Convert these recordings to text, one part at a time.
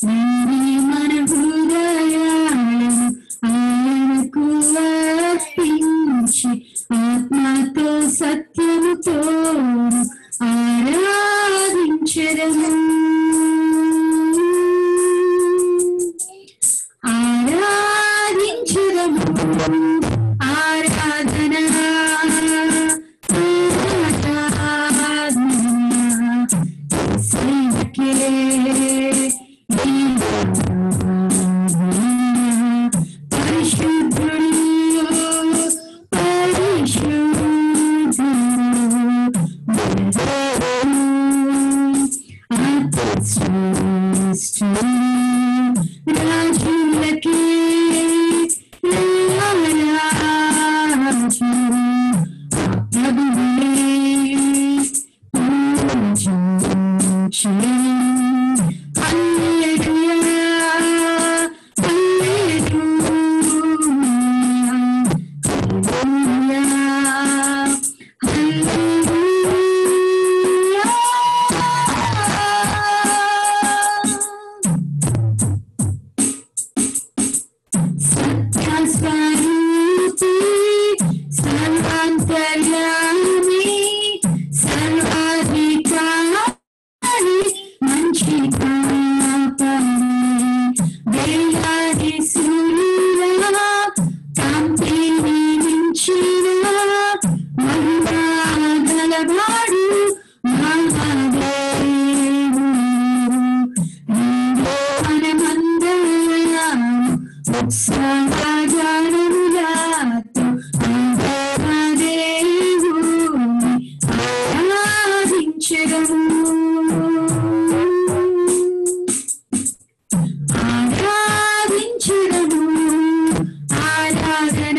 నీవే మన హృదయాలను ఆయనకు అర్పించి ఆత్మతో సత్యముతో ఆరాధించదము ఆరాధించదము ఆరాధన ఆరాధన యేసుకే పరిశుద్ధుడు పరిశుద్ధుడు రాజులకే రాజు ప్రభువే పూజించు. హల్లెలూయా, హల్లెలూయా, హల్లెలూయా, హల్లెలూయా. సత్యస్వరూపి సర్వాంతర్యామి సర్వాధికారి మంచి పాపని వేలాది సూర్యుల కాంతిని మించిన మహిమగలవాడు మహాదేవుడు మనమందరం ఉత్సాహజానులతో దేవుని ఆరాధించగము ఆరాధించగము ఆరాధన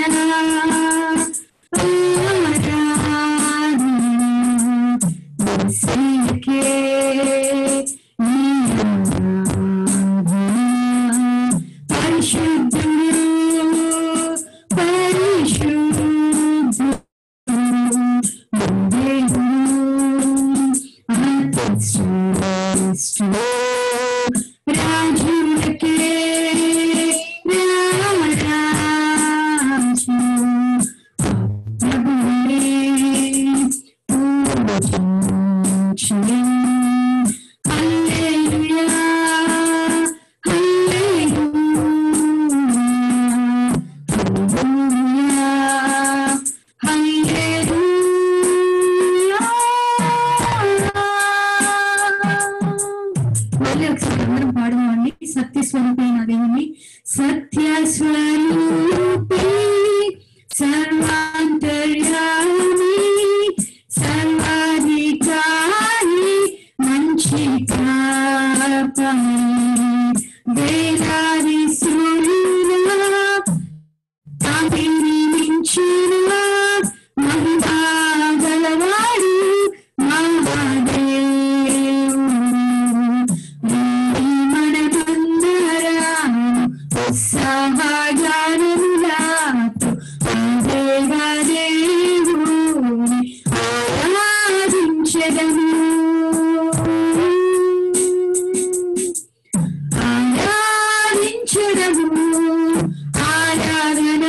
ఆరాధన యేసుకే నీ ఆరాధన. పరిశుద్ధుడు పరిశుద్ధుడు దేవుడు అతి శ్రేష్ఠుడు. రాజులకే రారాజు ప్రభువే పూజించు. హల్లెలూయా, హల్లెలూయా, హల్లెలూయా, హల్లెలూయా. మళ్ళీ ఒకసారి అందరం పాడమండి సత్య స్వరూపైన దేవుని సత్య స్వరూపి సర్వాంతర్యామి సర్వాధికారి మంచి కాపరి వేదాది సూర్యుల కాంతిని మించిన మహిమాగలవాడు మహాదేవుడు మనమందరం ఉత్సాహగానములతో దేవదేవుని ఆరాధించదము ఆరాధించడము ఆరాధన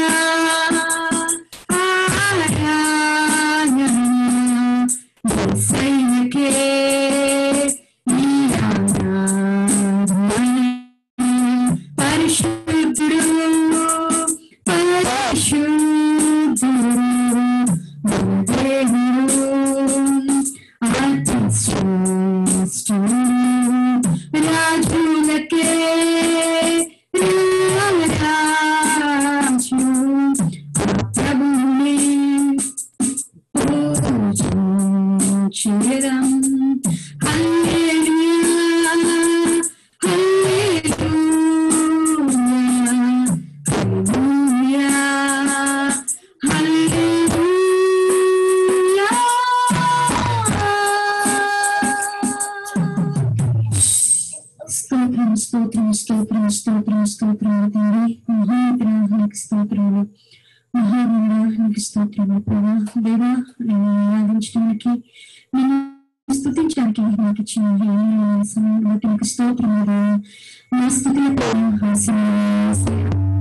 ఆరాధన యేసయ్యకే నీ ఆరాధన పరిశుద్ధుడు పరిశుద్ధుడు మన దేవుడు అతి శ్రేష్ఠుడు రాజులకే రాజు ప్రభుని పూజించుదాం. హల్లెలూయా, హల్లెలూయా, హల్లెలూయా, హల్లెలూయా. స్తోత్రం స్తోత్రం స్తోత్రం స్తోత్రం స్తోత్రం తండ్రి మహాగ్రహానికి స్తోత్రాలు మహాగ్రహానికి స్తోత్రాలు ప్రభా దేవా నేను ఆరాధించడానికి నేను స్థుతించడానికి నాకు ఇచ్చిన ఈ సమయం బట్టి మీకు స్తోత్రం మా స్థితులతో ఆశీర్వదించండి.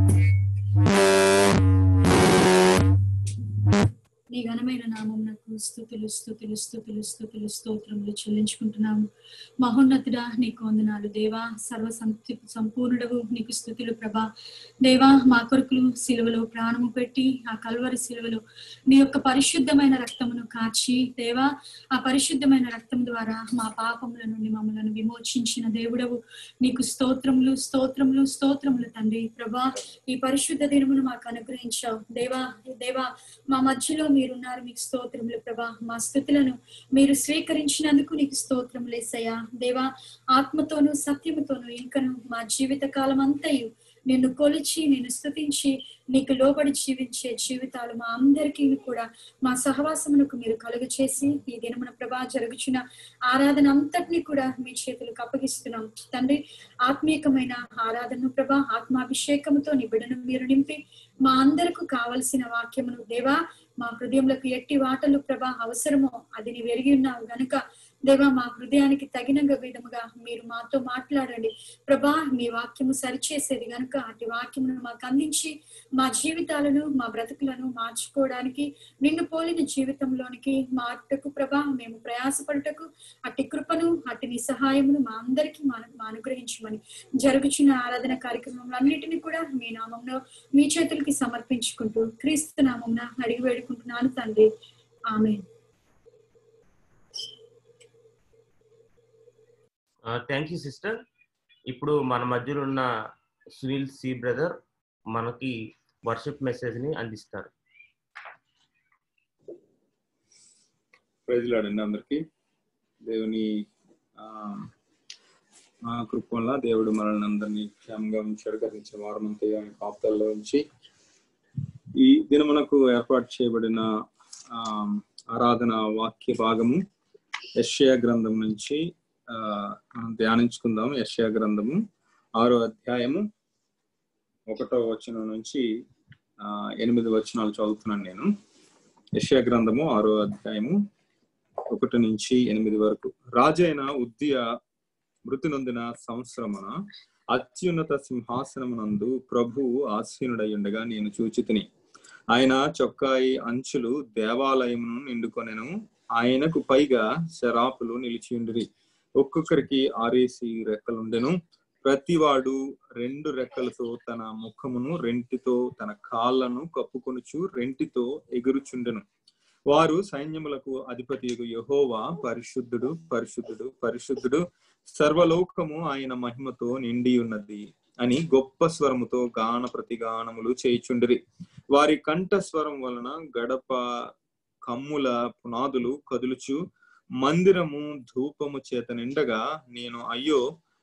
నీ ఘనమైన నామమునకు స్థుతులు స్థుతులు స్థుతులు స్థుతులు స్తోత్రములు చెల్లించుకుంటున్నాము మహోన్నతుడా నీకు వందనాలు దేవా సర్వ సంతృ సంపూర్ణుడవు నీకు స్థుతులు ప్రభా దేవా మా కొరకులు సిలువలో ప్రాణము పెట్టి ఆ కల్వరి సిలువలో నీ యొక్క పరిశుద్ధమైన రక్తమును కాచి దేవా ఆ పరిశుద్ధమైన రక్తం ద్వారా మా పాపముల నుండి మమ్మలను విమోచించిన దేవుడవు నీకు స్తోత్రములు స్తోత్రములు స్తోత్రములు తండ్రి ప్రభా ఈ పరిశుద్ధ దినమును మాకు అనుగ్రహించావు దేవా దేవా మా మధ్యలో మీరున్నారు మీకు స్తోత్రములు ప్రభా మా స్థుతులను మీరు స్వీకరించినందుకు నీకు స్తోత్రములు ఏసయ్యా దేవా ఆత్మతోను సత్యముతోను ఇంకను మా జీవిత కాలం అంతయు నిన్ను కొలిచి నిన్ను స్తుతించి నీకు లోబడి జీవించే జీవితాలు మా అందరికీ కూడా మా సహవాసమునకు మీరు కలుగు చేసి ఈ దినమున ప్రభా జరుగుచున్న ఆరాధన అంతటిని కూడా మీ చేతులకు అప్పగిస్తున్నాం తండ్రి ఆత్మీయకమైన ఆరాధనను ప్రభా ఆత్మాభిషేకముతో నిబిడను మీరు నింపి మా అందరకు కావలసిన వాక్యమును దేవా మా హృదయములకు ఎట్టి వాటలు ప్రభా అవసరమో అది నీ వెరిగి ఉన్నావు గనుక దేవా మా హృదయానికి తగిన విధముగా మీరు మాతో మాట్లాడండి ప్రభా మీ వాక్యము సరిచేసేది గనుక అటు వాక్యమును మాకు అందించి మా జీవితాలను మా బ్రతుకులను మార్చుకోవడానికి నిన్ను పోలిన జీవితంలోనికి మాటకు ప్రభా మేము ప్రయాసపడుటకు అట్టి కృపను అట్టి నీ సహాయమును మా అందరికీ మా మా అనుగ్రహించమని జరుగుచున్న ఆరాధన కార్యక్రమములన్నిటిని కూడా మీ నామంలో మీ చేతులకి సమర్పించుకుంటూ క్రీస్తు నామంన అడిగి వేడుకుంటున్నాను తండ్రి ఆమె థ్యాంక్ యూ సిస్టర్ ఇప్పుడు మన మధ్యలో ఉన్న సునీల్ సి బ్రదర్ మనకి వర్షిప్ మెసేజ్ ని అందిస్తారు ప్రజలాడండి అందరికి దేవుని ఆ ఆ కృప వల్ల దేవుడు మనల్ని అందరినీ క్షేమంగా ఉంచాడు గతించిన వారం అంతా ఆయన కాపుతల్లో ఉంచి ఈ దినమునకు ఏర్పాటు చేయబడిన ఆ ఆరాధన వాక్య భాగము యశ్యా గ్రంథం నుంచి ఆ మనం ధ్యానించుకుందాం యశ్యా గ్రంథము ఆరో అధ్యాయము ఒకటో వచనం నుంచి ఆ ఎనిమిది వచనాలు చదువుతున్నాను నేను యశ్యా గ్రంథము ఆరో అధ్యాయము ఒకటి నుంచి ఎనిమిది వరకు రాజైన ఉద్య మృతి నొందిన సంవత్సరమున అత్యున్నత సింహాసనమునందు ప్రభువు ఆసీనుడై ఉండగా నేను చూచితిని ఆయన చొక్కాయి అంచులు దేవాలయమును నిండుకొనెను ఆయనకు పైగా శరాపులు నిలిచియుండిరి ఒక్కొక్కరికి ఆరేసి రెక్కలుండెను ప్రతివాడు రెండు రెక్కలతో తన ముఖమును రెంటితో తన కాళ్ళను కప్పుకొనుచు రెంటితో ఎగురుచుండెను వారు సైన్యములకు అధిపతి యహోవా పరిశుద్ధుడు పరిశుద్ధుడు పరిశుద్ధుడు సర్వలోకము ఆయన మహిమతో నిండి ఉన్నది అని గొప్ప స్వరముతో గాన ప్రతిగానములు చేయుచుండిరి వారి కంఠ స్వరం వలన గడప కమ్ముల పునాదులు కదులుచు మందిరము ధూపము చేత నిండగా నేను అయ్యో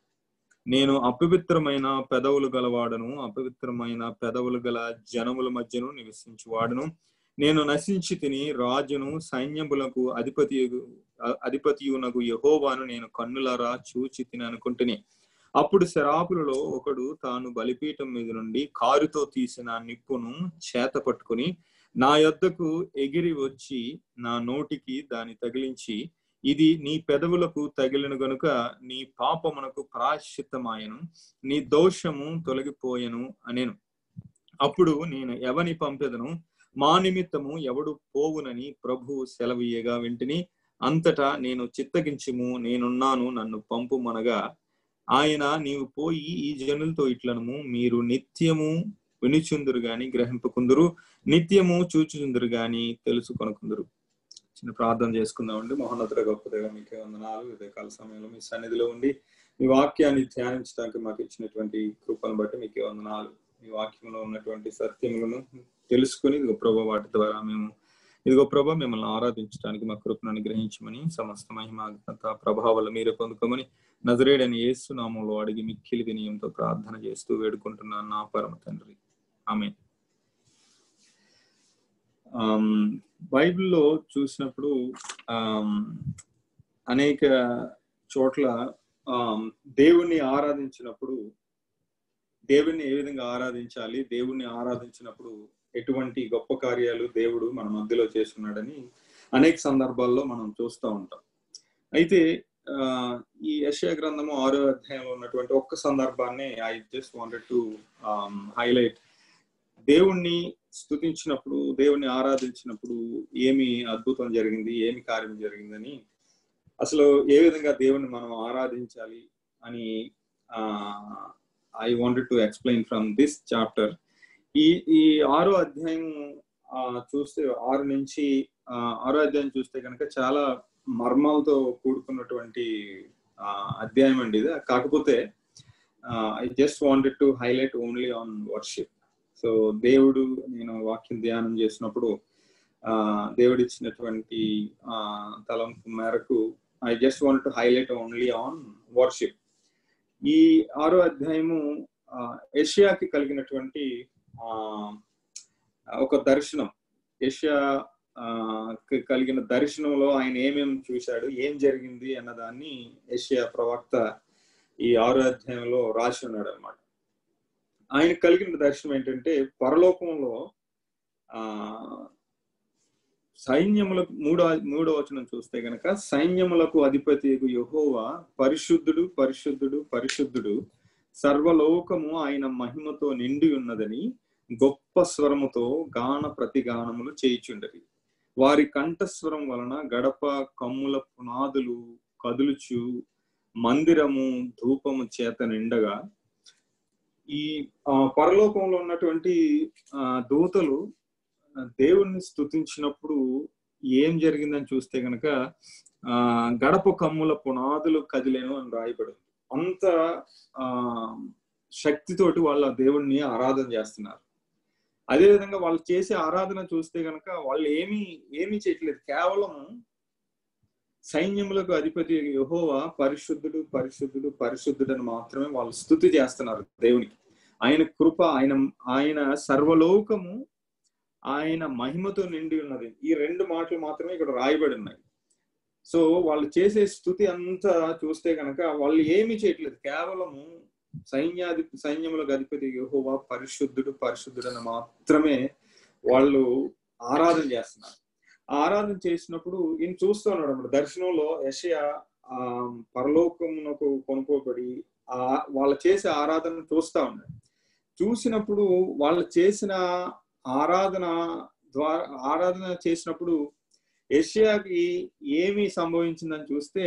నేను అపవిత్రమైన పెదవులు గలవాడను అపవిత్రమైన పెదవులు గల జనముల మధ్యను నివసించువాడను నేను నశించి తిని రాజును సైన్యములకు అధిపతి అధిపతియునకు యహోవాను నేను కన్నులారా చూచి తిని అనుకుంటుని అప్పుడు శరాపులలో ఒకడు తాను బలిపీఠం మీద నుండి కారుతో తీసిన నిప్పును చేత పట్టుకుని నా యొద్దకు ఎగిరి వచ్చి నా నోటికి దాని తగిలించి ఇది నీ పెదవులకు తగిలిన గనుక నీ పాపమునకు ప్రాశ్చిత్తమాయను నీ దోషము తొలగిపోయెను అనేను అప్పుడు నేను ఎవని పంపెదను మా నిమిత్తము ఎవడు పోవునని ప్రభు సెలవీయగా వింటిని అంతటా నేను చిత్తగించుము నేనున్నాను నన్ను పంపుమనగా ఆయన నీవు పోయి ఈ జనులతో ఇట్లనము మీరు నిత్యము వినుచుందురు గాని గ్రహింపకుందురు నిత్యము చూచుచుందురు గాని తెలుసుకొనుకుందురు చిన్న ప్రార్థన చేసుకుందామండి మహోన్నతుల గొప్ప దేవ మీకే వందనాలు ఇదే కాల సమయంలో మీ సన్నిధిలో ఉండి మీ వాక్యాన్ని ధ్యానించడానికి మాకు ఇచ్చినటువంటి కృపను బట్టి మీకే వందనాలు మీ వాక్యంలో ఉన్నటువంటి సత్యములను తెలుసుకుని ఇదిగో ప్రభా వాటి ద్వారా మేము ఇదిగో ప్రభా మిమ్మల్ని ఆరాధించడానికి మా కృపను అనుగ్రహించమని సమస్త మహిమ ఘనత ప్రభావాలు మీరే పొందుకోమని నజరేడని యేసు నామంలో అడిగి మిక్కిలి వినయంతో ప్రార్థన చేస్తూ వేడుకుంటున్నాను నా పరమ తండ్రి ఆమె బైబిల్లో చూసినప్పుడు అనేక చోట్ల దేవుణ్ణి ఆరాధించినప్పుడు దేవుణ్ణి ఏ విధంగా ఆరాధించాలి దేవుణ్ణి ఆరాధించినప్పుడు ఎటువంటి గొప్ప కార్యాలు దేవుడు మన మధ్యలో చేస్తున్నాడని అనేక సందర్భాల్లో మనం చూస్తూ ఉంటాం అయితే ఆ, ఈ యెషయా గ్రంథము ఆరో అధ్యాయంలో ఉన్నటువంటి ఒక్క సందర్భాన్ని I just wanted to highlight దేవుణ్ణి స్తుతించినప్పుడు దేవుణ్ణి ఆరాధించినప్పుడు ఏమి అద్భుతం జరిగింది ఏమి కార్యం జరిగిందని అసలు ఏ విధంగా దేవుణ్ణి మనం ఆరాధించాలి అని I wanted to explain from this chapter ఈ ఈ ఆరో అధ్యాయం ఆ, చూస్తే ఆరు నుంచి ఆ, ఆరో అధ్యాయం చూస్తే కనుక చాలా మర్మాలతో కూడుకున్నటువంటి ఆ, అధ్యాయం అండి ఇది కాకపోతే I just wanted to highlight only on worship so దేవుడు నేను వాక్యం ధ్యానం చేసినప్పుడు ఆ, దేవుడు ఇచ్చినటువంటి ఆ, తలంపు మేరకు I just want to highlight only on worship ఈ ఆరో అధ్యాయము ఆ, ఏషియాకి కలిగినటువంటి ఆ, ఒక దర్శనం ఏషియా ఆ, కి కలిగిన దర్శనంలో ఆయన ఏమేమి చూశాడు ఏం జరిగింది అన్నదాన్ని ఏషియా ప్రవక్త ఈ ఆరో అధ్యాయంలో రాసి ఉన్నాడు అనమాట ఆయన కలిగిన దర్శనం ఏంటంటే పరలోకంలో ఆ సైన్యములకు మూడో మూడో వచనం చూస్తే గనక సైన్యములకు అధిపతి యహోవా పరిశుద్ధుడు పరిశుద్ధుడు పరిశుద్ధుడు సర్వలోకము ఆయన మహిమతో నిండి ఉన్నదని గొప్ప స్వరముతో గాన ప్రతిగానములు చేయిచుండరి వారి కంఠస్వరం వలన గడప కమ్ముల పునాదులు కదులుచు మందిరము ధూపము చేత నిండగా ఈ ఆ, పరలోకంలో ఉన్నటువంటి ఆ, దూతలు ఆ, దేవుణ్ణి స్తుతించినప్పుడు ఏం జరిగిందని చూస్తే గనక ఆ గడప కమ్ముల పునాదులు కదిలేను అని రాయబడింది అంత ఆ శక్తితోటి వాళ్ళ దేవుణ్ణి ఆరాధన చేస్తున్నారు అదే విధంగా వాళ్ళు చేసే ఆరాధన చూస్తే గనక వాళ్ళు ఏమి ఏమీ చేయట్లేదు కేవలం సైన్యములకు అధిపతి యహోవా పరిశుద్ధుడు పరిశుద్ధుడు పరిశుద్ధుడు అని మాత్రమే వాళ్ళు స్థుతి చేస్తున్నారు దేవునికి ఆయన కృప ఆయన ఆయన సర్వలోకము ఆయన మహిమతో నిండి ఉన్నది ఈ రెండు మాటలు మాత్రమే ఇక్కడ రాయబడి ఉన్నాయి సో వాళ్ళు చేసే స్థుతి అంతా చూస్తే కనుక వాళ్ళు ఏమీ చేయట్లేదు కేవలము సైన్యాధి సైన్యములకు అధిపతి యెహోవా పరిశుద్ధుడు పరిశుద్ధుడు అని మాత్రమే వాళ్ళు ఆరాధన చేస్తున్నారు ఆ ఆరాధన చేసినప్పుడు ఈయన చూస్తూ ఉన్నాడు అన్నమాట దర్శనంలో యషయా ఆ పరలోకమునకు కొనుక్కోబడి ఆ వాళ్ళు చేసే ఆరాధన చూస్తా ఉన్నాడు చూసినప్పుడు వాళ్ళు చేసిన ఆరాధన ద్వారా ఆరాధన చేసినప్పుడు ఏషియాకి ఏమి సంభవించిందని చూస్తే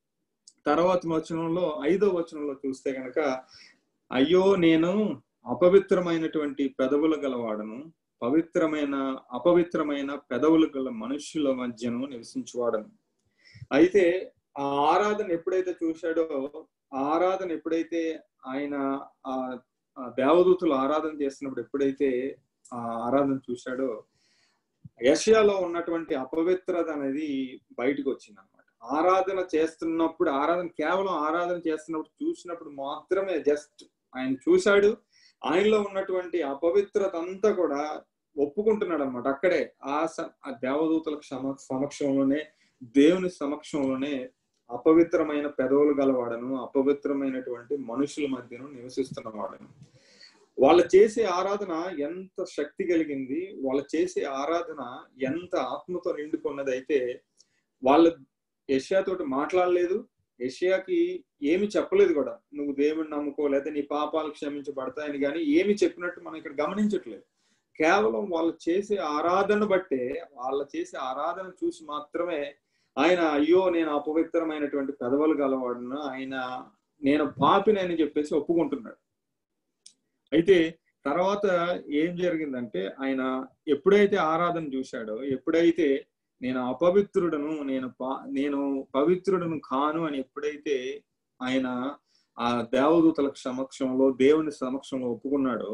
తర్వాత వచనంలో ఐదో వచనంలో చూస్తే గనక అయ్యో నేను అపవిత్రమైనటువంటి పెదవులు గలవాడను పవిత్రమైన అపవిత్రమైన పెదవులు గల మనుష్యుల మధ్యను నివసించువాడను అయితే ఆ ఆరాధన ఎప్పుడైతే చూశాడో ఆ ఆరాధన ఎప్పుడైతే ఆయన ఆ ఆ దేవదూతులు ఆరాధన చేస్తున్నప్పుడు ఎప్పుడైతే ఆ ఆరాధన చూశాడో యషయాలో ఉన్నటువంటి అపవిత్రత అనేది బయటకు వచ్చింది అనమాట ఆరాధన చేస్తున్నప్పుడు ఆరాధన కేవలం ఆరాధన చేస్తున్నప్పుడు చూసినప్పుడు మాత్రమే జస్ట్ ఆయన చూశాడు ఆయనలో ఉన్నటువంటి అపవిత్రత అంతా కూడా ఒప్పుకుంటున్నాడు అనమాట అక్కడే ఆ స- ఆ దేవదూతల క్షమ సమక్షంలోనే దేవుని సమక్షంలోనే అపవిత్రమైన పెదవులు గలవాడను అపవిత్రమైనటువంటి మనుషుల మధ్యను నివసిస్తున్నవాడను వాళ్ళు చేసే ఆరాధన ఎంత శక్తి కలిగింది వాళ్ళు చేసే ఆరాధన ఎంత ఆత్మతో నిండుకున్నది అయితే వాళ్ళ యష్యాతోటి మాట్లాడలేదు యష్యాకి ఏమి చెప్పలేదు కూడా నువ్వు దేవుని నమ్ముకో లేదా నీ పాపాలు క్షమించబడతాయని కానీ ఏమి చెప్పినట్టు మనం ఇక్కడ గమనించట్లేదు కేవలం వాళ్ళు చేసే ఆరాధన బట్టే వాళ్ళ చేసే ఆరాధన చూసి మాత్రమే ఆయన అయ్యో నేను అపవిత్రమైనటువంటి పెదవులు గలవాడును ఆయన నేను పాపినని చెప్పేసి ఒప్పుకుంటున్నాడు అయితే తర్వాత ఏం జరిగిందంటే ఆయన ఎప్పుడైతే ఆరాధన చూశాడో ఎప్పుడైతే నేను అపవిత్రుడను నేను పా నేను పవిత్రుడను కాను అని ఎప్పుడైతే ఆయన ఆ దేవదూతల సమక్షంలో దేవుని సమక్షంలో ఒప్పుకున్నాడో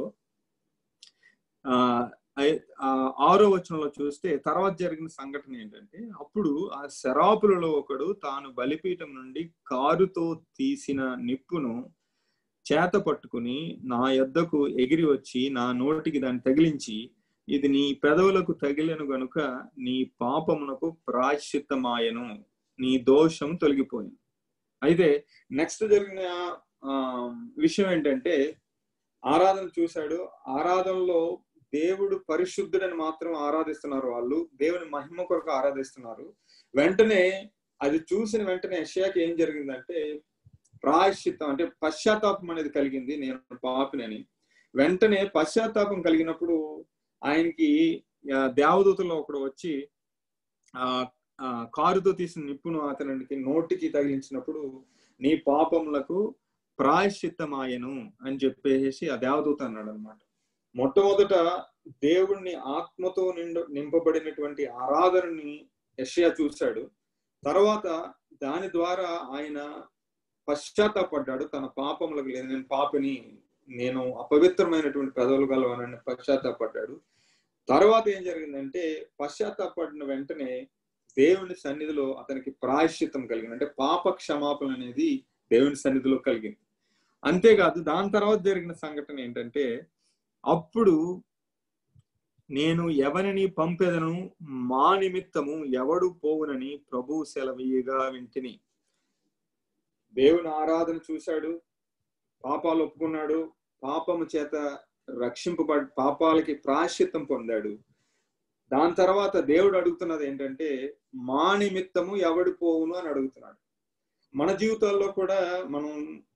ఆ ఐ- ఆ ఆరో వచనంలో చూస్తే తర్వాత జరిగిన సంఘటన ఏంటంటే అప్పుడు ఆ శరాపులలో ఒకడు తాను బలిపీఠం నుండి కారుతో తీసిన నిప్పును చేత పట్టుకుని నా యొద్దకు ఎగిరి వచ్చి నా నోటికి దాన్ని తగిలించి ఇది నీ పెదవులకు తగిలిను గనుక నీ పాపమునకు ప్రాయశ్చిత్తమాయను నీ దోషం తొలగిపోయింది అయితే నెక్స్ట్ జరిగిన ఆ, విషయం ఏంటంటే ఆరాధన చూశాడు ఆరాధనలో దేవుడు పరిశుద్ధుడని మాత్రం ఆరాధిస్తున్నారు వాళ్ళు దేవుని మహిమ కొరకు ఆరాధిస్తున్నారు వెంటనే అది చూసిన వెంటనే యషయాకి ఏం జరిగిందంటే ప్రాయశ్చిత్తం అంటే పశ్చాత్తాపం అనేది కలిగింది నేను పాపినని వెంటనే పశ్చాత్తాపం కలిగినప్పుడు ఆయనకి ఆ, దేవదూతలో ఒకడు వచ్చి ఆ ఆ, కారుతో తీసిన నిప్పును అతనికి నోటికి తగిలించినప్పుడు నీ పాపములకు ప్రాయశ్చిత్తమాయను అని చెప్పేసి ఆ దేవదూత అన్నాడు అనమాట మొట్టమొదట దేవుణ్ణి ఆత్మతో నిండు నింపబడినటువంటి ఆరాధనని యషయా చూశాడు తర్వాత దాని ద్వారా ఆయన పశ్చాత్తాపడ్డాడు తన పాపములకు లేదు నేను పాపిని నేను అపవిత్రమైనటువంటి పెదవులు గలవనని పశ్చాత్తాపడ్డాడు తర్వాత ఏం జరిగిందంటే పశ్చాత్తాపడిన వెంటనే దేవుని సన్నిధిలో అతనికి ప్రాయశ్చిత్తం కలిగింది అంటే పాప క్షమాపణ అనేది దేవుని సన్నిధిలో కలిగింది అంతేకాదు దాని తర్వాత జరిగిన సంఘటన ఏంటంటే అప్పుడు నేను ఎవరిని పంపెదను మా నిమిత్తము ఎవడు పోవునని ప్రభు సెలవీయగా వింటిని దేవుని ఆరాధన చూశాడు పాపాలు ఒప్పుకున్నాడు పాపము చేత రక్షింపబడి పాపాలకి ప్రాశ్చిత్తం పొందాడు దాని తర్వాత దేవుడు అడుగుతున్నది ఏంటంటే మా నిమిత్తము ఎవడు పోవును అని అడుగుతున్నాడు మన జీవితాల్లో కూడా మనం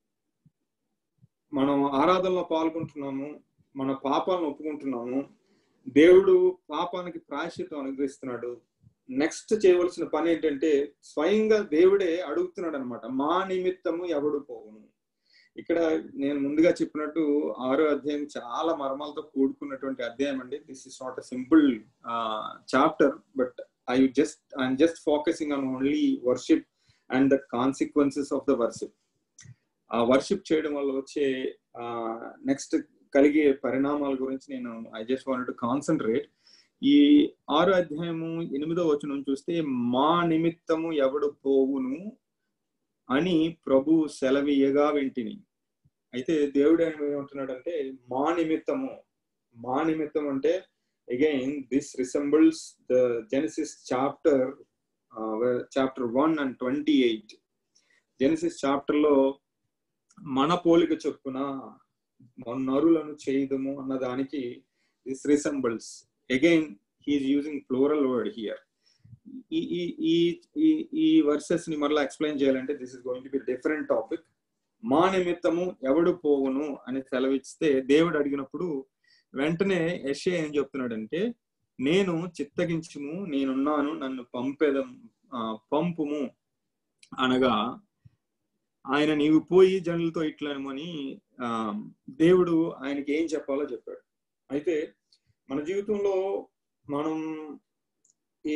మనం ఆరాధనలో పాల్గొంటున్నాము మన పాపాలను ఒప్పుకుంటున్నాము దేవుడు పాపానికి ప్రాయశ్చిత్తం అనుగ్రహిస్తున్నాడు నెక్స్ట్ చేయవలసిన పని ఏంటంటే స్వయంగా దేవుడే అడుగుతున్నాడు అనమాట మా నిమిత్తము ఎవడు పోవును ఇక్కడ నేను ముందుగా చెప్పినట్టు ఆరో అధ్యాయం చాలా మర్మాలతో కూడుకున్నటువంటి అధ్యాయం అండి this is not a simple chapter but I just I'm just focusing on only worship and the consequences of the worship ఆ వర్షిప్ చేయడం వల్ల వచ్చే నెక్స్ట్ కలిగే పరిణామాల గురించి నేను I just want to concentrate ఈ ఆరో అధ్యాయము ఎనిమిదో వచనం చూస్తే మా నిమిత్తము ఎవడు పోవును అని ప్రభు సెలవీయగా వింటిని అయితే దేవుడు ఏమంటున్నాడంటే మా నిమిత్తము మా నిమిత్తం అంటే again this resembles the Genesis chapter chapter one and twenty eight Genesis chapter లో మన పోలిక చొప్పున నరులను చేయదము అన్న దానికి this resembles again he's using plural word here ఈ ఈ ఈ ఈ ఈ వర్సెస్ ని మరలా ఎక్స్ప్లెయిన్ చేయాలంటే this is going to be different topic మా నిమిత్తము ఎవడు పోవును అని సెలవిస్తే దేవుడు అడిగినప్పుడు వెంటనే యషే ఏం చెప్తున్నాడంటే నేను చిత్తగించుము నేనున్నాను నన్ను పంపేదం పంపుము అనగా ఆయన నీవు పోయి జనులతో ఇట్లనమని ఆ దేవుడు ఆయనకి ఏం చెప్పాలో చెప్పాడు అయితే మన జీవితంలో మనం ఈ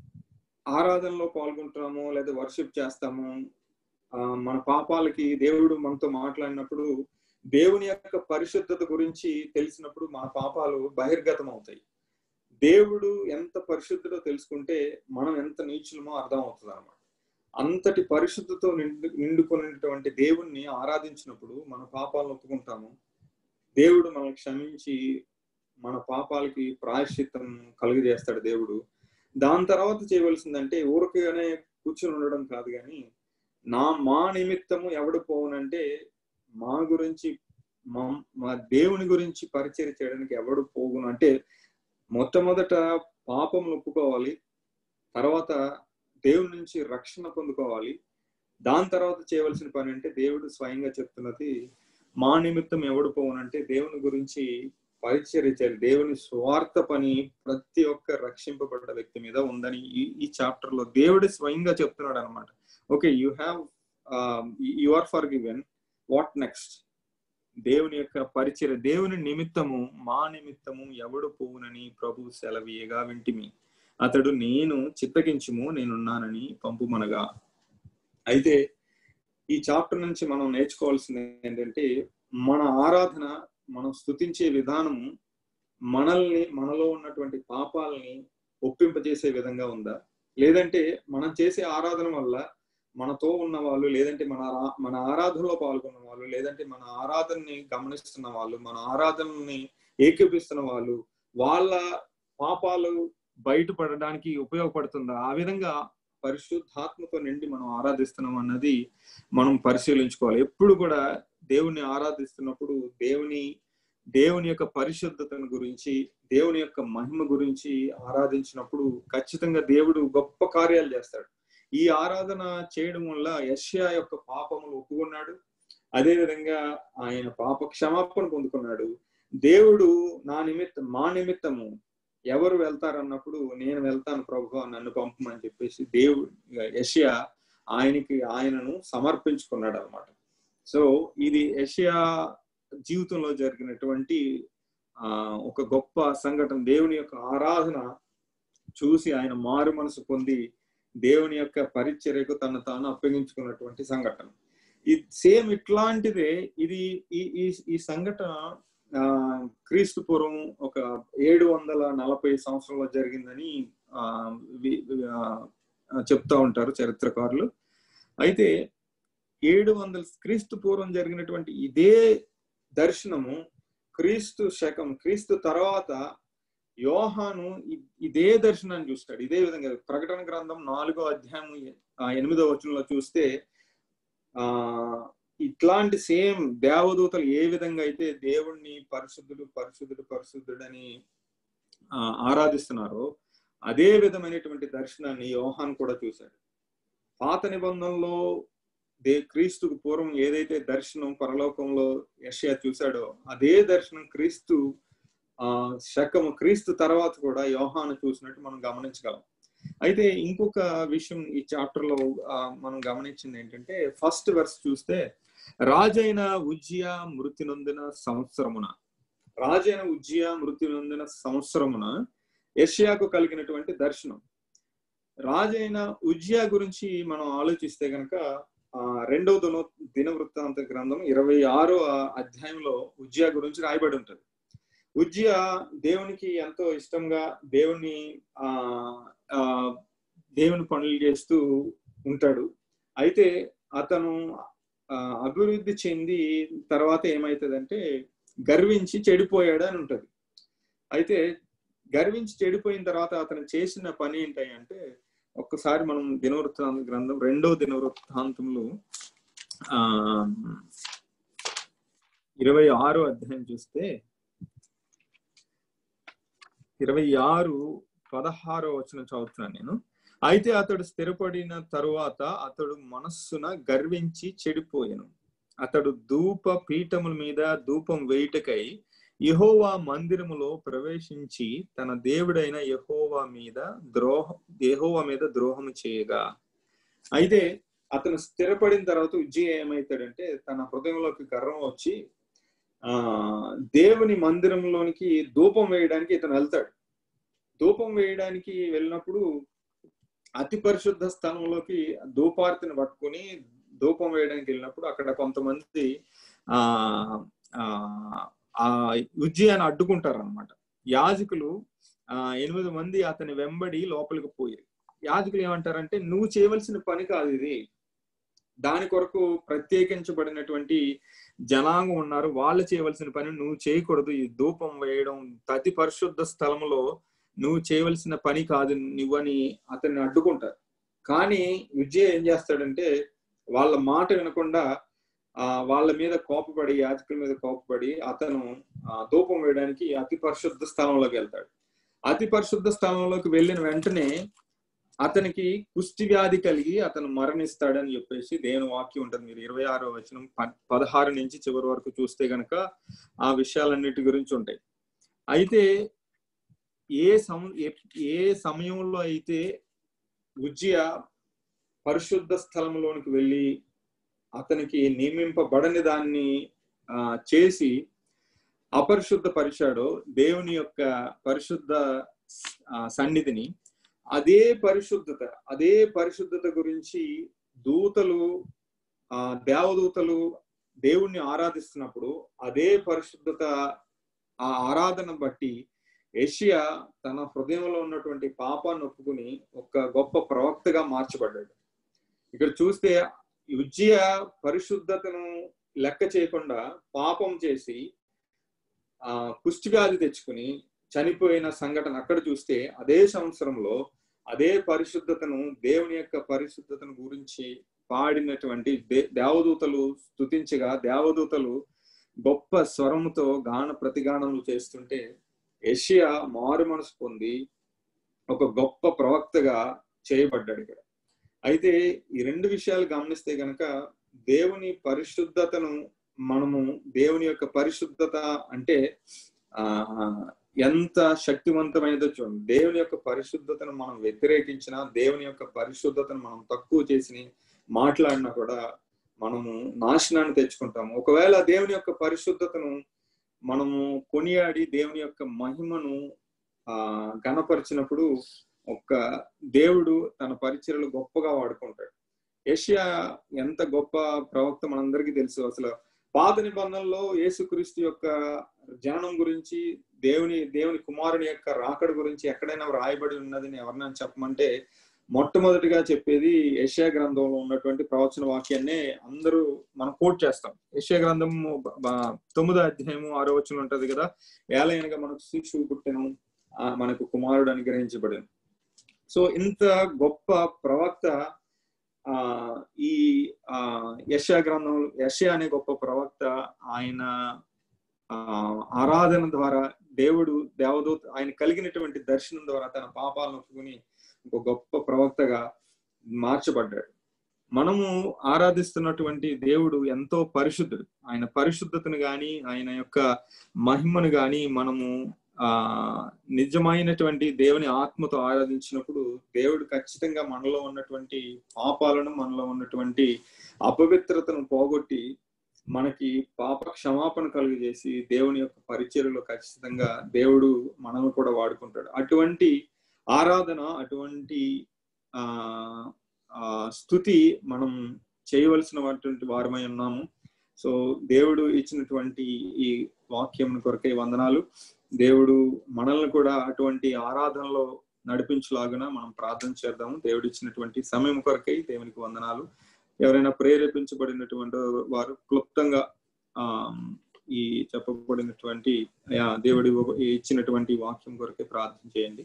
ఆరాధనలో పాల్గొంటున్నాము లేదా వర్షిప్ చేస్తాము ఆ మన పాపాలకి దేవుడు మనతో మాట్లాడినప్పుడు దేవుని యొక్క పరిశుద్ధత గురించి తెలిసినప్పుడు మన పాపాలు బహిర్గతం అవుతాయి దేవుడు ఎంత పరిశుద్ధతో తెలుసుకుంటే మనం ఎంత నీచులమో అర్థం అవుతుంది అనమాట అంతటి పరిశుద్ధతో నిండు నిండుకున్నటువంటి దేవుణ్ణి ఆరాధించినప్పుడు మన పాపాలను ఒప్పుకుంటాము దేవుడు మనల్ని క్షమించి మన పాపాలకి ప్రాయశ్చిత్తం కలుగజేస్తాడు దేవుడు దాని తర్వాత చేయవలసిందంటే ఊరికగానే కూర్చుని ఉండడం కాదు కానీ నా మా నిమిత్తము ఎవడు పోవునంటే మా గురించి మా మా దేవుని గురించి పరిచయం చేయడానికి ఎవడు పోవును అంటే మొట్టమొదట పాపం ఒప్పుకోవాలి తర్వాత దేవుని నుంచి రక్షణ పొందుకోవాలి దాని తర్వాత చేయవలసిన పని అంటే దేవుడు స్వయంగా చెప్తున్నది మా నిమిత్తం ఎవడు పోవునంటే దేవుని గురించి పరిచర్య చేయాలి దేవుని స్వార్థ పని ప్రతి ఒక్క రక్షింపబడ్డ వ్యక్తి మీద ఉందని ఈ ఈ చాప్టర్ లో దేవుడు స్వయంగా చెప్తున్నాడు అనమాట okay you have you are forgiven what next దేవుని యొక్క పరిచయ దేవుని నిమిత్తము మా నిమిత్తము ఎవడు పోవునని ప్రభు సెలవీయగా వింటిమి అతడు నేను చిత్తగించుము నేనున్నానని పంపుమనగా అయితే ఈ చాప్టర్ నుంచి మనం నేర్చుకోవాల్సింది ఏంటంటే మన ఆరాధన మనం స్థుతించే విధానము మనల్ని మనలో ఉన్నటువంటి పాపాలని ఒప్పింపజేసే విధంగా ఉందా లేదంటే మనం చేసే ఆరాధన వల్ల మనతో ఉన్న వాళ్ళు లేదంటే మన మన ఆరాధనలో పాల్గొన్న వాళ్ళు లేదంటే మన ఆరాధనని గమనిస్తున్న వాళ్ళు మన ఆరాధనని ఏకీపిస్తున్న వాళ్ళు వాళ్ళ పాపాలు బయటపడడానికి ఉపయోగపడుతుందా ఆ విధంగా పరిశుద్ధాత్మతో నిండి మనం ఆరాధిస్తున్నాం అన్నది మనం పరిశీలించుకోవాలి ఎప్పుడు కూడా దేవుని ఆరాధిస్తున్నప్పుడు దేవుని దేవుని యొక్క పరిశుద్ధతను గురించి దేవుని యొక్క మహిమ గురించి ఆరాధించినప్పుడు ఖచ్చితంగా దేవుడు గొప్ప కార్యాలు చేస్తాడు ఈ ఆరాధన చేయడం వల్ల యష్యా యొక్క పాపములు ఒప్పుకున్నాడు అదే విధంగా ఆయన పాప క్షమాపణ పొందుకున్నాడు దేవుడు నా నిమిత్తం మా నిమిత్తము ఎవరు వెళ్తారన్నప్పుడు నేను వెళ్తాను ప్రభు నన్ను పంపమని చెప్పేసి దేవుడు యష్యా ఆయనకి ఆయనను సమర్పించుకున్నాడు అనమాట సో ఇది యష్యా జీవితంలో జరిగినటువంటి ఆ ఒక గొప్ప సంఘటన దేవుని యొక్క ఆరాధన చూసి ఆయన మారు మనసు పొంది దేవుని యొక్క పరిచర్యకు తను తాను అప్పగించుకున్నటువంటి సంఘటన ఈ సేమ్ ఇట్లాంటిదే ఇది ఈ ఈ ఈ సంఘటన ఆ క్రీస్తు పూర్వం ఒక ఏడు వందల నలభై సంవత్సరంలో జరిగిందని ఆ వి- ఆ, చెప్తా ఉంటారు చరిత్రకారులు అయితే ఏడు వందల క్రీస్తు పూర్వం జరిగినటువంటి ఇదే దర్శనము క్రీస్తు శకం క్రీస్తు తర్వాత యోహాను ఇ- ఇదే దర్శనాన్ని చూస్తాడు ఇదే విధంగా ప్రకటన గ్రంథం నాలుగో అధ్యాయం ఆ, ఎనిమిదో వచనంలో చూస్తే ఆ ఇట్లాంటి సేమ్ దేవదూతలు ఏ విధంగా అయితే దేవుణ్ణి పరిశుద్ధుడు పరిశుద్ధుడు పరిశుద్ధుడు అని ఆ, ఆరాధిస్తున్నారో అదే విధమైనటువంటి దర్శనాన్ని యోహాన్ కూడా చూశాడు పాత నిబంధనలో దే క్రీస్తుకు పూర్వం ఏదైతే దర్శనం పరలోకంలో యషయా చూశాడో అదే దర్శనం క్రీస్తు ఆ శకము క్రీస్తు తర్వాత కూడా యోహాను చూసినట్టు మనం గమనించగలం అయితే ఇంకొక విషయం ఈ చాప్టర్ లో ఆ, మనం గమనించింది ఏంటంటే ఫస్ట్ వర్స్ చూస్తే రాజైన ఉజ్జియా మృతి నొందిన సంవత్సరమున రాజైన ఉజ్జియా మృతి నొందిన సంవత్సరమున యష్యాకు కలిగినటువంటి దర్శనం రాజైన ఉజ్జియా గురించి మనం ఆలోచిస్తే గనక ఆ రెండవ దిన దినవృత్తాంత గ్రంథం ఇరవై ఆరో అధ్యాయంలో ఉజ్జియా గురించి రాయబడి ఉంటుంది ఉజ్జియా దేవునికి ఎంతో ఇష్టంగా దేవుని ఆ ఆ దేవుని పనులు చేస్తూ ఉంటాడు అయితే అతను ఆ, అభివృద్ధి చెంది తర్వాత ఏమవుతుందంటే గర్వించి చెడిపోయాడు అని ఉంటది అయితే గర్వించి చెడిపోయిన తర్వాత అతను చేసిన పని ఏంటంటే ఒక్కసారి మనం దినవృత్తాంత గ్రంథం రెండో దినవృత్తాంతంలో ఆ ఇరవై ఆరో అధ్యాయం చూస్తే ఇరవై ఆరు పదహారో వచనం చదువుతున్నాను నేను అయితే అతడు స్థిరపడిన తరువాత అతడు మనస్సున గర్వించి చెడిపోయెను అతడు ధూప పీఠముల మీద ధూపం వేయుటకై యెహోవా మందిరములో ప్రవేశించి తన దేవుడైన యెహోవా మీద ద్రోహ యెహోవా మీద ద్రోహం చేయగా అయితే అతను స్థిరపడిన తర్వాత ఉజ్జయ ఏమవుతాడంటే తన హృదయంలోకి గర్వం వచ్చి ఆ దేవుని మందిరంలోనికి ధూపం వేయడానికి ఇతను వెళ్తాడు ధూపం వేయడానికి వెళ్ళినప్పుడు అతి పరిశుద్ధ స్థలంలోకి ధూపార్తిని పట్టుకుని ధూపం వేయడానికి వెళ్ళినప్పుడు అక్కడ కొంతమంది ఆ ఆ ఆ ఉజ్జయాన్ని అడ్డుకుంటారు అనమాట యాజకులు ఆ ఎనిమిది మంది అతని వెంబడి లోపలికి పోయారు యాజకులు ఏమంటారంటే నువ్వు చేయవలసిన పని కాదు ఇది దాని కొరకు ప్రత్యేకించబడినటువంటి జనాంగం ఉన్నారు వాళ్ళు చేయవలసిన పని నువ్వు చేయకూడదు ఈ ధూపం వేయడం అతి పరిశుద్ధ స్థలంలో నువ్వు చేయవలసిన పని కాదు నువ్వని అతన్ని అడ్డుకుంటారు కానీ విజయ ఏం చేస్తాడంటే వాళ్ళ మాట వినకుండా ఆ వాళ్ళ మీద కోపపడి యాజకుల మీద కోపపడి అతను ఆ ధూపం వేయడానికి అతి పరిశుద్ధ స్థలంలోకి వెళ్తాడు అతి పరిశుద్ధ స్థలంలోకి వెళ్ళిన వెంటనే అతనికి కుష్టి వ్యాధి కలిగి అతను మరణిస్తాడని చెప్పేసి దేవుని వాక్యం ఉంటుంది మీరు ఇరవై ఆరో వచనం ప- పదహారు నుంచి చివరి వరకు చూస్తే గనక ఆ విషయాలన్నిటి గురించి ఉంటాయి అయితే ఏ సమ ఏ- ఏ సమయంలో అయితే ఉజ్జయ పరిశుద్ధ స్థలంలోనికి వెళ్ళి అతనికి నియమింపబడని దాన్ని ఆ, చేసి అపరిశుద్ధ పరిచాడో దేవుని యొక్క పరిశుద్ధ ఆ, సన్నిధిని అదే పరిశుద్ధత అదే పరిశుద్ధత గురించి దూతలు ఆ దేవదూతలు దేవుణ్ణి ఆరాధిస్తున్నప్పుడు అదే పరిశుద్ధత ఆ ఆరాధన బట్టి ఏషియా తన హృదయంలో ఉన్నటువంటి పాపాన్ని ఒప్పుకుని ఒక గొప్ప ప్రవక్తగా మార్చబడ్డాడు ఇక్కడ చూస్తే ఉజ్జయ పరిశుద్ధతను లెక్క చేయకుండా పాపం చేసి ఆ కుష్టి వ్యాధి తెచ్చుకుని చనిపోయిన సంఘటన అక్కడ చూస్తే అదే సంవత్సరంలో అదే పరిశుద్ధతను దేవుని యొక్క పరిశుద్ధతను గురించి పాడినటువంటి దే దేవదూతలు స్తుతించగా దేవదూతలు గొప్ప స్వరముతో గాన ప్రతిగానములు చేస్తుంటే యెషయా మారు మనసు పొంది ఒక గొప్ప ప్రవక్తగా చేయబడ్డాడు ఇక్కడ అయితే ఈ రెండు విషయాలు గమనిస్తే గనక దేవుని పరిశుద్ధతను మనము దేవుని యొక్క పరిశుద్ధత అంటే ఆ ఎంత శక్తివంతమైనదో చూడండి దేవుని యొక్క పరిశుద్ధతను మనం వ్యతిరేకించినా దేవుని యొక్క పరిశుద్ధతను మనం తక్కువ చేసి మాట్లాడినా కూడా మనము నాశనాన్ని తెచ్చుకుంటాము ఒకవేళ దేవుని యొక్క పరిశుద్ధతను మనము కొనియాడి దేవుని యొక్క మహిమను ఆ గణపరిచినప్పుడు ఒక దేవుడు తన పరిచయలు గొప్పగా వాడుకుంటాడు ఏషియా ఎంత గొప్ప ప్రవక్త మనందరికీ తెలుసు అసలు పాత నిబంధనలో యేసుక్రీస్తు యొక్క జననం గురించి దేవుని దేవుని కుమారుని యొక్క రాకడ గురించి ఎక్కడైనా రాయబడి ఉన్నదని ఎవరినైనా చెప్పమంటే మొట్టమొదటిగా చెప్పేది యశా గ్రంథంలో ఉన్నటువంటి ప్రవచన వాక్యాన్ని అందరూ మనం కోట్ చేస్తాం యశా గ్రంథం తొమ్మిదో అధ్యాయము ఆరో వచనం ఉంటది కదా ఏలైనగా మనకు శిశువు పుట్టెను మనకు కుమారుడు అనుగ్రహించబడిన సో ఇంత గొప్ప ప్రవక్త ఆ ఈ ఆ యశా గ్రంథం యశ అనే గొప్ప ప్రవక్త ఆయన ఆ ఆరాధన ద్వారా దేవుడు దేవదూత ఆయన కలిగినటువంటి దర్శనం ద్వారా తన పాపాలను ఒప్పుకుని ఒక గొప్ప ప్రవక్తగా మార్చబడ్డాడు మనము ఆరాధిస్తున్నటువంటి దేవుడు ఎంతో పరిశుద్ధుడు ఆయన పరిశుద్ధతను గాని ఆయన యొక్క మహిమను గాని మనము ఆ నిజమైనటువంటి దేవుని ఆత్మతో ఆరాధించినప్పుడు దేవుడు ఖచ్చితంగా మనలో ఉన్నటువంటి పాపాలను మనలో ఉన్నటువంటి అపవిత్రతను పోగొట్టి మనకి పాప క్షమాపణ కలుగజేసి దేవుని యొక్క పరిచయలో ఖచ్చితంగా దేవుడు మనల్ని కూడా వాడుకుంటాడు అటువంటి ఆరాధన అటువంటి ఆ ఆ స్థుతి మనం చేయవలసినటువంటి వారమై ఉన్నాము సో దేవుడు ఇచ్చినటువంటి ఈ వాక్యం కొరకై వందనాలు దేవుడు మనల్ని కూడా అటువంటి ఆరాధనలో నడిపించలాగున మనం ప్రార్థన చేద్దాము దేవుడు ఇచ్చినటువంటి సమయం కొరకై దేవునికి వందనాలు ఎవరైనా ప్రేరేపించబడినటువంటి వారు క్లుప్తంగా ఆ ఈ చెప్పబడినటువంటి దేవుడి ఇచ్చినటువంటి వాక్యం కొరకే ప్రార్థన చేయండి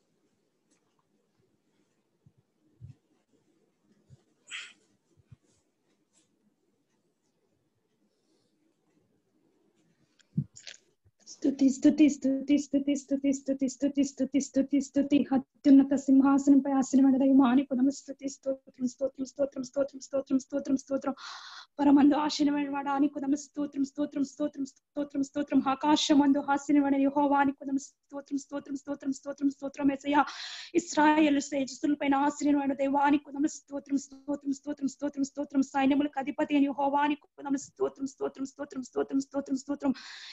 స్తుతి స్తుతి స్తుతి స్తుతి స్తుతి స్తుతి స్తుతి స్తుతి స్తుతి స్తుతి అత్యున్నత సింహాసనంపై ఆశ్రమణ దైవాని పునమ స్తుతి స్తోత్రం స్తోత్రం స్తోత్రం స్తోత్రం స్తోత్రం స్తోత్రం స్తోత్రం పరమందు ఆశీనమైన వాడాని కుదమ స్తోత్రం స్తోత్రం స్తోత్రం స్తోత్రం స్తోత్రం ఆకాశమందు హాస్యమైన యహోవాని కుదమ స్తోత్రం స్తోత్రం స్తోత్రం స్తోత్రం స్తోత్రం ఎసయ ఇస్రాయేల్ తేజస్సులపైన ఆశ్రయమైన దైవాని కుదమ స్తోత్రం స్తోత్రం స్తోత్రం స్తోత్రం స్తోత్రం సైన్యములకు అధిపతి అని యహోవాని కుదమ స్తోత్రం స్తోత్రం స్తోత్రం స్తోత్రం స్తోత్రం స్తోత్రం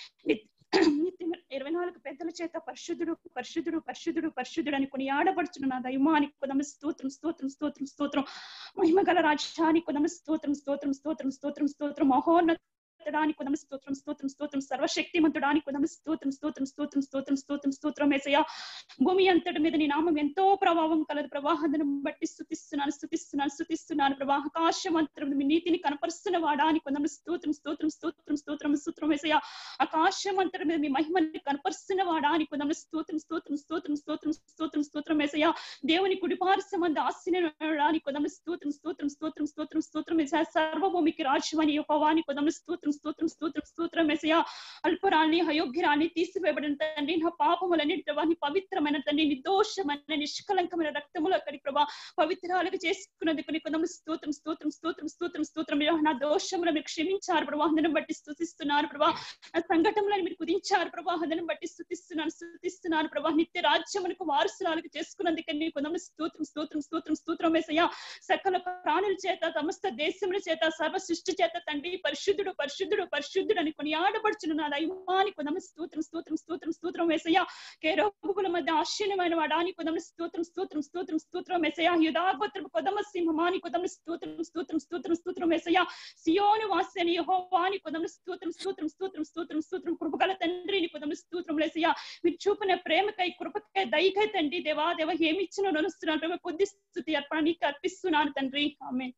ఇరవై నాలుగు పెద్దల చేత పరిశుద్ధుడు పరిశుద్ధుడు పరిశుద్ధుడు పరిశుద్ధుడు అని కొని ఆడపడుచున్న నా దైవానికి కుదమ స్తోత్రం స్తోత్రం స్తోత్రం స్తోత్రం మహిమ గల రాజ్యానికి కుదమ స్తోత్రం స్తోత్రం స్తోత్రం స్తోత్రం స్తోత్రం మహోన్నత స్తోత్రానికి కుదమ స్తోత్రం స్తోత్రం స్తోత్రం సర్వశక్తిమంతుడానికి కుదమ స్తోత్రం స్తోత్రం స్తోత్రం స్తోత్రం స్తోత్రం స్తోత్రం ఏసయ్య భూమి అంతటి మీద నీ నామం ఎంతో ప్రభావం కలదు ప్రవాహను బట్టి స్థుతిస్తున్నాను స్థుతిస్తున్నాను స్థుతిస్తున్నాను ప్రవాహ ఆకాశమంత్రం మీ నీతిని కనపరుస్తున్న వాడానికి కొందరు స్తోత్రం స్తోత్రం స్తోత్రం స్తోత్రం స్తోత్రం వేసయ్య ఆకాశమంతరం మీద మీ మహిమని కనపరుస్తున్న వాడానికి కొందరు స్తోత్రం స్తోత్రం స్తోత్రం స్తోత్రం స్తోత్రం స్తోత్రం వేసయ్య దేవుని కుడిపార్శ్వమంది ఆశీనడానికి కొందరు స్తోత్రం స్తోత్రం స్తోత్రం స్తోత్రం స్తోత్రం వేసయ్య సర్వభూమికి రాజ్యమని యహోవాని కొందరు స్తోత్రం స్తోత్రం స్తోత్రం స్తోత్రం వేసయ్య అల్పరాన్ని అయోగ్యరాన్ని తీసివేయబడిన తండ్రి నా పాపములన్నిటి ప్రభా నీ పవిత్రమైన తండ్రి నిర్దోషమైన నిష్కలంకమైన రక్తములు అక్కడి ప్రభా పవిత్రాలుగా చేసుకున్నందుకు నీ కొందరు స్తోత్రం స్తోత్రం స్తోత్రం స్తోత్రం స్తోత్రం నా దోషములు మీరు క్షమించారు ప్రభా అందరం బట్టి స్థుతిస్తున్నారు ప్రభా నా సంఘటనలను మీరు కుదించారు ప్రభా అందరం బట్టి స్థుతిస్తున్నాను స్థుతిస్తున్నాను ప్రభా నిత్య రాజ్యములకు వారసురాలకు చేసుకున్నందుకు నీ కొందరు స్తోత్రం స్తోత్రం స్తోత్రం స్తోత్రం వేసయ్య సకల ప్రాణుల చేత సమస్త దేశముల చేత సర్వ సృష్టి చేత తండ్రి పరిశుద్ధుడు పరిశుద్ధుడు పరిశుద్ధుడు అని కొని ఆడబడుచున్న నా దైవాని కొందరు స్తోత్రం స్తోత్రం స్తోత్రం స్తోత్రం వేసయ్య కేరోగుల మధ్య ఆశ్చర్యమైన వాడాని కొదమ స్తోత్రం స్తోత్రం స్తోత్రం స్తోత్రం వేసయ్య యుధాగోత్రం కొదమ సింహమాని కొదమ స్తోత్రం స్తోత్రం స్తోత్రం స్తోత్రం వేసయ్య సియోను వాస్యని యహోవాని కొదమ స్తోత్రం స్తోత్రం స్తోత్రం స్తోత్రం స్తోత్రం కృపగల తండ్రిని కొదమ స్తోత్రం వేసయ్య మీరు చూపిన ప్రేమకై కృపకై దయకై తండ్రి దేవా దేవ ఏమి ఇచ్చిన నడుస్తున్నాను ప్రేమ కొద్ది స్థుతి అర్పణ నీకు అర్పిస్తున్నాను తండ్రి ఆమె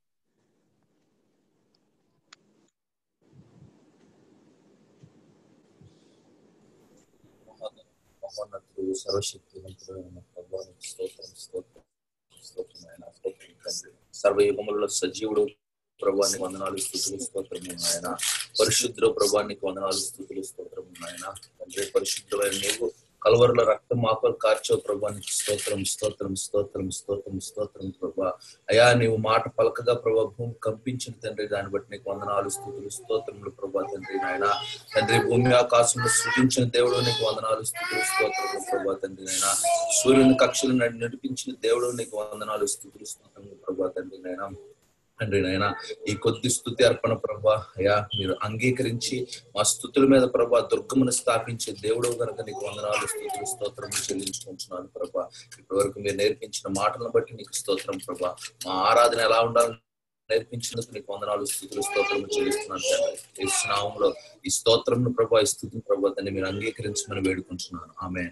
మహోన్నతుడు సర్వశక్తివంతుడైన ప్రభువానికి స్తోత్రం స్తోత్రం స్తోత్రం ఆయన స్తోత్రం తండ్రి సర్వయుగములలో సజీవుడు ప్రభానికి వందనాలు స్థుతులు స్తోత్రము ఆయన పరిశుద్ధుడు ప్రభానికి వందనాలు స్థుతులు స్తోత్రము ఆయన తండ్రి పరిశుద్ధమైన నీవు కలవరలో రక్తం మాపలు కార్చో ప్రభా నీకు స్తోత్రం స్తోత్రం స్తోత్రం స్తోత్రం స్తోత్రం ప్రభా అయా నీవు మాట పలకగా ప్రభా భూమి కంపించిన తండ్రి దాన్ని బట్టి నీకు వందనాలు స్థుతులు స్తోత్రములు ప్రభా తండ్రి నాయన తండ్రి భూమి ఆకాశంలో సృజించిన దేవుడు నీకు వందనాలు స్థుతులు స్తోత్రములు ప్రభా తండ్రి నాయన సూర్యుని కక్షలు నడిపించిన దేవుడు నీకు వందనాలు స్థుతులు స్తోత్రములు ప్రభా తండ్రి నాయన తండ్రి నాయన ఈ కొద్ది స్థుతి అర్పణ ప్రభా అయ్యా మీరు అంగీకరించి మా స్థుతుల మీద ప్రభా దుర్గమును స్థాపించే దేవుడు కనుక నీకు వందనాలు స్థుతులు స్తోత్రం చెల్లించుకుంటున్నాను ప్రభా ఇప్పటి వరకు మీరు నేర్పించిన మాటలను బట్టి నీకు స్తోత్రం ప్రభా మా ఆరాధన ఎలా ఉండాలని నేర్పించినందుకు నీకు వందనాలు స్థుతులు స్తోత్రం చెల్లిస్తున్నాను తండ్రి ఈ నామంలో ఈ స్తోత్రంను ప్రభా ఈ స్థుతిని ప్రభా దాన్ని మీరు అంగీకరించమని వేడుకుంటున్నాను ఆమె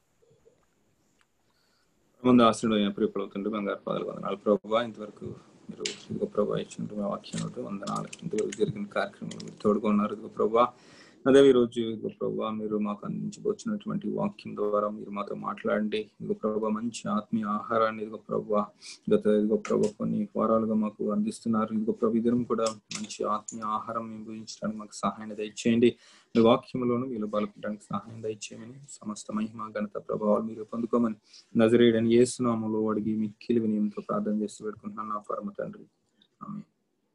ముందు ఆశ్రయుడు అయిన ప్రియపడుతుంటే బంగారు పాదాలు వందనాలు ప్రభావ ఇంతవరకు మీరు ఇదిగో ప్రభా ఇచ్చినట్టు మా వాక్యం వందనాలు ఇంతవరకు జరిగిన కార్యక్రమాలు మీరు తోడుకున్నారు ఇదిగో ప్రభా అదే ఈ రోజు ఇదిగో ప్రభా మీరు మాకు అందించబోతున్నటువంటి వాక్యం ద్వారా మీరు మాతో మాట్లాడండి ఇదిగో ప్రభా మంచి ఆత్మీయ ఆహారాన్ని ఇదిగో ప్రభా గత ఇదిగో ప్రభా కొన్ని వారాలుగా మాకు అందిస్తున్నారు ఇదిగో ప్రభు ఇద్దరం కూడా మంచి ఆత్మీయ ఆహారం మేము భుజించడానికి మాకు సహాయం దయచేయండి మీ వాక్యంలోను మీరు బలపడడానికి సహాయం దయచేయమని సమస్త మహిమ ఘనత ప్రభావాలు మీరు పొందుకోమని నజరేయడని ఏసునామలో అడిగి మీ కిలివి నియమంతో ప్రార్థన చేస్తూ పెట్టుకుంటున్నాను నా పరమ తండ్రి ఆమె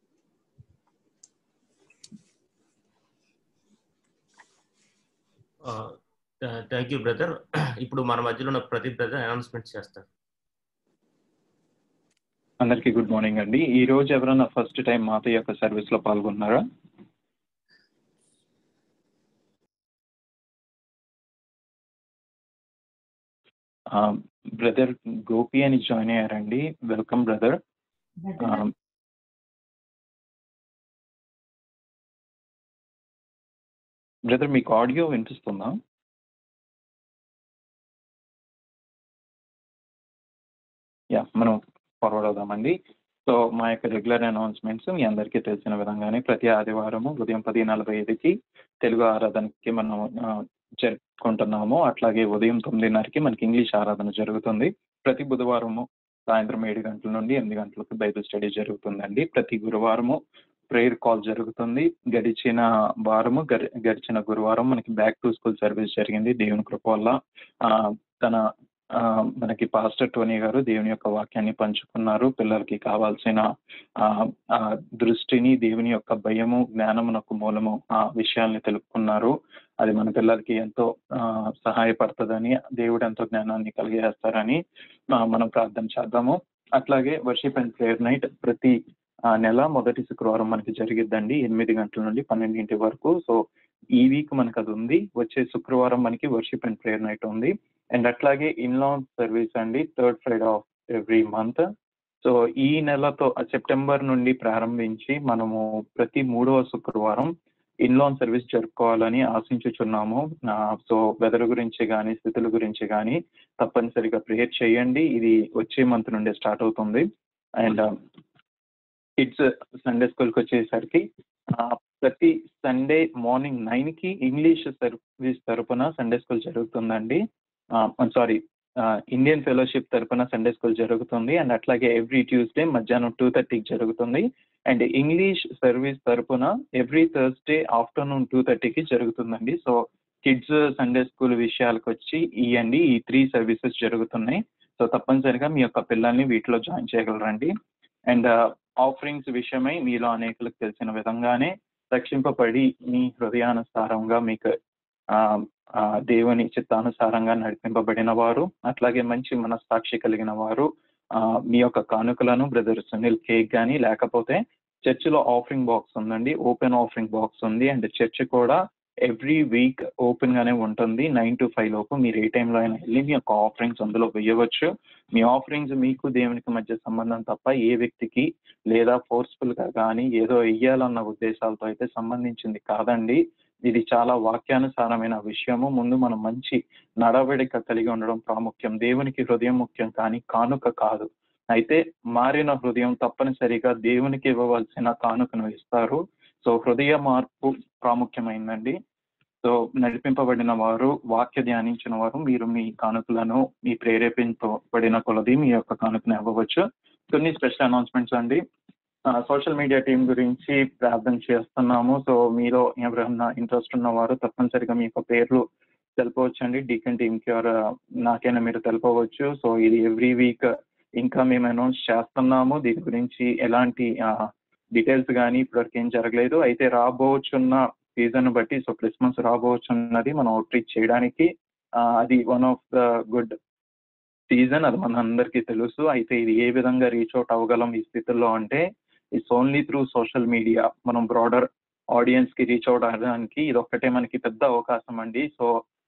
థ్యాంక్ యూ బ్రదర్ ఇప్పుడు మన మధ్యలో ఉన్న ప్రతి బ్రదర్ అనౌన్స్మెంట్ చేస్తారు అందరికీ గుడ్ మార్నింగ్ అండి ఈ రోజు ఎవరైనా ఫస్ట్ టైం మాతో యొక్క సర్వీస్ లో పాల్గొన్నారా బ్రదర్ గోపి అని జాయిన్ అయ్యారండి వెల్కమ్ బ్రదర్ బ్రదర్ మీకు ఆడియో వినిపిస్తుందా యా మనం ఫార్వర్డ్ అవుదామండి సో మా యొక్క రెగ్యులర్ అనౌన్స్మెంట్స్ మీ అందరికీ తెలిసిన విధంగానే ప్రతి ఆదివారము ఉదయం పది నలభై ఐదుకి తెలుగు ఆరాధనకి మనం జరుపుకుంటున్నాము అట్లాగే ఉదయం తొమ్మిదిన్నరకి మనకి ఇంగ్లీష్ ఆరాధన జరుగుతుంది ప్రతి బుధవారము సాయంత్రం ఏడు గంటల నుండి ఎనిమిది గంటలకు బైబిల్ స్టడీ జరుగుతుందండి ప్రతి గురువారము ప్రేయర్ కాల్ జరుగుతుంది గడిచిన వారము గడిచిన గురువారం మనకి బ్యాక్ టు స్కూల్ సర్వీస్ జరిగింది దేవుని కృప వల్ల తన మనకి పాస్టర్ టోనీ గారు దేవుని యొక్క వాక్యాన్ని పంచుకున్నారు పిల్లలకి కావాల్సిన దృష్టిని దేవుని యొక్క భయము జ్ఞానమునకు మూలము ఆ విషయాల్ని తెలుపుకున్నారు అది మన పిల్లలకి ఎంతో సహాయపడుతుందని దేవుడు ఎంతో జ్ఞానాన్ని కలిగేస్తారని మనం ప్రార్థన చేద్దాము అట్లాగే వర్షిప్ అండ్ ప్రేయర్ నైట్ ప్రతి నెల మొదటి శుక్రవారం మనకి జరిగిద్దండి ఎనిమిది గంటల నుండి పన్నెండింటి వరకు సో ఈ వీక్ మనకు అది ఉంది వచ్చే శుక్రవారం మనకి వర్షిప్ అండ్ ప్రేయర్ నైట్ ఉంది అండ్ అట్లాగే ఇన్లాన్ సర్వీస్ అండి third Friday of every month so ఈ నెలతో సెప్టెంబర్ నుండి ప్రారంభించి మనము ప్రతి మూడవ శుక్రవారం ఇన్లాన్ సర్వీస్ జరుపుకోవాలని ఆశించుచున్నాము సో వెదర్ గురించి కానీ స్థితుల గురించి కానీ తప్పనిసరిగా ప్రేయర్ చేయండి ఇది వచ్చే మంత్ నుండి స్టార్ట్ అవుతుంది అండ్ కిడ్స్ సండే స్కూల్కి వచ్చేసరికి ప్రతి సండే మార్నింగ్ నైన్కి ఇంగ్లీష్ సర్వీస్ తరపున సండే స్కూల్ జరుగుతుందండి సారీ ఇండియన్ ఫెలోషిప్ తరపున సండే స్కూల్ జరుగుతుంది అండ్ అట్లాగే ఎవ్రీ ట్యూస్డే మధ్యాహ్నం టూ థర్టీకి జరుగుతుంది అండ్ ఇంగ్లీష్ సర్వీస్ తరపున ఎవ్రీ థర్స్డే ఆఫ్టర్నూన్ టూ థర్టీకి జరుగుతుందండి సో కిడ్స్ సండే స్కూల్ విషయాలకు వచ్చి ఇవ్వండి ఈ త్రీ సర్వీసెస్ జరుగుతున్నాయి సో తప్పనిసరిగా మీ యొక్క పిల్లల్ని వీటిలో జాయిన్ చేయగలరండి అండ్ ఆఫరింగ్స్ విషయమై మీలో అనేకులకు తెలిసిన విధంగానే రక్షింపబడి మీ హృదయానుసారంగా మీకు దేవుని చిత్తానుసారంగా నడిపింపబడిన వారు అట్లాగే మంచి మనస్సాక్షి కలిగిన వారు మీ యొక్క కానుకలను బ్రదర్ సునీల్ కేక్ కానీ లేకపోతే చర్చిలో ఆఫరింగ్ బాక్స్ ఉందండి ఓపెన్ ఆఫరింగ్ బాక్స్ ఉంది అండ్ చర్చ్ కూడా ఎవ్రీ వీక్ ఓపెన్ గానే ఉంటుంది నైన్ టు ఫైవ్ లోపు మీరు ఏ టైంలో అయినా వెళ్ళి మీ యొక్క ఆఫరింగ్స్ అందులో వేయవచ్చు మీ ఆఫరింగ్స్ మీకు దేవునికి మధ్య సంబంధం తప్ప ఏ వ్యక్తికి లేదా ఫోర్స్ఫుల్ గా కానీ ఏదో వెయ్యాలన్న ఉద్దేశాలతో అయితే సంబంధించింది కాదండి ఇది చాలా వాక్యానుసారమైన విషయము ముందు మనం మంచి నడవడిక కలిగి ఉండడం ప్రాముఖ్యం దేవునికి హృదయం ముఖ్యం కానీ కానుక కాదు అయితే మారిన హృదయం తప్పనిసరిగా దేవునికి ఇవ్వవలసిన కానుకను ఇస్తారు సో హృదయ మార్పు ప్రాముఖ్యమైందండి సో నడిపింపబడిన వారు వాక్య ధ్యానించిన వారు మీరు మీ కానుకలను మీ ప్రేరేపింపబడిన కొలది మీ యొక్క కానుకను ఇవ్వవచ్చు కొన్ని స్పెషల్ అనౌన్స్మెంట్స్ అండి సోషల్ మీడియా టీం గురించి ప్రార్థన చేస్తున్నాము సో మీలో ఎవరైనా ఇంట్రెస్ట్ ఉన్నవారు తప్పనిసరిగా మీ యొక్క పేర్లు తెలపవచ్చు అండి డీకన్ టీమ్కి ఆర్ నాకైనా మీరు తెలపవచ్చు సో ఇది ఎవ్రీ వీక్ ఇంకా మేము అనౌన్స్ చేస్తున్నాము దీని గురించి ఎలాంటి డీటెయిల్స్ కానీ ఇప్పటివరకు ఏం జరగలేదు అయితే రాబోచున్న సీజన్ బట్టి సో క్రిస్మస్ రాబోచున్నది మనం అవుట్రీచ్ చేయడానికి ఆ, అది one of the good season అది మన అందరికీ తెలుసు అయితే ఇది ఏ విధంగా రీచ్ అవుట్ అవ్వగలం ఈ స్థితిలో అంటే it's only through social media మనం బ్రాడర్ ఆడియన్స్ కి రీచ్ అవుట్ అవ్వడానికి ఇది ఒక్కటే మనకి పెద్ద అవకాశం అండి so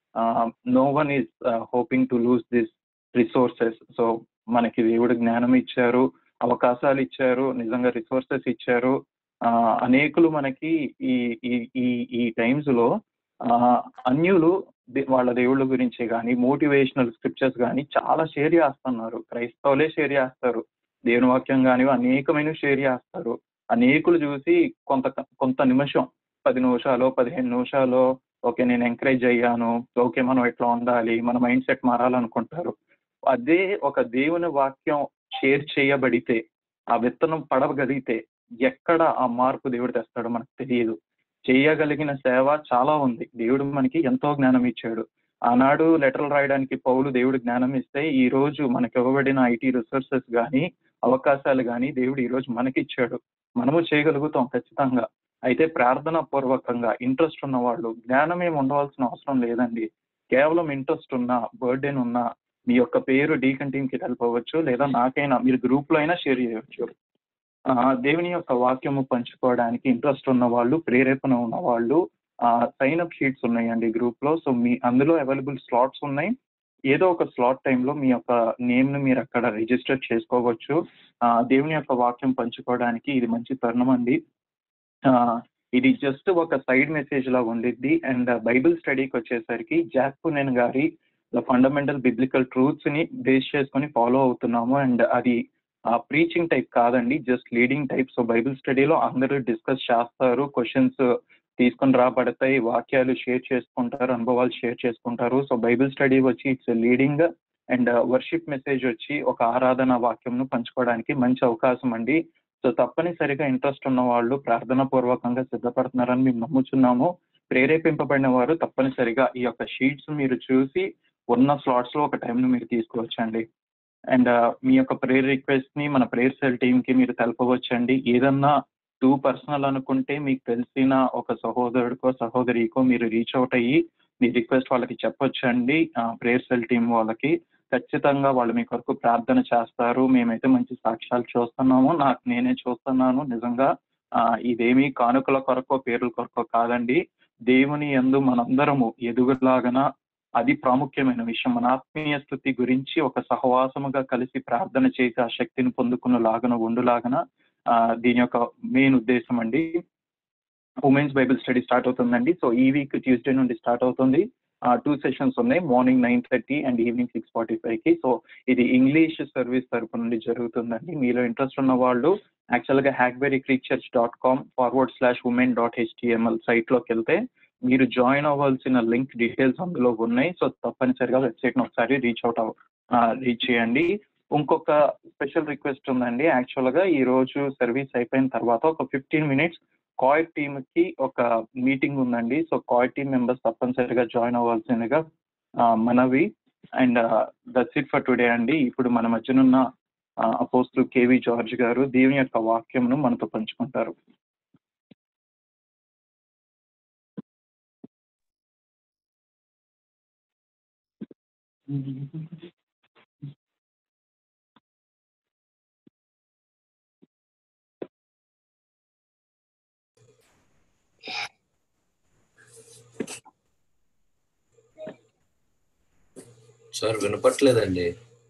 no one is hoping to lose this resources so మనకి దేవుడు జ్ఞానం ఇచ్చారు అవకాశాలు ఇచ్చారు నిజంగా రిసోర్సెస్ ఇచ్చారు ఆ, అనేకులు మనకి ఈ ఈ ఈ ఈ టైమ్స్ లో ఆ, అన్యులు దే- వాళ్ళ దేవుళ్ళ గురించి కానీ మోటివేషనల్ స్క్రిప్చర్స్ కానీ చాలా షేర్ చేస్తున్నారు క్రైస్తవులే షేర్ చేస్తారు దేవుని వాక్యం కానీ అనేకమైన షేర్ చేస్తారు అనేకులు చూసి కొంత కొంత నిమిషం పది నిమిషాలు పదిహేను నిమిషాలు ఓకే నేను ఎంకరేజ్ అయ్యాను ఓకే మనం ఎట్లా ఉండాలి మన మైండ్ సెట్ మారాలనుకుంటారు అదే ఒక దేవుని వాక్యం షేర్ చేయబడితే ఆ విత్తనం పడగలిగితే ఎక్కడ ఆ మార్పు దేవుడు తెస్తాడో మనకు తెలియదు చేయగలిగిన సేవ చాలా ఉంది దేవుడు మనకి ఎంతో జ్ఞానం ఇచ్చాడు ఆనాడు లెటర్లు రాయడానికి పౌలు దేవుడు జ్ఞానం ఇస్తే ఈ రోజు మనకి ఇవ్వబడిన ఐటీ రిసోర్సెస్ కానీ అవకాశాలు కానీ దేవుడు ఈ రోజు మనకి ఇచ్చాడు మనము చేయగలుగుతాం ఖచ్చితంగా అయితే ప్రార్థన పూర్వకంగా ఇంట్రెస్ట్ ఉన్న వాళ్ళు జ్ఞానం ఏమి ఉండవలసిన అవసరం లేదండి కేవలం ఇంట్రెస్ట్ ఉన్న బర్త్డేన్ ఉన్న మీ యొక్క పేరు డీకన్ టీమ్ కి వెళ్ళిపోవచ్చు లేదా నాకైనా మీరు గ్రూప్ లో అయినా షేర్ చేయవచ్చు ఆ, దేవుని యొక్క వాక్యము పంచుకోవడానికి ఇంట్రెస్ట్ ఉన్న వాళ్ళు ప్రేరేపణ ఉన్న వాళ్ళు సైన్ అప్ షీట్స్ ఉన్నాయండి గ్రూప్ లో సో మీ అందులో అవైలబుల్ స్లాట్స్ ఉన్నాయి ఏదో ఒక స్లాట్ టైంలో మీ యొక్క నేమ్ ని మీరు అక్కడ రిజిస్టర్ చేసుకోవచ్చు ఆ, దేవుని యొక్క వాక్యం పంచుకోవడానికి ఇది మంచి తరుణం అండి ఆ, ఇది జస్ట్ ఒక సైడ్ మెసేజ్ లా ఉండిద్ది అండ్ బైబిల్ స్టడీకి వచ్చేసరికి జాక్పునెన్ గారి ఫండమెంటల్ బిబ్లికల్ ట్రూత్స్ ని బేస్ చేసుకొని ఫాలో అవుతున్నాము అండ్ అది ప్రీచింగ్ టైప్ కాదండి just leading type so Bible స్టడీలో అందరూ డిస్కస్ చేస్తారు క్వశ్చన్స్ తీసుకొని రాబడతాయి వాక్యాలు షేర్ చేసుకుంటారు అనుభవాలు షేర్ చేసుకుంటారు సో బైబిల్ స్టడీ వచ్చి it's leading and worship message వచ్చి ఒక ఆరాధన వాక్యంను పంచుకోవడానికి మంచి అవకాశం అండి సో తప్పనిసరిగా ఇంట్రెస్ట్ ఉన్న వాళ్ళు ప్రార్థన పూర్వకంగా సిద్ధపడుతున్నారని మేము నమ్ముచున్నాము ప్రేరేపింపబడిన వారు తప్పనిసరిగా ఈ యొక్క షీట్స్ మీరు చూసి ఉన్న స్లాట్స్ లో ఒక టైంను మీరు తీసుకోవచ్చండి అండ్ మీ యొక్క ప్రేయర్ రిక్వెస్ట్ ని మన ప్రేయర్ సెల్ టీమ్ కి మీరు తెలపవచ్చండి ఏదన్నా టూ పర్సనల్ అనుకుంటే మీకు తెలిసిన ఒక సహోదరుడికో సహోదరికో మీరు రీచ్ అవుట్ అయ్యి మీ రిక్వెస్ట్ వాళ్ళకి చెప్పొచ్చండి ప్రేయర్ సెల్ టీం వాళ్ళకి ఖచ్చితంగా వాళ్ళు మీ కొరకు ప్రార్థన చేస్తారు మేమైతే మంచి సాక్ష్యాలు చూస్తున్నాము నాకు నేనే చూస్తున్నాను నిజంగా ఆ, ఇదేమీ కానుకల కొరకో పేర్ల కొరకో కాదండి దేవుని యందు మనందరము ఎదుగులాగన అది ప్రాముఖ్యమైన విషయం మన ఆత్మీయ స్థుతి గురించి ఒక సహవాసముగా కలిసి ప్రార్థన చేసి ఆ శక్తిని పొందుకున్న లాగన ఉండులాగన ఆ, దీని యొక్క మెయిన్ ఉద్దేశం అండి ఉమెన్స్ బైబిల్ స్టడీ స్టార్ట్ అవుతుందండి సో ఈ వీక్ ట్యూస్డే నుండి స్టార్ట్ అవుతుంది టూ సెషన్స్ ఉన్నాయి morning nine thirty and evening six forty ఫైవ్కి సో ఇది ఇంగ్లీష్ సర్వీస్ తరపు నుండి జరుగుతుందండి మీలో ఇంట్రెస్ట్ ఉన్న వాళ్ళు యాక్చువల్గా Hackberry Creek church dot com forward slash women dot HTML సైట్లోకి వెళ్తే మీరు జాయిన్ అవ్వాల్సిన లింక్ డీటెయిల్స్ అందులో ఉన్నాయి సో తప్పనిసరిగా వెబ్సైట్ని ఒకసారి రీచ్ అవుట్ అవ రీచ్ చేయండి ఇంకొక స్పెషల్ రిక్వెస్ట్ ఉందండి యాక్చువల్గా ఈ రోజు సర్వీస్ అయిపోయిన తర్వాత ఒక ఫిఫ్టీన్ మినిట్స్ కాయ్ టీమ్ కి ఒక మీటింగ్ ఉందండి సో కాయ్ టీమ్ మెంబర్స్ తప్పనిసరిగా జాయిన్ అవ్వాల్సిందిగా ఆ, మనవి and that's it for today అండి ఇప్పుడు మన మధ్యనున్న అపోస్తు కేవి జార్జ్ గారు దేవుని యొక్క వాక్యంను మనతో పంచుకుంటారు సార్ వినపట్లేదండి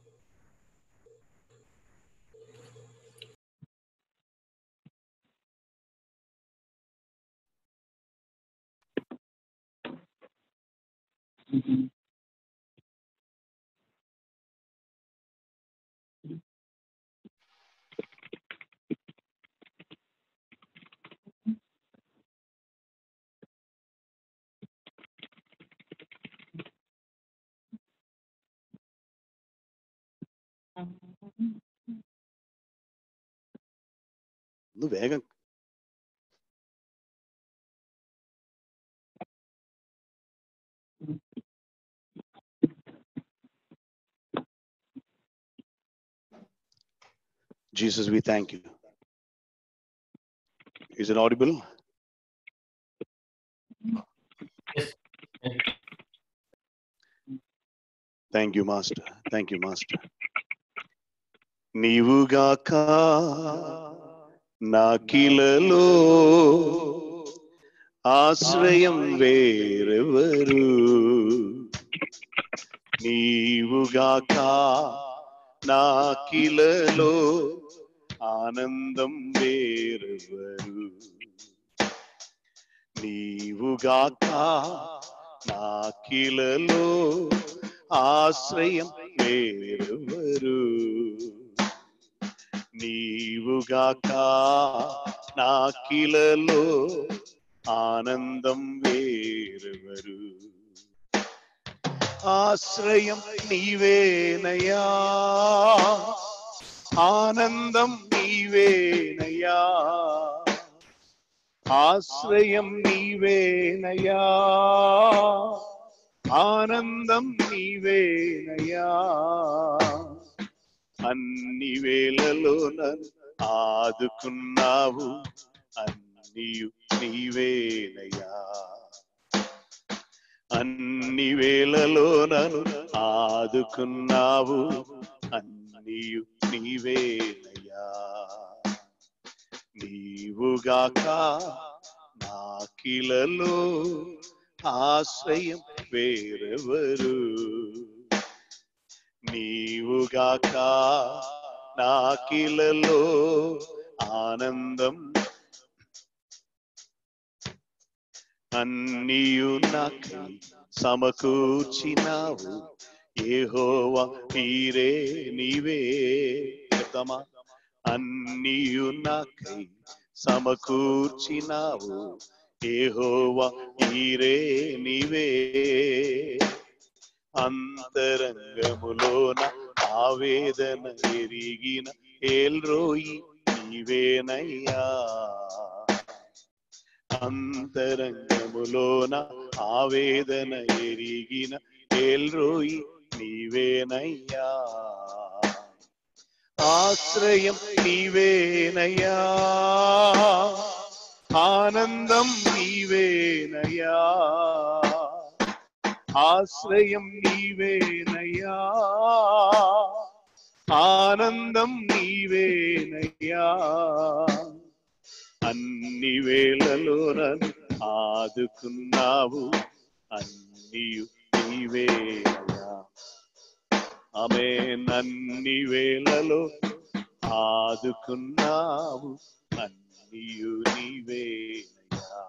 నువ్వు వేగం Jesus, we thank you. Is it audible? Thank you master thank you master నీవుగాక నా కిలలో ఆశ్రయం వేరెవరు నీవుగాక నా కిలలో ఆనందం వేరెవరు నీవుగాక నా కిలలో ఆశ్రయం వేరెవరు నీవుగాక నా కిలలో ఆనందం వేరెవరు ఆశ్రయం నీవేనయా ఆనందం నీవేనయా ఆశ్రయం నీవేనయా ఆనందం నీవేనయా అన్ని వేళలో నన్ను ఆదుకున్నావు అన్నియు నీవేనయా అన్ని వేళలో నన్ను ఆదుకున్నావు అన్నియు నీవేనయా నీవుగాక నా కిలలో ఆశ్రయం వేరెవరు నీవుగాక నా కిలలో ఆనందం అన్నియు నాకై సమకూర్చినావు ఏహోవా నీరే నీవే చెప్తామా అన్నియు నాకై సమకూర్చినావు ఏహోవా నీరే నీవే అంతరంగములోన ఆవేదన ఎరిగిన ఏల్రోయి నీవేనయ్యా అంతరంగములోన ఆవేదన ఎరిగిన ఏల్రోయి నీవేనయ్యా ఆశ్రయం నీవేనయ్యా ఆనందం నీవేనయ్యా ఆశ్రయం నీవేనయ్యా ఆనందం నీవేనయ్యా అన్ని వేళలో నన్ను ఆదుకున్నావు అన్నియు నీవేనయ్యా ఆమె నన్ని వేళలో ఆదుకున్నావు అన్నియు నీవేనయ్యా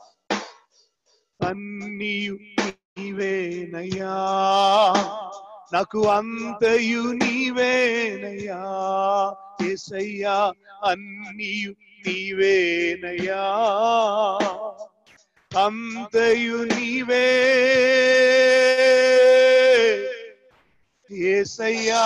అన్నియు నీవేనయ్యా నాకు అంతయు నీవేనయ్యా ఏసయ్యా అన్నియు నీవేనయ్యా అంతయు నీవే ఏసయ్యా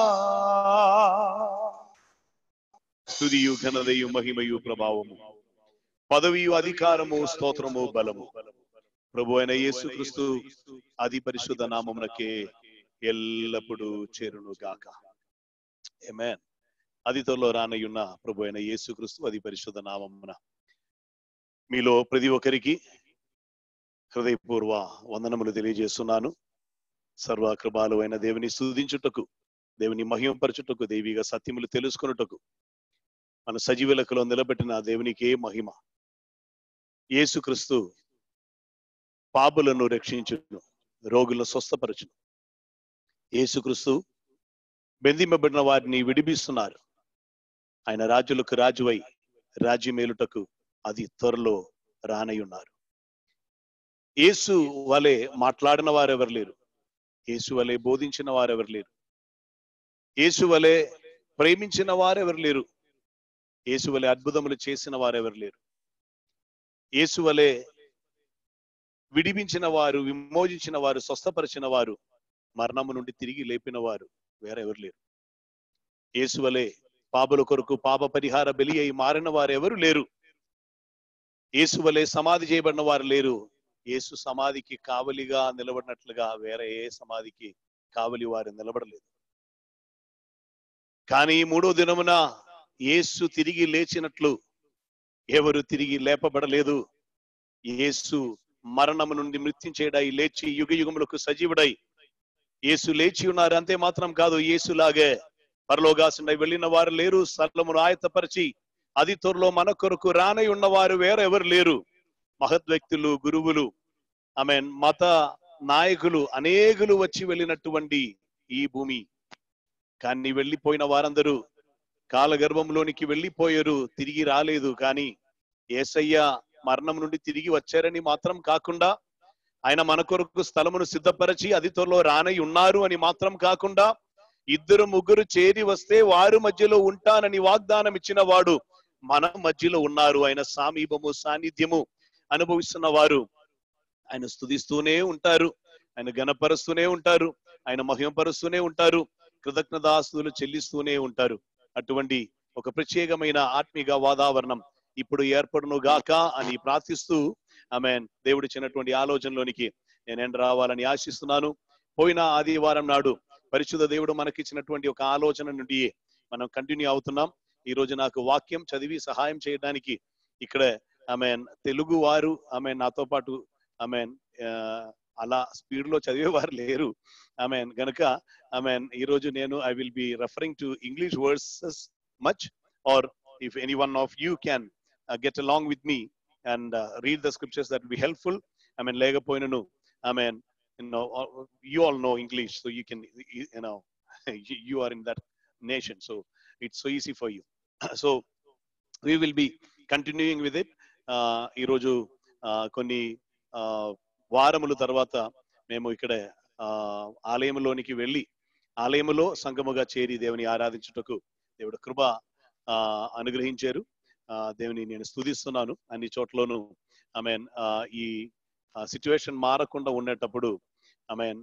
స్తుతియు ఘనదయు మహిమయు ప్రభావము పదవియు అధికారము స్తోత్రము బలము ప్రభు అయిన యేసుక్రీస్తు అతి పరిశుద్ధ నామమునకే ఎల్లప్పుడూ చేరును గాక ఆమేన్ అది త్వరలో రానయ్యున్న ప్రభు అయిన యేసుక్రీస్తు అది పరిశుద్ధ నామమున మీలో ప్రతి ఒక్కరికి హృదయపూర్వ వందనములు తెలియజేస్తున్నాను సర్వకృపాలు అయిన దేవుని స్తుతించుటకు దేవుని మహిమపరచుటకు దేవిగా సత్యములు తెలుసుకొనుటకు మన సజీవులకులో నిలబెట్టిన దేవునికే మహిమ యేసుక్రీస్తు పాపులను రక్షించును రోగులను స్వస్థపరచును యేసుక్రీస్తు బెందింపబడిన వారిని విడిపిస్తున్నారు ఆయన రాజులకు రాజువై రాజ్యమేలుటకు అది త్వరలో రానయ్యున్నారు యేసు వలె మాట్లాడిన వారెవరు లేరు యేసు వలె బోధించిన వారెవరు లేరు యేసు వలె ప్రేమించిన వారెవరు లేరు యేసు వలె అద్భుతములు చేసిన వారెవరు లేరు యేసు వలె విడిపించిన వారు విమోచించిన వారు స్వస్థపరిచిన వారు మరణము నుండి తిరిగి లేపిన వారు వేరెవరు లేరు యేసు వలె పాపల కొరకు పాప పరిహార బలి అయి మారిన వారు ఎవరు లేరు యేసు వలె సమాధి చేయబడిన వారు లేరు యేసు సమాధికి కావలిగా నిలబడినట్లుగా వేరే ఏ సమాధికి కావలి వారు నిలబడలేదు కానీ మూడో దినమున యేసు తిరిగి లేచినట్లు ఎవరు తిరిగి లేపబడలేదు యేసు మరణము నుండి మృత్యం చేయడై లేచి యుగ యుగములకు సజీవుడై యేసు లేచి ఉన్నారు అంతే మాత్రం కాదు యేసులాగే పరలోగాసుండై వెళ్ళిన వారు లేరు స్థలమును ఆయత్తపరిచి అది త్వరలో మన కొరకు రానై ఉన్నవారు వేరెవరు లేరు మహత్ వ్యక్తులు గురువులు ఆమె మత నాయకులు అనేకులు వచ్చి వెళ్ళినటువంటి ఈ భూమి కానీ వెళ్ళిపోయిన వారందరూ కాలగర్భంలోనికి వెళ్ళిపోయారు తిరిగి రాలేదు కానీ ఏసయ్య మరణం నుండి తిరిగి వచ్చారని మాత్రం కాకుండా ఆయన మన కొరకు స్థలమును సిద్ధపరిచి అది త్వరలో రానై ఉన్నారు అని మాత్రం కాకుండా ఇద్దరు ముగ్గురు చేరి వస్తే వారు మధ్యలో ఉంటానని వాగ్దానం ఇచ్చిన వాడు మన మధ్యలో ఉన్నారు ఆయన సామీపము సాన్నిధ్యము అనుభవిస్తున్న వారు ఆయన స్తుతిస్తూనే ఉంటారు ఆయన గణపరుస్తూనే ఉంటారు ఆయన మహిమపరుస్తూనే ఉంటారు కృతజ్ఞతాస్తులు చెల్లిస్తూనే ఉంటారు అటువంటి ఒక ప్రత్యేకమైన ఆత్మీయ వాతావరణం ఇప్పుడు ఏర్పడును గాక అని ప్రార్థిస్తూ ఆమె దేవుడు ఇచ్చినటువంటి ఆలోచనలోనికి నేను రావాలని ఆశిస్తున్నాను పోయిన ఆదివారం నాడు పరిశుద్ధ దేవుడు మనకిచ్చినటువంటి ఒక ఆలోచన నుండి మనం కంటిన్యూ అవుతున్నాం ఈ రోజు నాకు వాక్యం చదివి సహాయం చేయడానికి ఇక్కడ ఆమె తెలుగు వారు ఆమె నాతో పాటు ఆమె అలా స్పీడ్ లో చదివేవారు లేరు ఆమె గనక ఆమె ఈ రోజు నేను I will be referring to English verses much or if any one of you can get along with me and read the scriptures that be helpful I mean లేకపోయినను I mean you know uh, you all know english so you can you, you know you- you are in that nation so it's so easy for you so we will be continuing with it uh, ఈరోజు uh, కొన్ని uh, వారముల తర్వాత మేము ఇక్కడ uh, ఆలయంలోనికి వెళ్ళి ఆలయములో సంగముగా చేరి దేవుని ఆరాధించుటకు దేవుడు కృప uh, అనుగ్రహించారు uh, దేవుని నేను స్తుతిస్తున్నాను అన్ని చోట్లోనూ ఐ మీన్ ఈ సిచ్యువేషన్ మారకుండా ఉండేటప్పుడు ఐ మీన్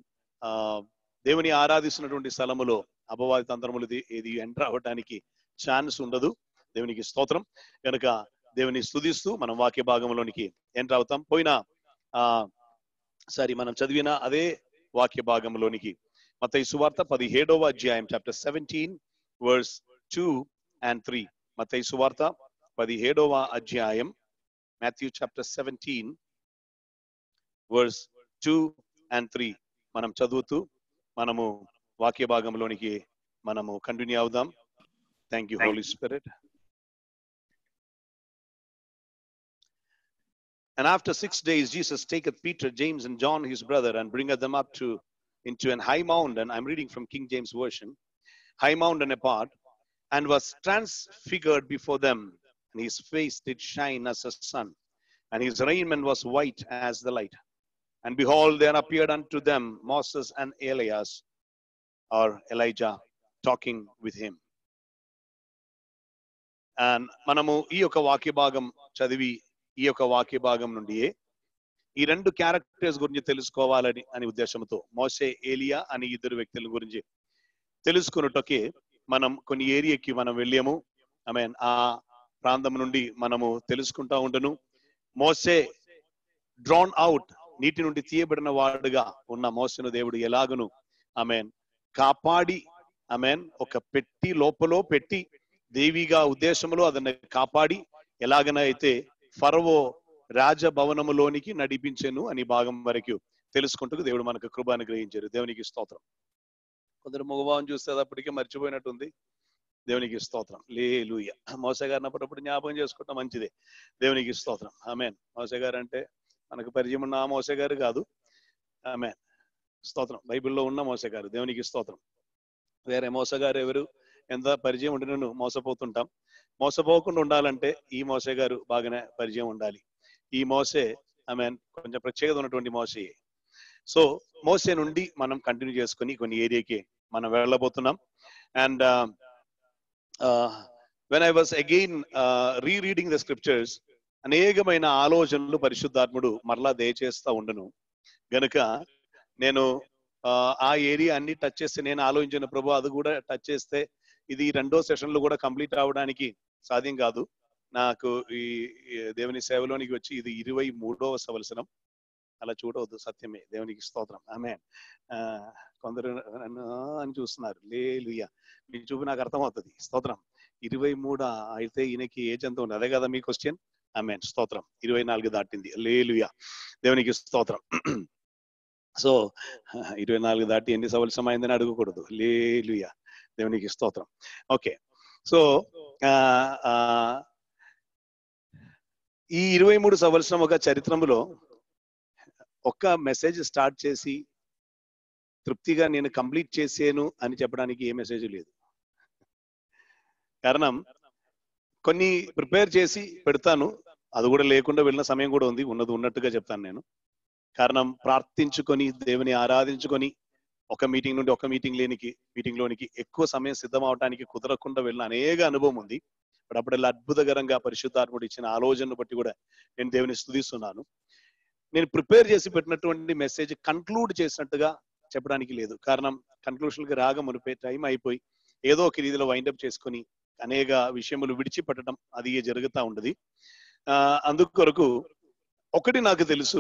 దేవుని ఆరాధిస్తున్నటువంటి స్థలములో అపవాది తంత్రములు ఇది- ఇది ఎంటర్ అవ్వడానికి ఛాన్స్ ఉండదు దేవునికి స్తోత్రం కనుక దేవుని స్తుతిస్తూ మనం వాక్య భాగంలోనికి ఎంటర్ అవుతాం పోయిన ఆ సారీ మనం చదివిన అదే వాక్య భాగంలోనికి మత సువార్త పదిహేడవ అధ్యాయం chapter seventeen verse two and three మత సువార్త పదిహేడవ అధ్యాయం Matthew chapter seventeen verse two and three మనం చదువుతూ మనము వాక్య భాగంలోనికి మనము కంటిన్యూ అవుదాం thank you Holy Spirit And after six days, Jesus taketh Peter, James, and John, his brother, and bringeth them up to into an high mountain. I'm reading from King James Version. High mountain apart, and was transfigured before them, and his face did shine as a sun, and his raiment was white as the light. And behold, there appeared unto them Moses and Elias, or Elijah, talking with him. And మనము ఈ యొక్క వాక్య భాగం చదివి ఈ యొక్క వాక్య భాగం నుండి ఈ రెండు క్యారెక్టర్స్ గురించి తెలుసుకోవాలని అని ఉద్దేశంతో మోసే ఏలియా అని ఇద్దరు వ్యక్తుల గురించి తెలుసుకున్నటకే మనం కొన్ని ఏరియాకి మనం వెళ్ళాము ఐ మీన్ ఆ ప్రాంతం నుండి మనము తెలుసుకుంటా ఉండను మోసే డ్రాన్ అవుట్ నీటి నుండి తీయబడిన వాడుగా ఉన్న మోసను దేవుడు ఎలాగను ఆమెన్ కాపాడి ఆమెన్ ఒక పెట్టి లోపలో పెట్టి దేవిగా ఉద్దేశములో అతన్ని కాపాడి ఎలాగనైతే ఫరవో రాజభవనములోనికి నడిపించెను అని భాగం వరకు తెలుసుకుంటూ దేవుడు మనకు కృప అనుగ్రహించారు దేవునికి స్తోత్రం కొందరు మగవాన్ చూస్తే అది అప్పటికే మర్చిపోయినట్టుంది దేవునికి స్తోత్రం లేలుయ మోసగారిని అప్పుడప్పుడు జ్ఞాపకం చేసుకోవటం మంచిదే దేవునికి స్తోత్రం ఆమెన్ మోసగారు అంటే మనకు పరిచయం ఉన్న ఆ మోసగారు కాదు ఆమె స్తోత్రం బైబిల్లో ఉన్న మోసగారు దేవునికి స్తోత్రం వేరే మోసగారు ఎవరు ఎంత పరిచయం ఉండినను మోసపోతుంటాం మోసపోకుండా ఉండాలంటే ఈ మోసగారు బాగానే పరిచయం ఉండాలి ఈ మోసే ఆమె కొంచెం ప్రత్యేకత ఉన్నటువంటి మోసే సో మోసే నుండి మనం కంటిన్యూ చేసుకుని కొన్ని ఏరియాకి మనం వెళ్ళబోతున్నాం and when I was again rereading the scriptures అనేకమైన ఆలోచనలు పరిశుద్ధాత్ముడు మరలా దయచేస్తా ఉండను గనుక నేను ఆ, ఆ ఏరియా అన్ని టచ్ చేస్తే నేను ఆలోచించిన ప్రభు అది కూడా టచ్ చేస్తే ఇది రెండో సెషన్ లో కూడా కంప్లీట్ అవడానికి సాధ్యం కాదు నాకు ఈ ఈ దేవుని సేవలోనికి వచ్చి ఇది ఇరవై మూడవ సంవత్సరం అలా చూడవద్దు సత్యమే దేవునికి స్తోత్రం ఆమె కొందరు నన్ను "ఆ" అని చూస్తున్నారు లేలుయ్య మీ చూపు నాకు అర్థమవుతుంది స్తోత్రం ఇరవై మూడు అయితే ఈయనకి ఏజ్ ఎంత ఉంది అదే కదా మీ క్వశ్చన్ ఆమె స్తోత్రం ఇరవై నాలుగు దాటింది లేలుయ దేవునికి స్తోత్రం సో ఇరవై నాలుగు దాటి ఎన్ని సంవత్సరం అయిందని అడగకూడదు లేలుయ దేవునికి స్తోత్రం ఓకే సో ఆ, ఆ, ఈ ఇరవై మూడు సంవత్సరం ఒక చరిత్రములో ఒక్క మెసేజ్ స్టార్ట్ చేసి తృప్తిగా నేను కంప్లీట్ చేసాను అని చెప్పడానికి ఏ మెసేజ్ లేదు కారణం కొన్ని ప్రిపేర్ చేసి పెడతాను అది కూడా లేకుండా వెళ్ళిన సమయం కూడా ఉంది ఉన్నది ఉన్నట్టుగా చెప్తాను నేను కారణం ప్రార్థించుకొని దేవుని ఆరాధించుకొని ఒక మీటింగ్ నుండి ఒక మీటింగ్ లేనికి మీటింగ్ లోనికి ఎక్కువ సమయం సిద్ధం అవడానికి కుదరకుండా వెళ్ళిన అనేక అనుభవం ఉంది బట్ అప్పుడల్లా అద్భుతకరంగా పరిశుద్ధాత్ముడు ఇచ్చిన ఆలోచనను బట్టి కూడా నేను దేవుని స్తుతిస్తున్నాను నేను ప్రిపేర్ చేసి పెట్టినటువంటి మెసేజ్ కన్క్లూడ్ చేసినట్టుగా చెప్పడానికి లేదు కారణం కన్క్లూషన్ కి రాగా మునిపే టైం అయిపోయి ఏదో ఒక రీతిలో వైండప్ చేసుకొని అనేక విషయములు విడిచిపెట్టడం అది జరుగుతూ ఉండదు ఆ అందుకు కొరకు ఒకటి నాకు తెలుసు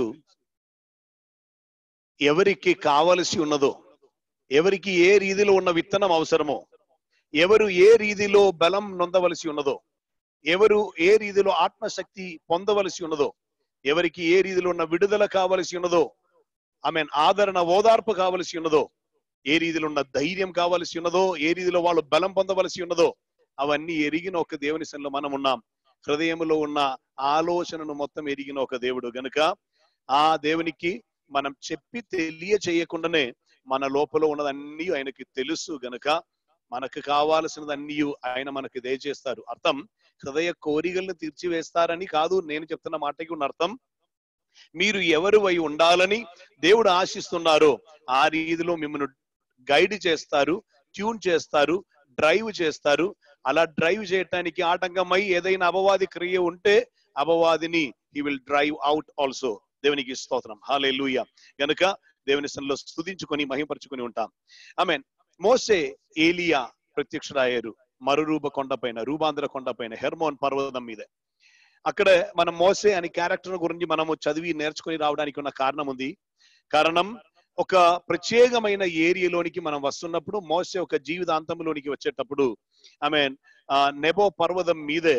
ఎవరికి కావలసి ఉన్నదో ఎవరికి ఏ రీతిలో ఉన్న విత్తనం అవసరమో ఎవరు ఏ రీతిలో బలం నొందవలసి ఉన్నదో ఎవరు ఏ రీతిలో ఆత్మశక్తి పొందవలసి ఉన్నదో ఎవరికి ఏ రీతిలో ఉన్న విడుదల కావలసి ఉన్నదో ఆమె ఆదరణ ఓదార్పు కావలసి ఉన్నదో ఏ రీతిలో ఉన్న ధైర్యం కావలసి ఉన్నదో ఏ రీతిలో వాళ్ళు బలం పొందవలసి ఉన్నదో అవన్నీ ఎరిగిన ఒక దేవుని సన్నిలో మనం ఉన్నాం హృదయములో ఉన్న ఆలోచనను మొత్తం ఎరిగిన ఒక దేవుడు గనుక ఆ దేవునికి మనం చెప్పి తెలియచేయకుండానే మన లోపల ఉన్నదన్నీ ఆయనకి తెలుసు గనుక మనకు కావాల్సినదన్నీ ఆయన మనకి దయచేస్తారు అర్థం హృదయ కోరికలను తీర్చివేస్తారని కాదు నేను చెప్తున్న మాటకి ఉన్న అర్థం మీరు ఎవరు అయి ఉండాలని దేవుడు ఆశిస్తున్నారో ఆ రీతిలో మిమ్మల్ని గైడ్ చేస్తారు ట్యూన్ చేస్తారు డ్రైవ్ చేస్తారు అలా డ్రైవ్ చేయటానికి ఆటంకమై ఏదైనా అపవాది క్రియ ఉంటే అపవాదిని he will drive out also దేవునికి స్తోత్రం హాలే లూయ గనుక దేవుని సన్నిలో స్తుతించుకొని మహింపరచుకొని ఉంటాం ఆమె మోసే ఏలియా ప్రత్యక్షుడయ్యారు మరురూప కొండపైన రూపాంధ్ర కొండపైన హెర్మోన్ పర్వతం మీద అక్కడ మనం మోసే అనే క్యారెక్టర్ గురించి మనము చదివి నేర్చుకొని రావడానికి ఉన్న కారణం ఉంది కారణం ఒక ప్రత్యేకమైన ఏరియాలోనికి మనం వస్తున్నప్పుడు మోసే ఒక జీవితాంతంలోనికి వచ్చేటప్పుడు ఐ మీన్ నెబో పర్వతం మీదే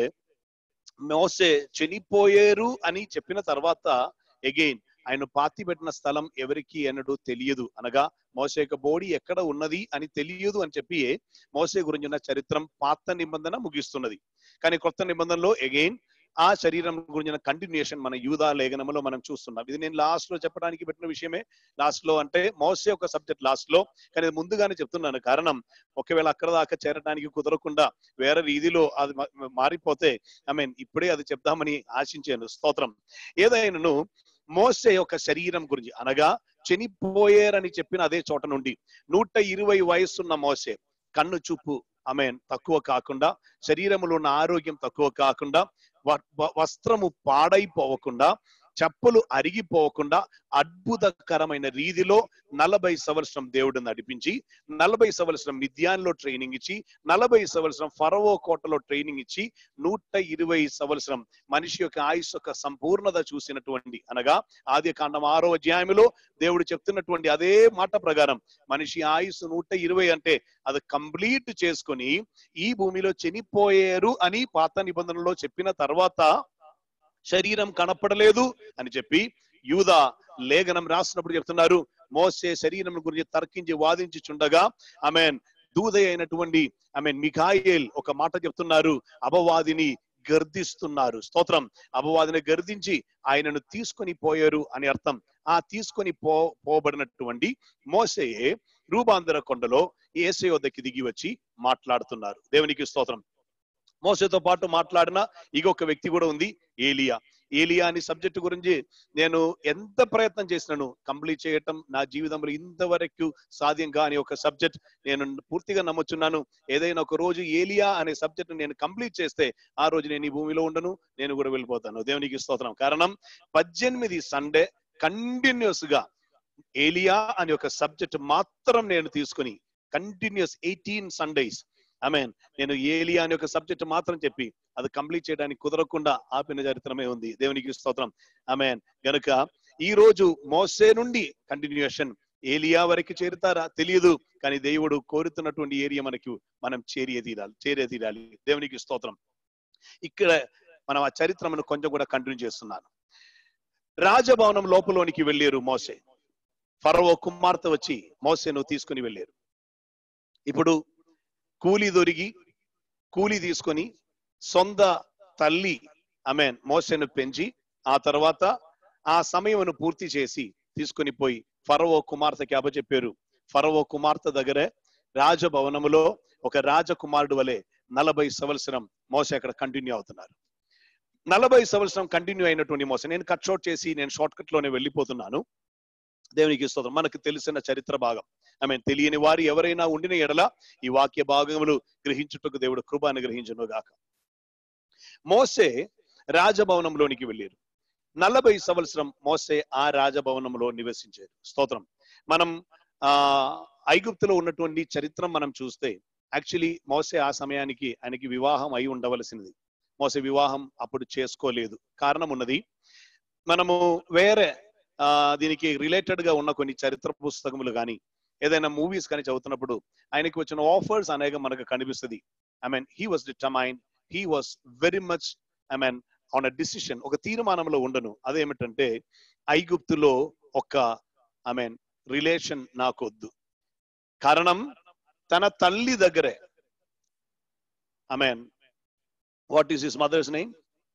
మోసే చనిపోయారు అని చెప్పిన తర్వాత అగైన్ ఆయన పాతి పెట్టిన స్థలం ఎవరికి అన్నడు తెలియదు అనగా మోసే యొక్క బోడీ ఎక్కడ ఉన్నది అని తెలియదు అని చెప్పి మోసే గురించి ఉన్న చరిత్రం పాత నిబంధన ముగిస్తున్నది కానీ కొత్త నిబంధనలో అగైన్ ఆ శరీరం గురించిన కంటిన్యూషన్ మన యూదా లేఖనంలో మనం చూస్తున్నాం ఇది నేను లాస్ట్ లో చెప్పడానికి పెట్టిన విషయమే లాస్ట్ లో అంటే మోసే ఒక సబ్జెక్ట్ లాస్ట్ లో కానీ ఇది ముందుగానే చెప్తున్నాను కారణం ఒకవేళ అక్కడ దాకా చేరడానికి కుదరకుండా వేరే రీతిలో అది మా- మారిపోతే ఐ మీన్ ఇప్పుడే అది చెప్దామని ఆశించాను స్తోత్రం ఏదైనాను మోసే యొక్క శరీరం గురించి అనగా చనిపోయారని చెప్పిన అదే చోట నుండి నూట ఇరవై వయస్సున్న మోసే కన్ను చూపు ఆమె తక్కువ కాకుండా శరీరములో ఉన్న ఆరోగ్యం తక్కువ కాకుండా వ- వ- వస్త్రము పాడైపోవకుండా చెప్పులు అరిగిపోకుండా అద్భుతకరమైన రీతిలో నలభై సంవత్సరం దేవుడు నడిపించి నలభై సంవత్సరం మిద్యాన్లో ట్రైనింగ్ ఇచ్చి నలభై సంవత్సరం ఫరవో కోటలో ట్రైనింగ్ ఇచ్చి నూట ఇరవై సంవత్సరం మనిషి యొక్క ఆయుష్ యొక్క సంపూర్ణత చూసినటువంటి అనగా ఆది కాండం ఆరో అధ్యాయంలో దేవుడు చెప్తున్నటువంటి అదే మాట ప్రకారం మనిషి ఆయుష్ నూట ఇరవై అంటే అది కంప్లీట్ చేసుకొని ఈ భూమిలో చనిపోయారు అని పాత నిబంధనలో చెప్పిన తర్వాత శరీరం కనపడలేదు అని చెప్పి యూదా లేఖనం రాసినప్పుడు చెప్తున్నారు మోసే శరీరం గురించి తర్కించి వాదించి చుండగా ఆమెన్ దూద అయినటువంటి ఆమెన్ మిఖాయేల్ ఒక మాట చెప్తున్నారు అపవాదిని గర్దిస్తున్నారు స్తోత్రం అపవాదిని గర్దించి ఆయనను తీసుకొని పోయారు అని అర్థం ఆ తీసుకొని పో పోబడినటువంటి మోసే రూపాంతర కొండలో ఏసే వద్దకి దిగి వచ్చి మాట్లాడుతున్నారు దేవునికి స్తోత్రం మోసతో పాటు మాట్లాడిన ఇంకొక వ్యక్తి కూడా ఉంది ఏలియా ఏలియా అని సబ్జెక్ట్ గురించి నేను ఎంత ప్రయత్నం చేసినాను కంప్లీట్ చేయటం నా జీవితంలో ఇంతవరకు సాధ్యం కాని ఒక సబ్జెక్ట్ నేను పూర్తిగా నమ్ముచున్నాను ఏదైనా ఒక రోజు ఏలియా అనే సబ్జెక్ట్ నేను కంప్లీట్ చేస్తే ఆ రోజు నేను ఈ భూమిలో ఉండను నేను కూడా వెళ్ళిపోతాను దేవునికి స్తోత్రం కారణం పద్దెనిమిది సండే కంటిన్యూస్ గా ఏలియా అనే ఒక సబ్జెక్ట్ మాత్రం నేను తీసుకుని కంటిన్యూస్ ఎయిటీన్ సండేస్ మీన్ నేను ఏలియా అనే ఒక సబ్జెక్ట్ మాత్రం చెప్పి అది కంప్లీట్ చేయడానికి కుదరకుండా ఆపిన చరిత్రమే ఉంది దేవునికి స్తోత్రం మీన్ గనుక ఈ రోజు మోసే నుండి కంటిన్యూషన్ ఏలియా వరకు చేరుతారా తెలియదు కానీ దేవుడు కోరుతున్నటువంటి ఏరియా మనకి మనం చేరే తీరాలి చేరే తీరాలి దేవునికి స్తోత్రం ఇక్కడ మనం ఆ చరిత్రను కొంచెం కూడా కంటిన్యూ చేస్తున్నాను రాజభవనం లోపలోనికి వెళ్ళారు మోసే ఫరవో కుమార్తె వచ్చి మోసేను తీసుకుని వెళ్ళారు ఇప్పుడు కూలీ దొరికి కూలీ తీసుకొని సొంత తల్లి అమెన్ మోసెను పెంచి ఆ తర్వాత ఆ సమయమును పూర్తి చేసి తీసుకొని పోయి ఫరవో కుమార్తెకి అప్పచెప్పారు ఫరవో కుమార్తె దగ్గరే రాజభవనములో ఒక రాజకుమారుడు వలె నలభై సంవత్సరం మోస అక్కడ కంటిన్యూ అవుతున్నారు నలభై సంవత్సరం కంటిన్యూ అయినటువంటి మోస నేను కట్ షాట్ చేసి నేను షార్ట్ కట్ లోనే వెళ్ళిపోతున్నాను దేవునికి స్తోత్రం మనకు తెలిసిన చరిత్ర భాగం ఐ మీన్ తెలియని వారు ఎవరైనా ఉండిన ఎడల ఈ వాక్య భాగములు గ్రహించుటకు దేవుడు కృప అనుగ్రహించును గాక మోసే రాజభవనంలోనికి వెళ్ళారు నలభై సంవత్సరం మోసే ఆ రాజభవనంలో నివసించారు స్తోత్రం మనం ఆ ఐగుప్తులో ఉన్నటువంటి చరిత్ర మనం చూస్తే యాక్చువల్లీ మోసే ఆ సమయానికి ఆయనకి వివాహం అయి ఉండవలసినది మోసే వివాహం అప్పుడు చేసుకోలేదు కారణం ఉన్నది మనము వేరే ఆ దీనికి రిలేటెడ్ గా ఉన్న కొన్ని చరిత్ర పుస్తకములు కానీ ఏదైనా మూవీస్ కానీ చదువుతున్నప్పుడు ఆయనకి వచ్చిన ఆఫర్స్ అనేక మనకు కనిపిస్తుంది I mean he was determined he was very much I mean on a decision ఒక తీర్మానంలో ఉండను అదేమిటంటే ఐగుప్తులో ఒక ఐ మీన్ రిలేషన్ నాకు వద్దు కారణం తన తల్లి దగ్గరే I mean what is his mother's name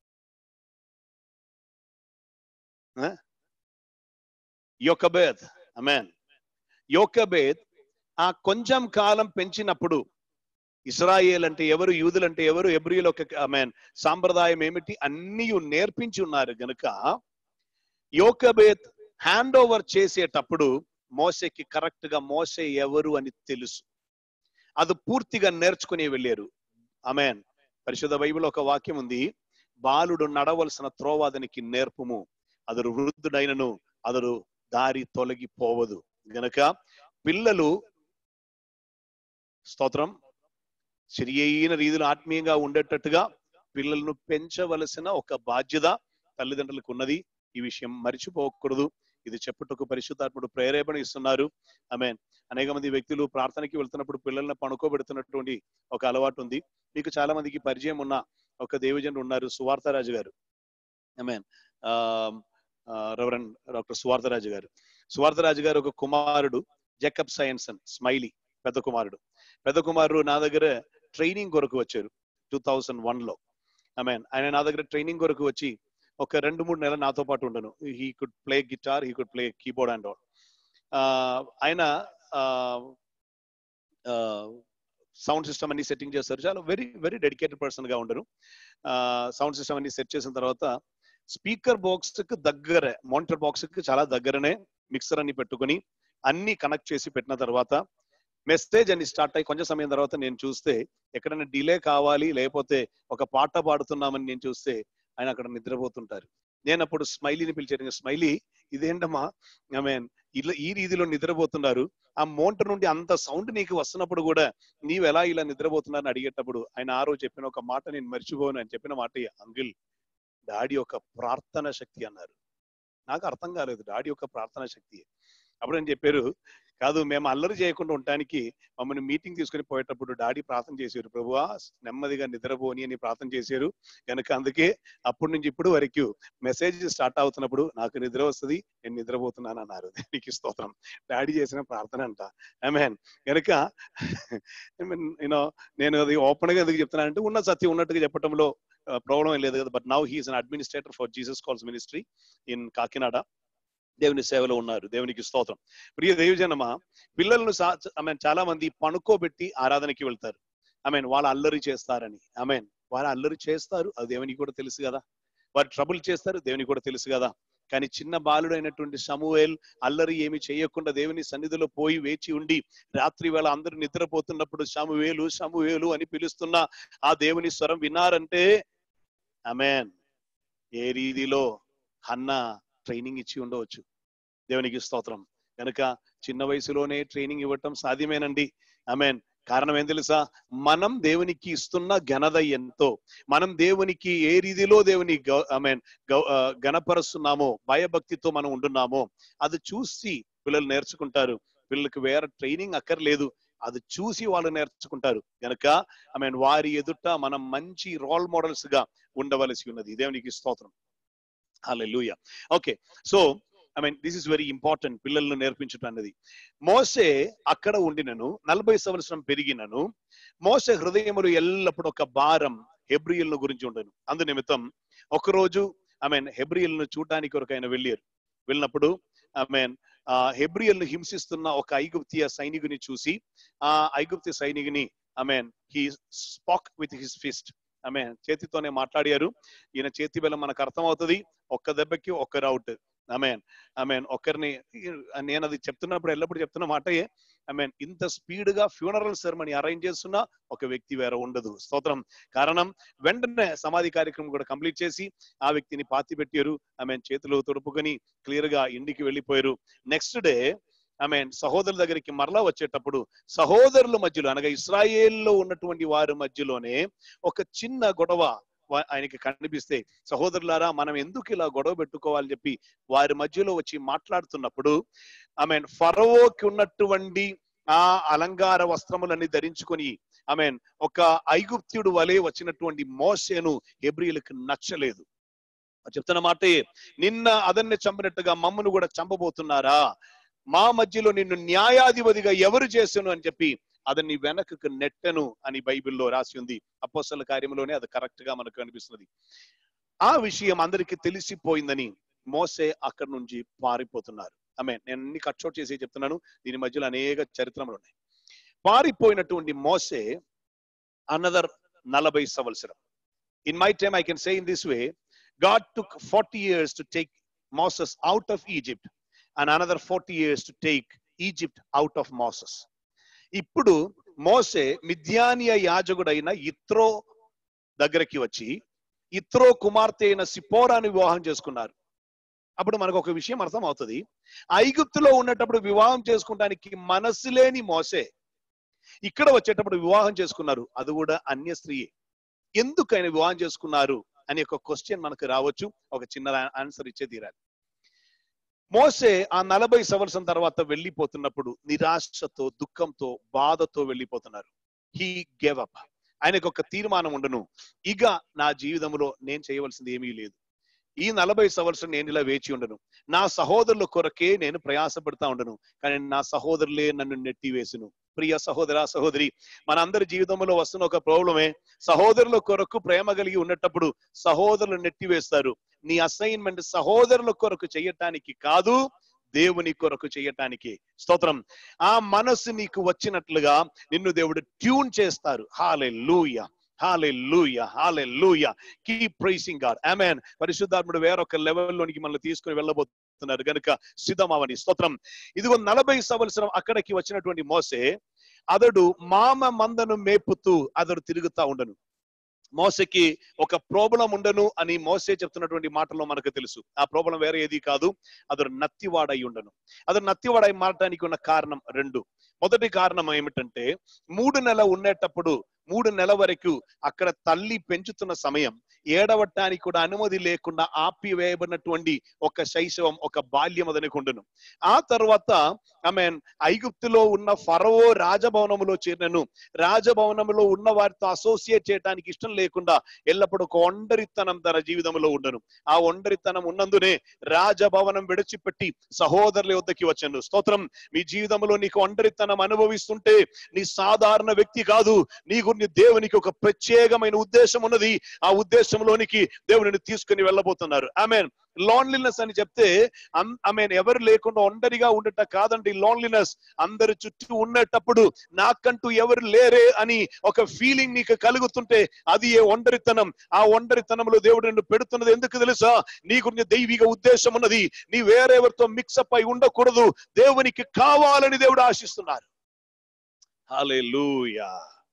Jochebed amen Jochebed ఆ కొంచెం కాలం పెంచినప్పుడు ఇస్రాయేల్ అంటే ఎవరు యూదులు అంటే ఎవరు ఎబ్రియుల ఒక మీన్ సాంప్రదాయం ఏమిటి అన్ని నేర్పించి ఉన్నారు గనుక యోకబేత్ హ్యాండ్ ఓవర్ చేసేటప్పుడు మోసకి కరెక్ట్ గా మోసే ఎవరు అని తెలుసు అది పూర్తిగా నేర్చుకుని వెళ్ళారు అమెన్ పరిశుద్ధ బైబిల్ ఒక వాక్యం ఉంది బాలుడు నడవలసిన త్రోవాదనికి నేర్పుము అతడు వృద్ధుడైనను అతడు దారి తొలగిపోవదు గనక పిల్లలు స్తోత్రం సరి అయిన రీతిలో ఆత్మీయంగా ఉండేటట్టుగా పిల్లలను పెంచవలసిన ఒక బాధ్యత తల్లిదండ్రులకు ఉన్నది ఈ విషయం మర్చిపోకూడదు ఇది చెప్పుటకు పరిశుద్ధాత్ముడు ప్రేరేపణ ఇస్తున్నారు ఆమె అనేక మంది వ్యక్తులు ప్రార్థనకి వెళ్తున్నప్పుడు పిల్లల్ని పనుకోబెడుతున్నటువంటి ఒక అలవాటు ఉంది మీకు చాలా మందికి పరిచయం ఉన్న ఒక దేవజనుడు ఉన్నారు సువార్తరాజు గారు ఆమె రెవరెండ్ డాక్టర్ సువార్తరాజు గారు సువార్తరాజు గారు ఒక కుమారుడు జకబ్ సైన్సన్ స్మైలీ పెద్ద కుమారుడు పెద్ద కుమారుడు నా దగ్గర ట్రైనింగ్ కొరకు వచ్చారు టూ థౌజండ్ వన్ లో ఐ మీన్ ఆయన నా దగ్గర ట్రైనింగ్ కొరకు వచ్చి ఒక రెండు మూడు నెలలు నాతో పాటు ఉండను he could play guitar he could play keyboard and all ఆయన సౌండ్ సిస్టమ్ అన్ని సెట్టింగ్ చేస్తారు చాలా వెరీ వెరీ డెడికేటెడ్ పర్సన్ గా ఉండరు సౌండ్ సిస్టమ్ అన్ని సెట్ చేసిన తర్వాత స్పీకర్ బాక్స్ కి దగ్గరే మానిటర్ బాక్స్ కి చాలా దగ్గరనే మిక్సర్ అన్ని పెట్టుకుని అన్ని కనెక్ట్ చేసి పెట్టిన తర్వాత మెసేజ్ అని స్టార్ట్ అయ్యి కొంచెం సమయం తర్వాత నేను చూస్తే ఎక్కడైనా డిలే కావాలి లేకపోతే ఒక పాట పాడుతున్నామని నేను చూస్తే ఆయన అక్కడ నిద్రపోతుంటారు నేను అప్పుడు స్మైలీని పిలిచాను స్మైలీ ఇదేంటమ్మా ఐ మీన్ ఇలా ఈ రీతిలో నిద్రపోతున్నారు ఆ మోంట నుండి అంత సౌండ్ నీకు వస్తున్నప్పుడు కూడా నీవు ఎలా ఇలా నిద్రపోతున్నారని అడిగేటప్పుడు ఆయన ఆ రోజు చెప్పిన ఒక మాట నేను మర్చిపోను అని చెప్పిన మాట అంగిల్ డాడీ యొక్క ప్రార్థన శక్తి అన్నారు నాకు అర్థం కాలేదు డాడీ యొక్క ప్రార్థన శక్తి అప్పుడు అని చెప్పారు కాదు మేము అల్లరి చేయకుండా ఉండటానికి మమ్మల్ని మీటింగ్ తీసుకుని పోయేటప్పుడు డాడీ ప్రార్థన చేశారు ప్రభువా నెమ్మదిగా నిద్రపోని అని ప్రార్థన చేశారు కనుక అందుకే అప్పటి నుంచి ఇప్పుడు వరకు మెసేజ్ స్టార్ట్ అవుతున్నప్పుడు నాకు నిద్ర వస్తుంది నేను నిద్రపోతున్నాను అన్నారు దీనికి స్తోత్రం డాడీ చేసిన ప్రార్థన అంట మీన్ కనుక యూనో నేను అది ఓపెన్ గా ఎందుకు చెప్తున్నానంటే ఉన్న సత్యం ఉన్నట్టుగా చెప్పడంలో ప్రాబ్లం ఏం లేదు కదా but now he is an administrator for Jesus calls ministry in Kakinada దేవుని సేవలో ఉన్నారు దేవునికి స్తోత్రం ప్రియ దేవజనమా పిల్లలను మీన్ చాలా మంది పనుకోబెట్టి ఆరాధనకి వెళ్తారు ఐ మీన్ వాళ్ళు అల్లరి చేస్తారని ఐ మీన్ వాళ్ళు అల్లరి చేస్తారు అది దేవునికి కూడా తెలుసు కదా వారు ట్రబుల్ చేస్తారు దేవునికి కూడా తెలుసు కదా కానీ చిన్న బాలుడైనటువంటి సమూహేల్ అల్లరి ఏమి చేయకుండా దేవుని సన్నిధిలో పోయి వేచి ఉండి రాత్రి వేళ అందరూ నిద్రపోతున్నప్పుడు సమూహేలు సమూహేలు అని పిలుస్తున్న ఆ దేవుని స్వరం విన్నారంటే అమెన్ ఏ రీతిలో హన్న ట్రైనింగ్ ఇచ్చి ఉండవచ్చు దేవునికి స్తోత్రం కనుక చిన్న వయసులోనే ట్రైనింగ్ ఇవ్వటం సాధ్యమేనండి మీన్ కారణం ఏం తెలుసా మనం దేవునికి ఇస్తున్న ఘనత ఎంతో మనం దేవునికి ఏ రీతిలో దేవుని ఐ మీన్ గణపరుస్తున్నామో భయభక్తితో మనం ఉంటున్నామో అది చూసి పిల్లలు నేర్చుకుంటారు పిల్లలకు వేరే ట్రైనింగ్ అక్కర్లేదు అది చూసి వాళ్ళు నేర్చుకుంటారు గనక ఐ మీన్ వారి ఎదుట మనం మంచి రోల్ మోడల్స్ గా ఉండవలసి ఉన్నది దేవునికి స్తోత్రం hallelujah okay so I mean this is very important పిల్లలను నేర్పించడం అన్నది మోసే అక్కడ ఉండినను నలభై సంవత్సరం పెరిగినను మోసే హృదయములు ఎల్లప్పుడు ఒక భారం హెబ్రియల్ను గురించి ఉండను అందు నిమిత్తం ఒకరోజు ఐ మీన్ హెబ్రియల్ను చూడటానికి ఒక ఆయన వెళ్ళారు వెళ్ళినప్పుడు ఐ మీన్ ఆ హెబ్రియల్ను హింసిస్తున్న ఒక ఐగుప్తియ సైనికుని చూసి ఆ ఐగుప్తి సైనికుని I mean he spoke with his fist I mean చేతితోనే మాట్లాడారు ఈయన చేతి బలం మనకు అర్థమవుతుంది ఒక్క దెబ్బకి ఒక్క రౌట్ ఐ మీన్ ఐ మీన్ ఒకరిని నేను అది చెప్తున్నప్పుడు ఎల్లప్పుడు చెప్తున్న మాటయే ఐ మీన్ ఇంత స్పీడ్ గా ఫ్యూనరల్ సెరమనీ అరేంజ్ చేస్తున్న ఒక వ్యక్తి వేరే ఉండదు స్తోత్రం కారణం వెంటనే సమాధి కార్యక్రమం కూడా కంప్లీట్ చేసి ఆ వ్యక్తిని పాతి పెట్టారు ఐ మీన్ చేతులు తొడుపుకొని క్లియర్ గా ఇంటికి వెళ్ళిపోయారు నెక్స్ట్ డే ఐ మీన్ సహోదరుల దగ్గరికి మరలా వచ్చేటప్పుడు సహోదరుల మధ్యలో అనగా ఇస్రాయేల్లో ఉన్నటువంటి వారి మధ్యలోనే ఒక చిన్న గొడవ వా- ఆయనకి కనిపిస్తే సహోదరులారా మనం ఎందుకు ఇలా గొడవ పెట్టుకోవాలని చెప్పి వారి మధ్యలో వచ్చి మాట్లాడుతున్నప్పుడు ఐ మీన్ ఫరోకి ఉన్నటువంటి ఆ అలంకార వస్త్రములన్నీ ధరించుకొని ఐ మీన్ ఒక ఐగుప్త్యుడు వలె వచ్చినటువంటి మోసేను హెబ్రియులకు నచ్చలేదు చెప్తున్న మాట నిన్న అదన్ని చంపినట్టుగా మమ్మను కూడా చంపబోతున్నారా మా మధ్యలో నిన్ను న్యాయాధిపతిగా ఎవరు చేశాను అని చెప్పి అతన్ని వెనకకు నెట్టను అని బైబిల్లో రాసి ఉంది అపోసల కార్యంలోనే అది కరెక్ట్ గా మనకు అనిపిస్తుంది ఆ విషయం అందరికీ తెలిసిపోయిందని మోసే అక్కడి నుంచి పారిపోతున్నారు ఆమె నేను అన్ని కట్చోట్ చేసి చెప్తున్నాను దీని మధ్యలో అనేక చరిత్రములు ఉన్నాయి పారిపోయినటువంటి మోసే అనదర్ నలభై సంవత్సరం in my time I can say in this way God took forty years to take Moses out of Egypt and another forty years to take Egypt out of Moses ఇప్పుడు మోసే మిథ్యానియ యాజకుడైన ఇత్రో దగ్గరికి వచ్చి ఇత్రో కుమార్తె అయిన సిపోరాని వివాహం చేసుకున్నారు అప్పుడు మనకు ఒక విషయం అర్థం అవుతుంది ఐగుప్తులో ఉన్నప్పుడు వివాహం చేసుకుంటానికి మనసు లేని మోసే ఇక్కడ వచ్చేటప్పుడు వివాహం చేసుకున్నారు అది కూడా అన్య స్త్రీ ఎందుకు ఆయన వివాహం చేసుకున్నారు అని ఒక క్వశ్చన్ మనకు రావచ్చు ఒక చిన్న ఆన్సర్ ఇచ్చే తీరాలి మోసే ఆ నలభై సంవత్సరం తర్వాత వెళ్ళిపోతున్నప్పుడు నిరాశతో దుఃఖంతో బాధతో వెళ్ళిపోతున్నారు హీ గేవ్ అప్ ఆయనకు ఒక తీర్మానం ఉండను ఇక నా జీవితంలో నేను చేయవలసింది ఏమీ లేదు ఈ నలభై సంవత్సరం నేను ఇలా వేచి ఉండను నా సహోదరుల కొరకే నేను ప్రయాసపడతా ఉండను కానీ నా సహోదరులే నన్ను నెట్టివేసును ప్రియ సహోదర సహోదరి మన అందరి జీవితంలో వస్తున్న ఒక ప్రాబ్లమే సహోదరుల కొరకు ప్రేమ కలిగి ఉన్నటప్పుడు సహోదరులు నెట్టివేస్తారు నీ అసైన్మెంట్ సహోదరుల కొరకు చేయటానికి కాదు దేవుని కొరకు చేయటానికి స్తోత్రం ఆ మనసు నీకు వచ్చినట్లుగా నిన్ను దేవుడు ట్యూన్ చేస్తారు హాలే లూయ హాలే లూయ హాలే లూయ కీప్ ప్రైసింగ్ గాడ్ ఆమెన్ పరిశుద్ధాత్ముడు వేరొక లెవెల్లోనికి మనల్ని తీసుకుని వెళ్ళబోతున్నారు గనుక సిద్ధమవని స్తోత్రం ఇదిగో నలభై సంవత్సరం అక్కడికి వచ్చినటువంటి మోసే అతడు మామ మందను మేపుతూ అతడు తిరుగుతా ఉండను మోసకి ఒక ప్రోబలం ఉండను అని మోసే చెప్తున్నటువంటి మాటల్లో మనకు తెలుసు ఆ ప్రోబలం వేరే ఏది కాదు అతడు నత్తివాడై ఉండను అతడు నత్తివాడై మారటానికి ఉన్న కారణం రెండు మొదటి కారణం ఏమిటంటే మూడు నెల ఉండేటప్పుడు మూడు నెల వరకు అక్కడ తల్లి పెంచుతున్న సమయం ఏడవటానికి కూడా అనుమతి లేకుండా ఆపివేయబడినటువంటి ఒక శైశవం ఒక బాల్యం అతనికి ఉండును ఆ తర్వాత ఆమె ఐగుప్తులో ఉన్న ఫరవో రాజభవనములో చేరినను రాజభవనములో ఉన్న వారితో అసోసియేట్ చేయడానికి ఇష్టం లేకుండా ఎల్లప్పుడూ ఒక ఒండరితనం తన జీవితంలో ఉండను ఆ ఒండరితనం ఉన్నందునే రాజభవనం విడిచిపెట్టి సహోదరుల వద్దకి వచ్చాను స్తోత్రం మీ జీవితంలో నీకు ఒండరితనం అనుభవిస్తుంటే నీ సాధారణ వ్యక్తి కాదు నీకు నీ దేవునికి ఒక ప్రత్యేకమైన ఉద్దేశం ఉన్నది ఆ ఉద్దేశంలోనికి దేవుడిని తీసుకుని వెళ్ళబోతున్నారు ఆమె లోన్లీనెస్ అని చెప్తే ఆమె ఎవరు లేకుండా ఒంటరిగా ఉండట కాదండి లోన్లీనెస్ అందరి చుట్టూ ఉండేటప్పుడు నాకంటూ ఎవరు లేరే అని ఒక ఫీలింగ్ నీకు కలుగుతుంటే అది ఏ ఒంటరితనం ఆ ఒంటరితనంలో దేవుడు నిన్ను పెడుతున్నది ఎందుకు తెలుసా నీకు నీ దైవిక ఉద్దేశం ఉన్నది నీ వేరెవరితో మిక్సప్ అయి ఉండకూడదు దేవునికి కావాలని దేవుడు ఆశిస్తున్నారు hallelujah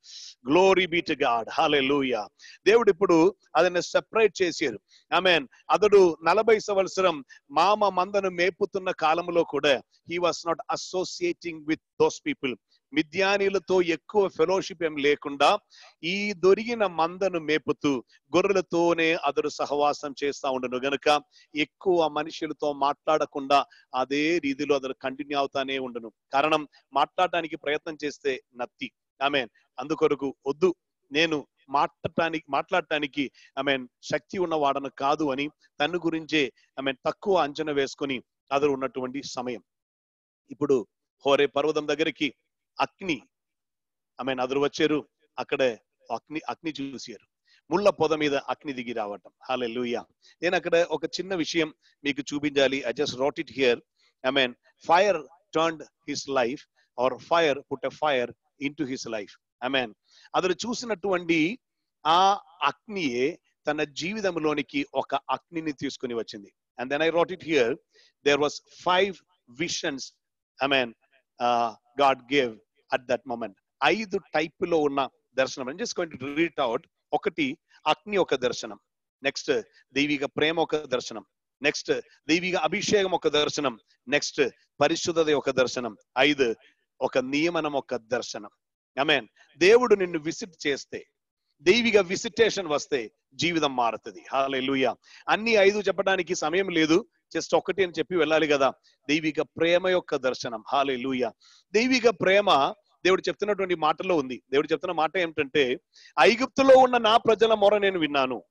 glory be to God hallelujah దేవుడు ఇప్పుడు అతన్ని సెపరేట్ చేశారు ఐ మీన్ అతడు నలభై సంవత్సరం మామ మందను మేపుతున్న కాలంలో కూడా he was not associating with those people మిద్యానీలతో ఎక్కువ ఫెలోషిప్ ఏం లేకుండా ఈ దొరికిన మందను మేపుతూ గొర్రెలతోనే అతడు సహవాసం చేస్తా ఉండను గనుక ఎక్కువ మనుషులతో మాట్లాడకుండా అదే రీతిలో అతడు కంటిన్యూ అవుతానే ఉండను కారణం మాట్లాడటానికి ప్రయత్నం చేస్తే నత్తి ఆమె అందుకొరకు వద్దు నేను మాట్లాడటానికి మాట్లాడటానికి ఐ మీన్ శక్తి ఉన్నవాడను కాదు అని తన గురించే ఐ మీన్ తక్కువ అంచనా వేసుకొని అతడు ఉన్నటువంటి సమయం ఇప్పుడు హోరే పర్వతం దగ్గరికి అగ్ని ఐ మీన్ అదురు వచ్చారు అక్కడే అగ్ని అగ్ని చూసారు ముళ్ళ పొద మీద అగ్ని దిగి రావటం హాలే నేను అక్కడ ఒక చిన్న విషయం మీకు చూపించాలి I just wrote it here I mean fire turned his life or fire put a fire into his life I mean అతను చూసినటువంటి ఆ అగ్నియే తన జీవితంలోనికి ఒక అగ్నిని తీసుకుని వచ్చింది and then I wrote it here there was five visions I mean God gave at that moment ఐదు టైప్ లో ఉన్న దర్శనం just going to read out ఒకటి అగ్ని ఒక దర్శనం నెక్స్ట్ దైవిక ప్రేమ ఒక దర్శనం నెక్స్ట్ దైవిక అభిషేకం ఒక దర్శనం నెక్స్ట్ పరిశుద్ధత ఒక దర్శనం ఐదు ఒక నియమనం ఒక దర్శనం మీన్ దేవుడు నిన్ను విసిట్ చేస్తే దైవిక విసిటేషన్ వస్తే జీవితం మారుతుంది హాలే అన్ని ఐదు చెప్పడానికి సమయం లేదు జస్ట్ ఒకటి అని చెప్పి వెళ్ళాలి కదా దైవిక ప్రేమ యొక్క దర్శనం హాలే దైవిక ప్రేమ దేవుడు చెప్తున్నటువంటి మాటలో ఉంది దేవుడు చెప్తున్న మాట ఏమిటంటే ఐగుప్తులో ఉన్న నా ప్రజల మొర నేను విన్నాను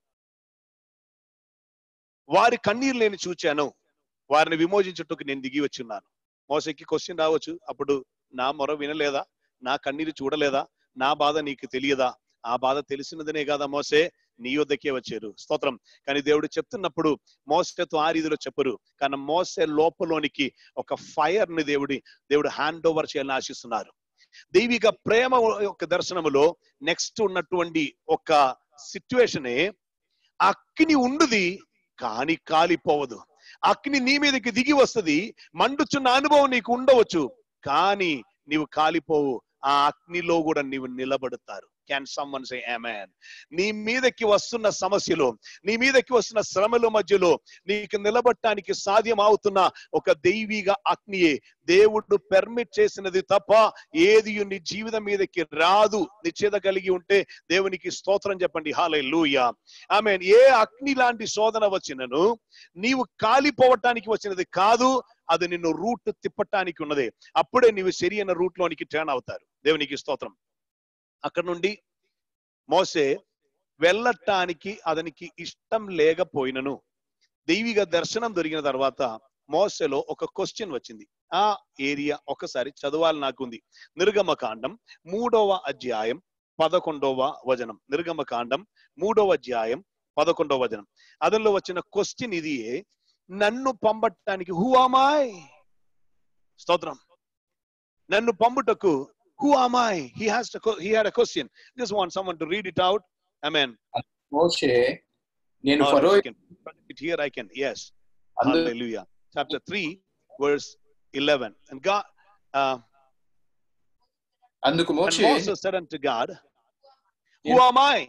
వారి కన్నీరు నేను చూచాను వారిని విమోచించుటకు నేను దిగి వచ్చున్నాను మోసకి క్వశ్చన్ రావచ్చు అప్పుడు నా మొర వినలేదా నా కన్నీరు చూడలేదా నా బాధ నీకు తెలియదా ఆ బాధ తెలిసినదనే కదా మోసే నీ యొద్దకే వచ్చారు స్తోత్రం కానీ దేవుడు చెప్తున్నప్పుడు మోసతో ఆ రీతిలో చెప్పరు కానీ మోసే లోపలోనికి ఒక ఫైర్ ని దేవుడి దేవుడు హ్యాండ్ ఓవర్ చేయాలని ఆశిస్తున్నారు దైవిక ప్రేమ యొక్క దర్శనములో నెక్స్ట్ ఉన్నటువంటి ఒక సిచ్యువేషనే అగ్ని ఉండుది కాని కాలిపోవదు అగ్ని నీ మీదకి దిగి వస్తుంది మండుచున్న అనుభవం నీకు ఉండవచ్చు కానీ నీవు కాలిపోవు ఆ అగ్నిలో కూడా నీవు నిలబడతారు క్యాన్ సమ్మన్ సే అమెన్ నీ మీదకి వస్తున్న సమస్యలు నీ మీదకి వస్తున్న శ్రమల మధ్యలో నీకు నిలబడటానికి సాధ్యం అవుతున్న ఒక దైవిక అగ్నియే దేవుడు పెర్మిట్ చేసినది తప్ప ఏది నీ జీవితం మీదకి రాదు నిశ్చేత కలిగి ఉంటే దేవునికి స్తోత్రం చెప్పండి హాలే లూయ ఆమె ఏ అగ్ని లాంటి శోధన వచ్చినను నీవు కాలిపోవటానికి వచ్చినది కాదు అది నిన్ను రూట్ తిప్పటానికి ఉన్నది అప్పుడే నీవు సరి అయిన రూట్ లోనికి టర్న్ అవుతారు దేవునికి స్తోత్రం అక్కడ నుండి మోసే వెళ్ళటానికి అతనికి ఇష్టం లేకపోయినను దైవిక దర్శనం దొరికిన తర్వాత మోసలో ఒక క్వశ్చన్ వచ్చింది ఆ ఏరియా ఒకసారి చదవాలి నాకుంది నిర్గమకాండం మూడవ అధ్యాయం పదకొండవ వచనం నిర్గమకాండం మూడవ అధ్యాయం పదకొండవ వచనం అదనలో వచ్చిన క్వశ్చన్ ఇది నన్ను పంపటానికి హూ అమాయ్ స్తోత్రం నన్ను పంపుటకు who am I he has he had a question this want summon to read it out I mean మోషే నేను ఫరో it here I can yes అందు hallelujah chapter 3 verse 11 and God uh, అందుకు and Moshe Moses said unto God who am I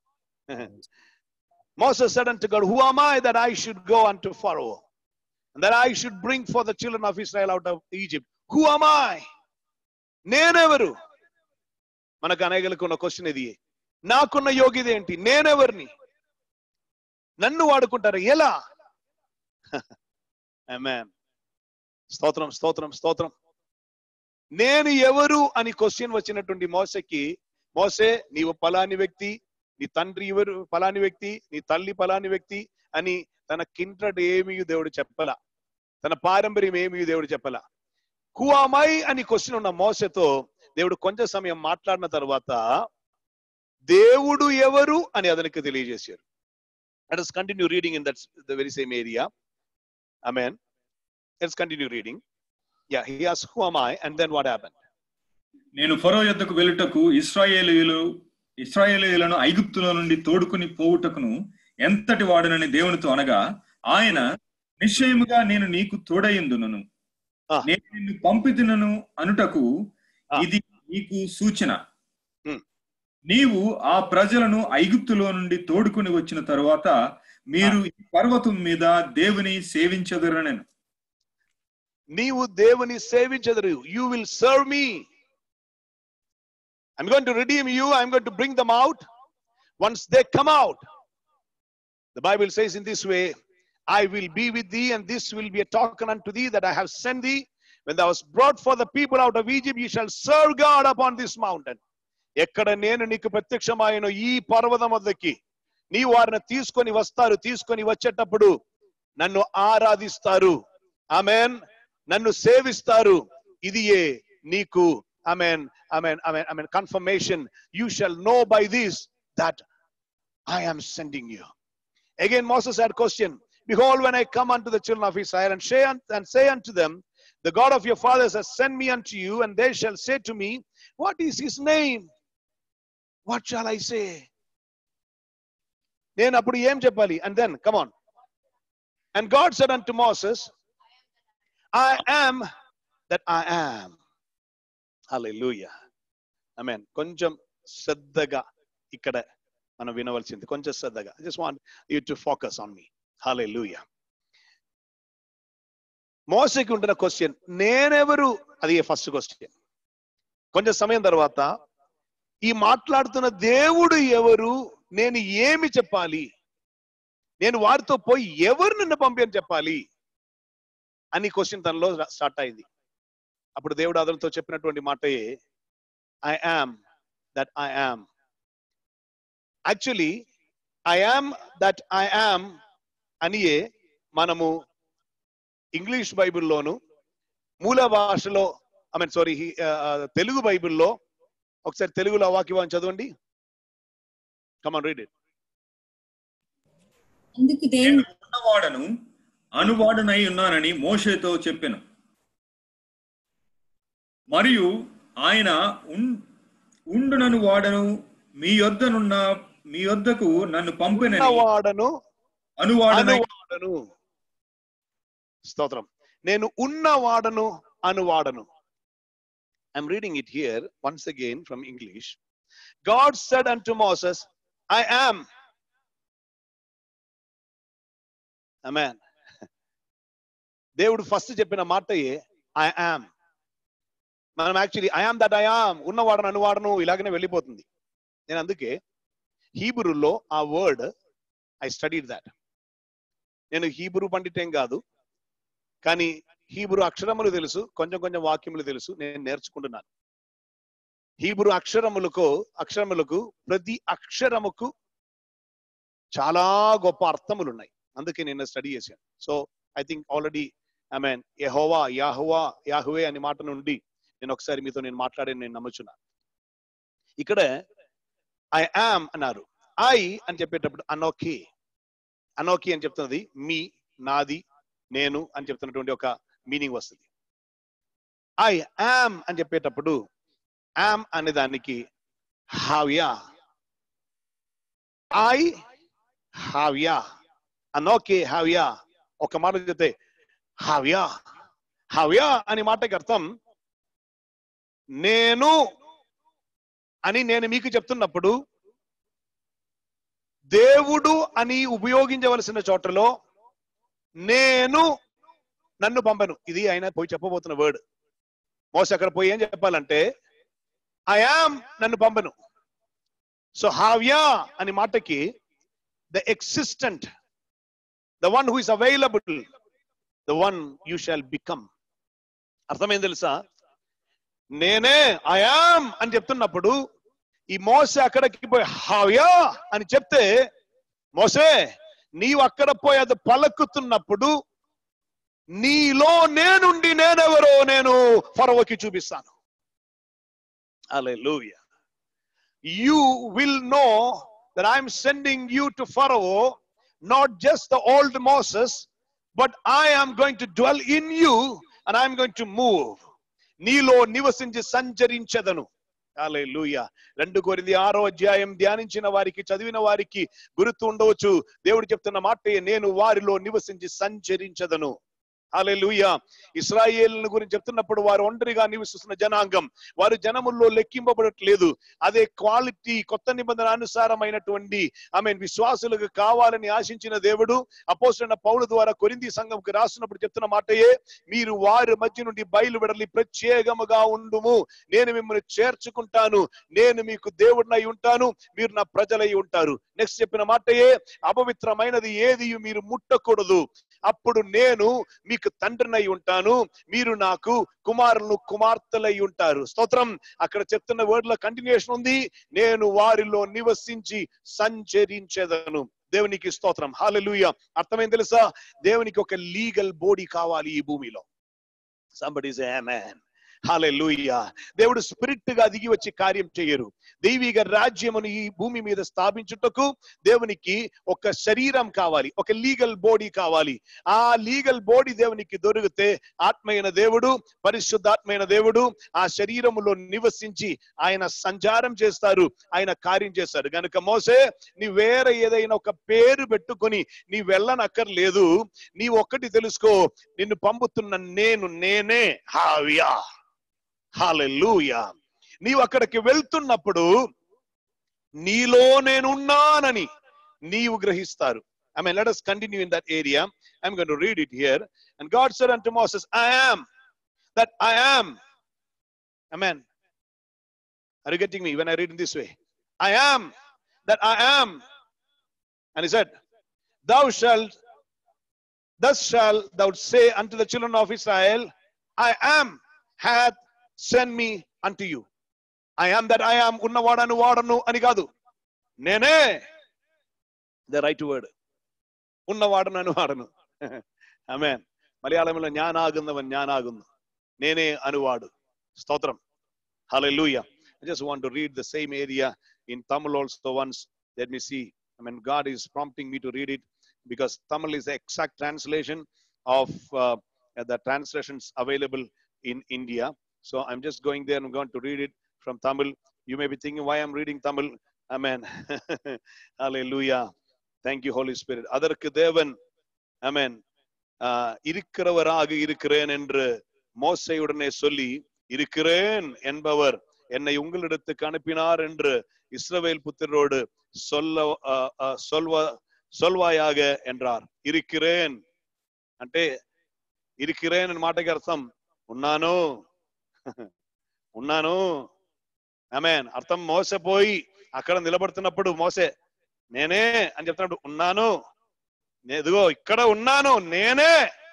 Moses said unto God who am I that I should go unto Pharaoh and that I should bring for the children of Israel out of Egypt who am I నేనెవరు మనకు అనేకలకు ఉన్న question ఇది నాకున్న యోగ్యత ఏంటి నేనెవరిని నన్ను వాడుకుంటారు ఎలా ఆమేన్ స్తోత్రం స్తోత్రం స్తోత్రం నేను ఎవరు అని క్వశ్చన్ వచ్చినటువంటి మోసకి మోసే నీవు పలాని వ్యక్తి నీ తండ్రి ఎవరు పలాని వ్యక్తి నీ తల్లి పలాని వ్యక్తి అని తన కింట్రడ్ ఏమీ దేవుడు చెప్పలా తన పారంపర్యం ఏమీ దేవుడు చెప్పలా హువామై అని క్వశ్చన్ ఉన్న మోసతో దేవుడు కొంచెం సమయం మాట్లాడిన తర్వాత దేవుడు ఎవరు అని అతనికి తెలియజేశారు Let us continue reading in that the very same area. Amen. Let's continue reading. Yeah, he asked, Who am I? And then what happened? నేను ఫరో యొద్దకు వెళ్ళుటకు ఇస్రాయేలీయులు ఇస్రాయేలీయులను ఐగుప్తులో నుండి తోడుకుని పోవుటకును ఎంతటి వాడునని దేవునితో అనగా ఆయన నిశ్చయముగా నేను నీకు తోడయిందును Ah. నేను నిన్ను పంపితునను అనుటకు Ah. ఇది నీకు సూచన Hmm. నీవు ఆ ప్రజలను ఐగుప్తులో నుండి తోడుకుని వచ్చిన తరువాత మీరు ఈ పర్వతం మీద దేవుని సేవించదురనెను నీవు దేవుని సేవించదురు you will serve me I'm going to redeem you I'm going to bring them out once they come out the Bible says in this way I will be with thee, and this will be a token unto thee that I have sent thee. When thou hast brought for the people out of Egypt, ye shall serve God upon this mountain. ఎక్కడ నేను నీకు ప్రత్యక్షమైన ఈ పర్వతం వద్దకి నీ వారిని తీసుకొని వస్తారు తీసుకొని వచ్చేటప్పుడు నన్ను ఆరాధిస్తారు ఆమెన్ నన్ను సేవిస్తారు ఇది ఏ నీకు amen amen amen amen confirmation you shall know by this that I am sending you again Moses had question behold when i come unto the children of israel and say, un- and say unto them the god of your fathers has sent me unto you and they shall say to me what is his name what shall i say నేను అప్పుడు ఏం చెప్పాలి and then come on and God said unto Moses I am that I am hallelujah amen కొంచెం శ్రద్ధగా ఇక్కడ మనం వినవలసింది కొంచెం శ్రద్ధగా just want you to focus on me hallelujah మోసకి ఉంటున్న క్వశ్చన్ నేనెవరు అది ఫస్ట్ క్వశ్చన్ కొంచెం సమయం తర్వాత ఈ మాట్లాడుతున్న దేవుడు ఎవరు నేను ఏమి చెప్పాలి నేను వారితో పోయి ఎవరు నిన్ను పంపని చెప్పాలి అని క్వశ్చన్ తనలో స్టార్ట్ అయింది అప్పుడు దేవుడు అతనితో చెప్పినటువంటి మాటయే I am that I am actually I am that I am అనియే మనము ఇంగ్లీష్ బైబిల్లోను మూల భాషలో ఐ మీన్ సారీ తెలుగు బైబిల్లో ఒకసారి తెలుగులో ఆ వాక్యం చదవండి కమాన్ రీడ్ ఇట్ అందుకు నేను దేవుడు ఉన్నవాడను అనువాడనై ఉన్నానని మోషేతో చెప్పెను మరియు ఆయన ఉన్- ఉండునను వాడను మీ యొద్దనున్న మీ యొద్దకు నన్ను పంపినని ఉన్నవాడను అనువాడనై అనువాడను స్తోత్రం నేను ఉన్నవాడను అనువాడను I'm reading it here once again from English God said unto Moses I am amen దేవుడు ఫస్ట్ చెప్పిన మాటయే ఐ యామ్ మనం actually I am that I am ఉన్నవాడను అనువాడను ఇలాగనే వెళ్ళిపోతుంది నేను అందుకే హీబ్రూలో ఆ వర్డ్ ఐ స్టడీడ్ దాట్ నేను హీబ్రూ పండితేం కాదు కానీ హీబ్రూ అక్షరములు తెలుసు కొంచెం కొంచెం వాక్యములు తెలుసు నేను నేర్చుకుంటున్నాను హీబ్రూ అక్షరములకు అక్షరములకు ప్రతి అక్షరముకు చాలా గొప్ప అర్థములు ఉన్నాయి అందుకే నేను స్టడీ చేశాను so I think already I mean యహోవా యాహువా యాహువే అనే మాట నుండి నేను ఒకసారి మీతో నేను మాట్లాడాను నేను నమ్ముచున్నాను ఇక్కడ ఐ యామ్ అన్నారు ఐ అని చెప్పేటప్పుడు అనోకే అనోకి అని చెప్తున్నది మీ నాది నేను అని చెప్తున్నటువంటి ఒక మీనింగ్ వస్తుంది ఐ యామ్ అని చెప్పేటప్పుడు యామ్ అనే దానికి హావ్యా ఐ హావ్యా అనోకే హావ్యా ఒక మాట చెప్తే హావ్యా హావ్యా అనే మాటకి అర్థం నేను అని నేను మీకు చెప్తున్నప్పుడు దేవుడు అని ఉపయోగించవలసిన చోటలో నేను నన్ను పంపను ఇది ఆయన పోయి చెప్పబోతున్న వర్డ్ మోస అక్కడ పోయి ఏం చెప్పాలంటే ఐ యామ్ నన్ను పంపను సో హావ్యా అని మాటకి the existent the one who is available the one you shall become అర్థమైంది తెలుసా నేనే ఐ యామ్ అని చెప్తున్నప్పుడు ఈ మోసే అక్కడికి పోయి హావ్యా అని చెప్తే మోసే నీవు అక్కడ పోయి అది పలుకుతున్నప్పుడు నీలో నేనుండి నేనెవరో నేను ఫరవకి చూపిస్తాను అలే you will know that I'm sending you to Pharaoh not just the old Moses but I am going to dwell in you and I'm going to move నీలో నివసించి సంచరించదను లూయ రెండు కొరింది ఆరో అధ్యాయం ధ్యానించిన వారికి చదివిన వారికి గుర్తు ఉండవచ్చు దేవుడు చెప్తున్న మాట నేను వారిలో నివసించి సంచరించదను హాలెలూయా ఇస్రాయేల్ గురించి చెప్తున్నప్పుడు వారు ఒంటరిగా నివసిస్తున్న జనాంగం వారు జనముల్లో లెక్కింపబడట్లేదు అదే క్వాలిటీ కొత్త నిబంధన అనుసారమైనటువంటి ఐ మీన్ విశ్వాసులకు కావాలని ఆశించిన దేవుడు అపోసిన పౌలు ద్వారా కొరింది సంఘంకి రాస్తున్నప్పుడు చెప్తున్న మాటయే మీరు వారి మధ్య నుండి బయలువెడలి ప్రత్యేకముగా ఉండుము నేను మిమ్మల్ని చేర్చుకుంటాను నేను మీకు దేవుడినై ఉంటాను మీరు నా ప్రజలై ఉంటారు నెక్స్ట్ చెప్పిన మాటయే అపవిత్రమైనది ఏది మీరు ముట్టకూడదు అప్పుడు నేను మీకు తండ్రినై ఉంటాను మీరు నాకు కుమారులను కుమార్తెలై ఉంటారు స్తోత్రం అక్కడ చెప్తున్న వర్డ్ లో కంటిన్యూషన్ ఉంది నేను వారిలో నివసించి సంచరించేదను దేవునికి స్తోత్రం హాలెలూయ అర్థమైంది తెలుసా దేవునికి ఒక లీగల్ బాడీ కావాలి ఈ భూమిలో సంబడి మ్యాన్ హాలెలూయ దేవుడు స్పిరిట్ గా దిగి వచ్చి కార్యం చేయరు దైవిక రాజ్యమును ఈ భూమి మీద స్థాపించుటకు దేవునికి ఒక శరీరం కావాలి ఒక లీగల్ బాడీ కావాలి ఆ లీగల్ బాడీ దేవునికి దొరికితే ఆత్మైన దేవుడు పరిశుద్ధాత్మైన దేవుడు ఆ శరీరములో నివసించి ఆయన సంచారం చేస్తారు ఆయన కార్యం చేస్తారు గనుక మోసే నీ వేరే ఏదైనా ఒక పేరు పెట్టుకొని నీ వెళ్ళనక్కర్లేదు నీ ఒక్కటి తెలుసుకో నిన్ను పంపుతున్న నేను నేనే హావ్యా హాలెలూయా నీవు అక్కడికి వెళ్తున్నప్పుడు నీలో నేనున్నానని నీవు గ్రహిస్తారు I mean, let us continue in that area. I'm going to read it here. And God said unto Moses, I am that I am. Amen. Are you getting me when I read in this way? I am that I am. And he said, Thou shalt, thus shalt thou say unto the children of Israel, I am hath sent me unto you. I am that I am ఉన్నవాడను వాడను అని కాదు నేనే the right word ఉన్నవాడను అని వాడను ఆమె మలయాళంలో జ్ఞానాగుందవన్ జ్ఞానాగుందు నేనే అనువాడు స్తోత్రం హల్లెలూయా I just want to read the same area in Tamil also once. Let me see. I mean, God is prompting me to read it because Tamil is the exact translation of uh, the translations available in India. So I'm just going there and I'm going to read it from Tamil. You may be thinking why I'm reading Tamil. Amen. Hallelujah. Thank you, Holy Spirit. அதற்கு தேவன் அமேன் இருக்கிறவராக இருக்கிறேன் என்று மோசையுடனே சொல்லி இருக்கிறேன் என்பவர் என்னை உங்களிடத்துக்கு அனுப்பினார் என்று இஸ்ரவேல் புத்திரோடு சொல்ல ஆஹ், ஆஹ், சொல்வ சொல்வாயாக என்றார் இருக்கிறேன் అంటే இருக்கிறேன் అనే మాటకి అర్థం ఉన్నాను ఉన్నాను ఆమెన్ అర్థం మోసపోయి అక్కడ నిలబడుతున్నప్పుడు మోసే నేనే అని చెప్తున్నప్పుడు ఉన్నాను నే- ఇదిగో ఇక్కడ ఉన్నాను నేనే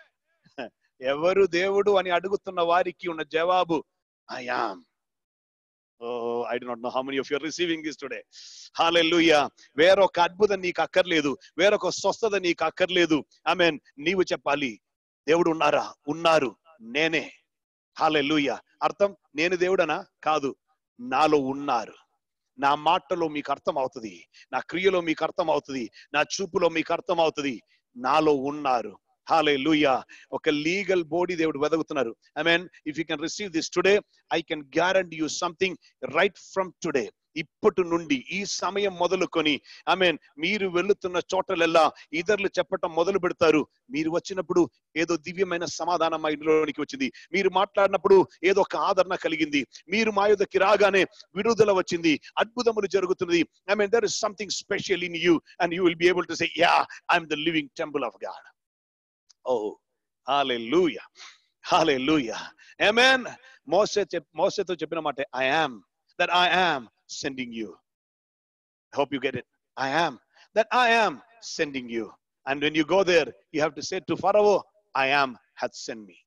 ఎవరు దేవుడు అని అడుగుతున్న వారికి ఉన్న జవాబు I am oh I do not know how many of you're receiving this today hallelujah వేరొక అద్భుతం నీకు అక్కర్లేదు వేరొక స్వస్థత నీకు అక్కర్లేదు ఐ మీన్ నీవు చెప్పాలి దేవుడు ఉన్నారా ఉన్నారు నేనే హాలెలూయా అర్థం నేను దేవుడనా కాదు నాలో ఉన్నారు నా మాటలో మీకు అర్థం అవుతుంది నా క్రియలో మీకు అర్థం అవుతుంది నా చూపులో మీకు అర్థం అవుతుంది నాలో ఉన్నారు హాలే ఒక లీగల్ బాడీ దేవుడు వెదగుతున్నారు I mean if you can receive this today I can guarantee you something right from today ఇప్పటి నుండి ఈ సమయం మొదలుకొని ఐ మీన్ మీరు వెళుతున్న చోటలెల్లా ఇతరులు చెప్పటం మొదలు పెడతారు మీరు వచ్చినప్పుడు ఏదో దివ్యమైన సమాధానం మా ఇంట్లోనికి వచ్చింది మీరు మాట్లాడినప్పుడు ఏదో ఒక ఆదరణ కలిగింది మీరు మా యుద్ధకి రాగానే విడుదల వచ్చింది అద్భుతములు జరుగుతున్నది I mean there is something special in you and you will be able to say yeah I'm the living temple of God oh hallelujah hallelujah amen మోసే చెప్ మోసేతో చెప్పిన మాట I am that I am sending you hope you get it i am that i am sending you and when you go there you have to say to pharaoh i am hath sent me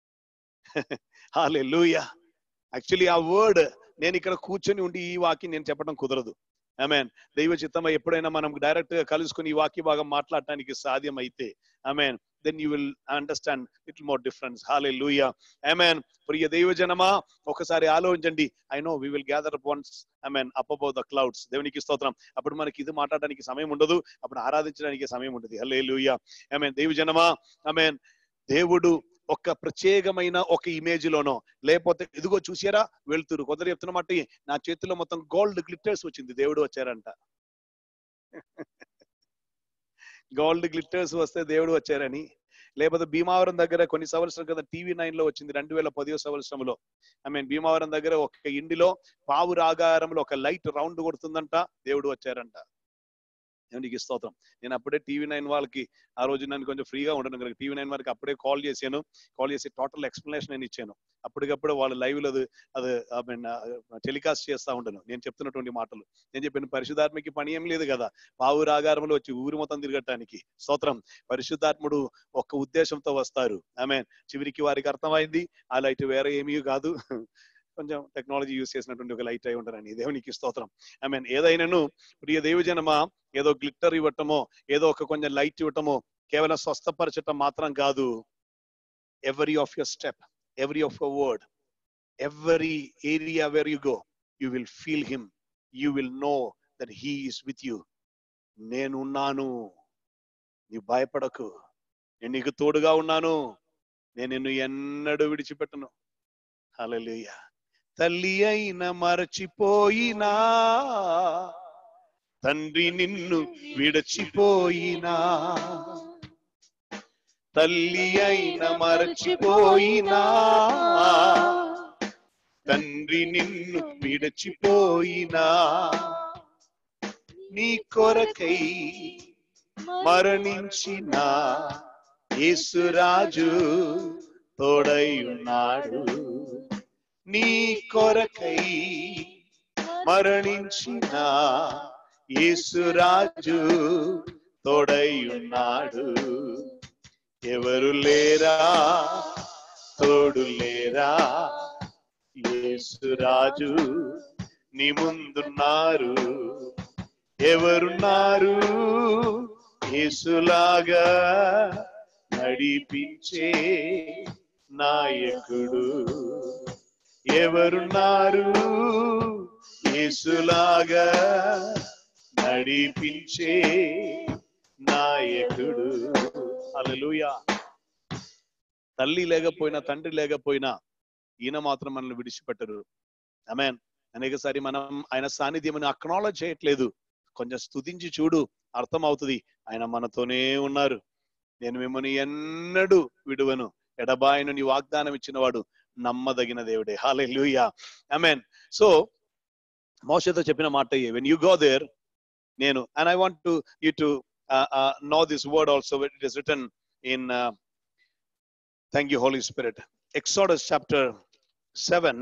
hallelujah actually ఆ word నేను ఇక్కడ కూర్చొని ఉండి ఈ వాక్యం నేను చెప్పడం కుదరదు మీన్ దైవ చిత్తమ ఎప్పుడైనా మనం డైరెక్ట్ గా కలుసుకొని ఈ వాక్య భాగం మాట్లాడటానికి సాధ్యం అయితే mean then you will understand little more difference hallelujah mean ప్రియ దైవ జనమా ఒకసారి ఆలోచించండి I know we will gather once I mean up above the clouds దేవునికి స్తోత్రం అప్పుడు మనకి ఇది మాట్లాడడానికి సమయం ఉండదు అప్పుడు ఆరాధించడానికి సమయం ఉంటుంది హలే లూయా ఐ మీన్ దైవ జనమా ఐ మీన్ దేవుడు ఒక ప్రత్యేకమైన ఒక ఇమేజ్ లోనో లేకపోతే ఇదిగో చూసారా వెళ్తురు కొందరు చెప్తున్నమాట నా చేతిలో మొత్తం గోల్డ్ గ్లిట్టర్స్ వచ్చింది దేవుడు వచ్చారంట గోల్డ్ గ్లిట్టర్స్ వస్తే దేవుడు వచ్చారని లేకపోతే భీమావరం దగ్గర కొన్ని సంవత్సరం కదా టీవీ నైన్ లో వచ్చింది రెండు వేల పదివ సంవత్సరంలో ఐ మీన్ భీమావరం దగ్గర ఒక ఇండిలో పావు రాగారంలో ఒక లైట్ రౌండ్ కొడుతుందంట దేవుడు వచ్చారంట దేవునికి స్తోత్రం నేను అప్పుడే టీవీ నైన్ వాళ్ళకి ఆ రోజు నన్ను కొంచెం ఫ్రీగా ఉండను కనుక టీవీ నైన్ వారికి అప్పుడే కాల్ చేశాను కాల్ చేసి టోటల్ ఎక్స్ప్లెనేషన్ నేను ఇచ్చాను అప్పటికప్పుడు వాళ్ళు లైవ్ లో అది అది ఐ మీన్ టెలికాస్ట్ చేస్తా ఉండను నేను చెప్తున్నటువంటి మాటలు నేను చెప్పిన పరిశుధాత్మకి పని ఏం లేదు కదా పావు రాగారంలో వచ్చి ఊరు మొత్తం తిరగటానికి స్తోత్రం పరిశుద్ధాత్ముడు ఒక ఉద్దేశంతో వస్తారు ఆమె చివరికి వారికి అర్థమైంది ఆ లైట్ వేరే ఏమీ కాదు కొంచెం టెక్నాలజీ యూస్ చేసినటువంటి ఒక లైట్ అయి ఉంటారని దేవునికి స్తోత్రం ఐ మీన్ ఏదైనాను ప్రియ దేవజనమా ఏదో గ్లిట్టర్ ఇవ్వటమో ఏదో ఒక కొంచెం లైట్ ఇవ్వటమో కేవలం స్వస్థపరచటం మాత్రం కాదు every of your step every of a word, every area where you go, you will feel Him. You will know that He is with you. నేను ఉన్నాను నీ భయపడకు నేను నీకు తోడుగా ఉన్నాను నేను నిన్ను ఎన్నడూ విడిచిపెట్టను హల్లెలూయ తల్లి అయిన మరచిపోయినా తండ్రి నిన్ను విడచిపోయినా తల్లి అయిన మరచిపోయినా తండ్రి నిన్ను విడచిపోయినా నీ కొరకై మరణించిన యేసురాజు తోడై ఉన్నాడు నీ కొరకై మరణించిన యేసురాజు తోడై ఉన్నాడు ఎవరు లేరా తోడు లేరా యేసురాజు నీ ముందున్నారు ఎవరున్నారు యేసులాగా నడిపించే నాయకుడు ఎవరున్నారు యేసులాగా నడిపించే నాయకుడు హల్లెలూయా తల్లి లేకపోయినా తండ్రి లేకపోయినా ఈయన మాత్రం మనల్ని విడిచిపెట్టరు అమెన్ అనేకసారి మనం ఆయన సాన్నిధ్యం అక్నాలజ్ చేయట్లేదు కొంచెం స్తుతించి చూడు అర్థం అవుతుంది ఆయన మనతోనే ఉన్నారు నేను మిమ్మల్ని ఎన్నడూ విడువను ఎడబాయను నీ వాగ్దానం ఇచ్చినవాడు నమ్మదగిన దేవుడే హాలెలూయా అమెన్ సో మోసతో చెప్పిన మాట వెన్ యు గో దేర్ నేను and I want to you to know this word also it is return in thank you Holy Spirit Exodus chapter seven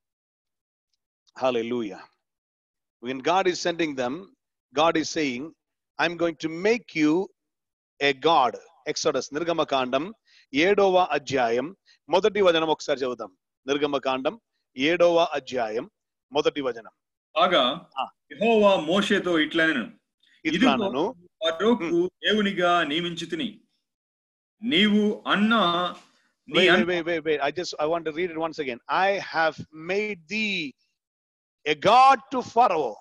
Hallelujah. When God is sending them, God is saying, I'm going to make you a God. Exodus నిర్గమకాండం ఏడవ అధ్యాయం మొదటి వచనం ఒకసారి చదువుదాం నిర్గమకాండం ఏడవ అధ్యాయం మొదటి వచనం కాగా ఆ. యెహోవా మోషేతో ఇట్లనెను ఇట్లానను ఫరోకు దేవునిగా నియమించి తిని నీవు అన్న నీ wait, అన్న- wait, wait, wait, wait. I just I want to read it once again. I have made thee a god to Pharaoh.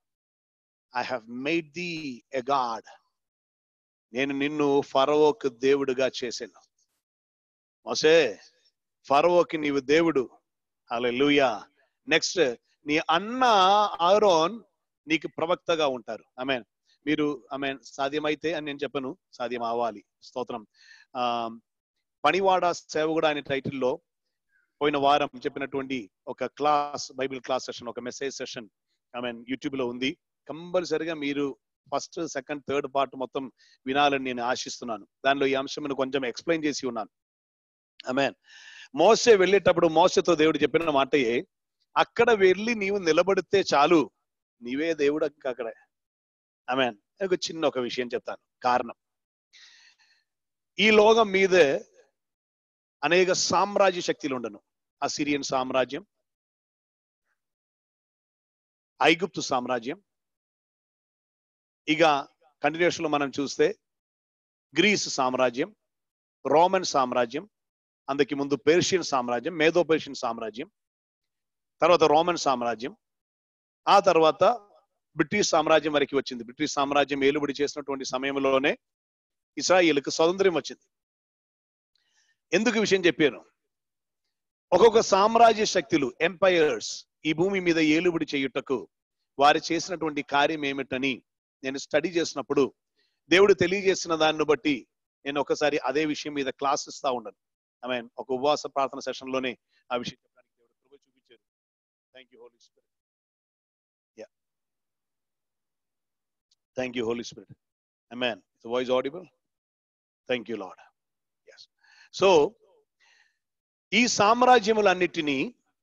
I have made thee a god. నేను నిన్ను ఫరోకు దేవుడుగా చేశాను మోసే ఫరోకి నీవు దేవుడు హల్లెలూయా నెక్స్ట్ నీ అన్న ఆరోన్ నీకు ప్రవక్తగా ఉంటారు ఆమె మీరు ఆమె సాధ్యమైతే అని నేను చెప్పను సాధ్యం అవ్వాలి స్తోత్రం ఆ పనివాడ సేవకుడు అనే టైటిల్లో పోయిన వారం చెప్పినటువంటి ఒక క్లాస్ బైబిల్ క్లాస్ సెషన్ ఒక message session I mean YouTube లో ఉంది కంపల్సరిగా మీరు ఫస్ట్ సెకండ్ థర్డ్ పార్ట్ మొత్తం వినాలని నేను ఆశిస్తున్నాను దానిలో ఈ అంశం కొంచెం ఎక్స్ప్లెయిన్ చేసి ఉన్నాను ఐ మీన్ మోసే వెళ్ళేటప్పుడు మోసతో దేవుడు చెప్పిన మాటయే అక్కడ వెళ్ళి నీవు నిలబడితే చాలు నీవే దేవుడు ఇంకా అక్కడ ఐ మీన్ ఒక చిన్న ఒక విషయం చెప్తాను కారణం ఈ లోకం మీదే అనేక సామ్రాజ్య శక్తులు ఉండను అసిరియన్ సామ్రాజ్యం ఐగుప్తు సామ్రాజ్యం ఇక కంటిన్యూషన్ లో మనం చూస్తే గ్రీస్ సామ్రాజ్యం రోమన్ సామ్రాజ్యం అందుకు ముందు పెర్షియన్ సామ్రాజ్యం మేదో పెర్షియన్ సామ్రాజ్యం తర్వాత రోమన్ సామ్రాజ్యం ఆ తర్వాత బ్రిటిష్ సామ్రాజ్యం వరకు వచ్చింది బ్రిటిష్ సామ్రాజ్యం ఏలుబడి చేసినటువంటి సమయంలోనే ఇస్రాయిల్కి స్వతంత్రం వచ్చింది ఎందుకు ఈ విషయం చెప్పాను ఒక్కొక్క సామ్రాజ్య శక్తులు ఎంపైర్స్ ఈ భూమి మీద ఏలుబడి చేయుటకు వారు చేసినటువంటి కార్యం ఏమిటని నేను స్టడీ చేసినప్పుడు దేవుడు తెలియజేసిన దాన్ని బట్టి నేను ఒకసారి అదే విషయం మీద క్లాస్ ఇస్తా ఉండను ఐ మీన్ ఒక ఉపవాస ప్రార్థన సెషన్ లోనే ఆ విషయం చెప్పడానికి దేవుడు కృప చూపించారు thank you Holy Spirit yeah thank you Holy Spirit amen voice audible thank you Lord yes so ఈ సామ్రాజ్యములన్నిటినీ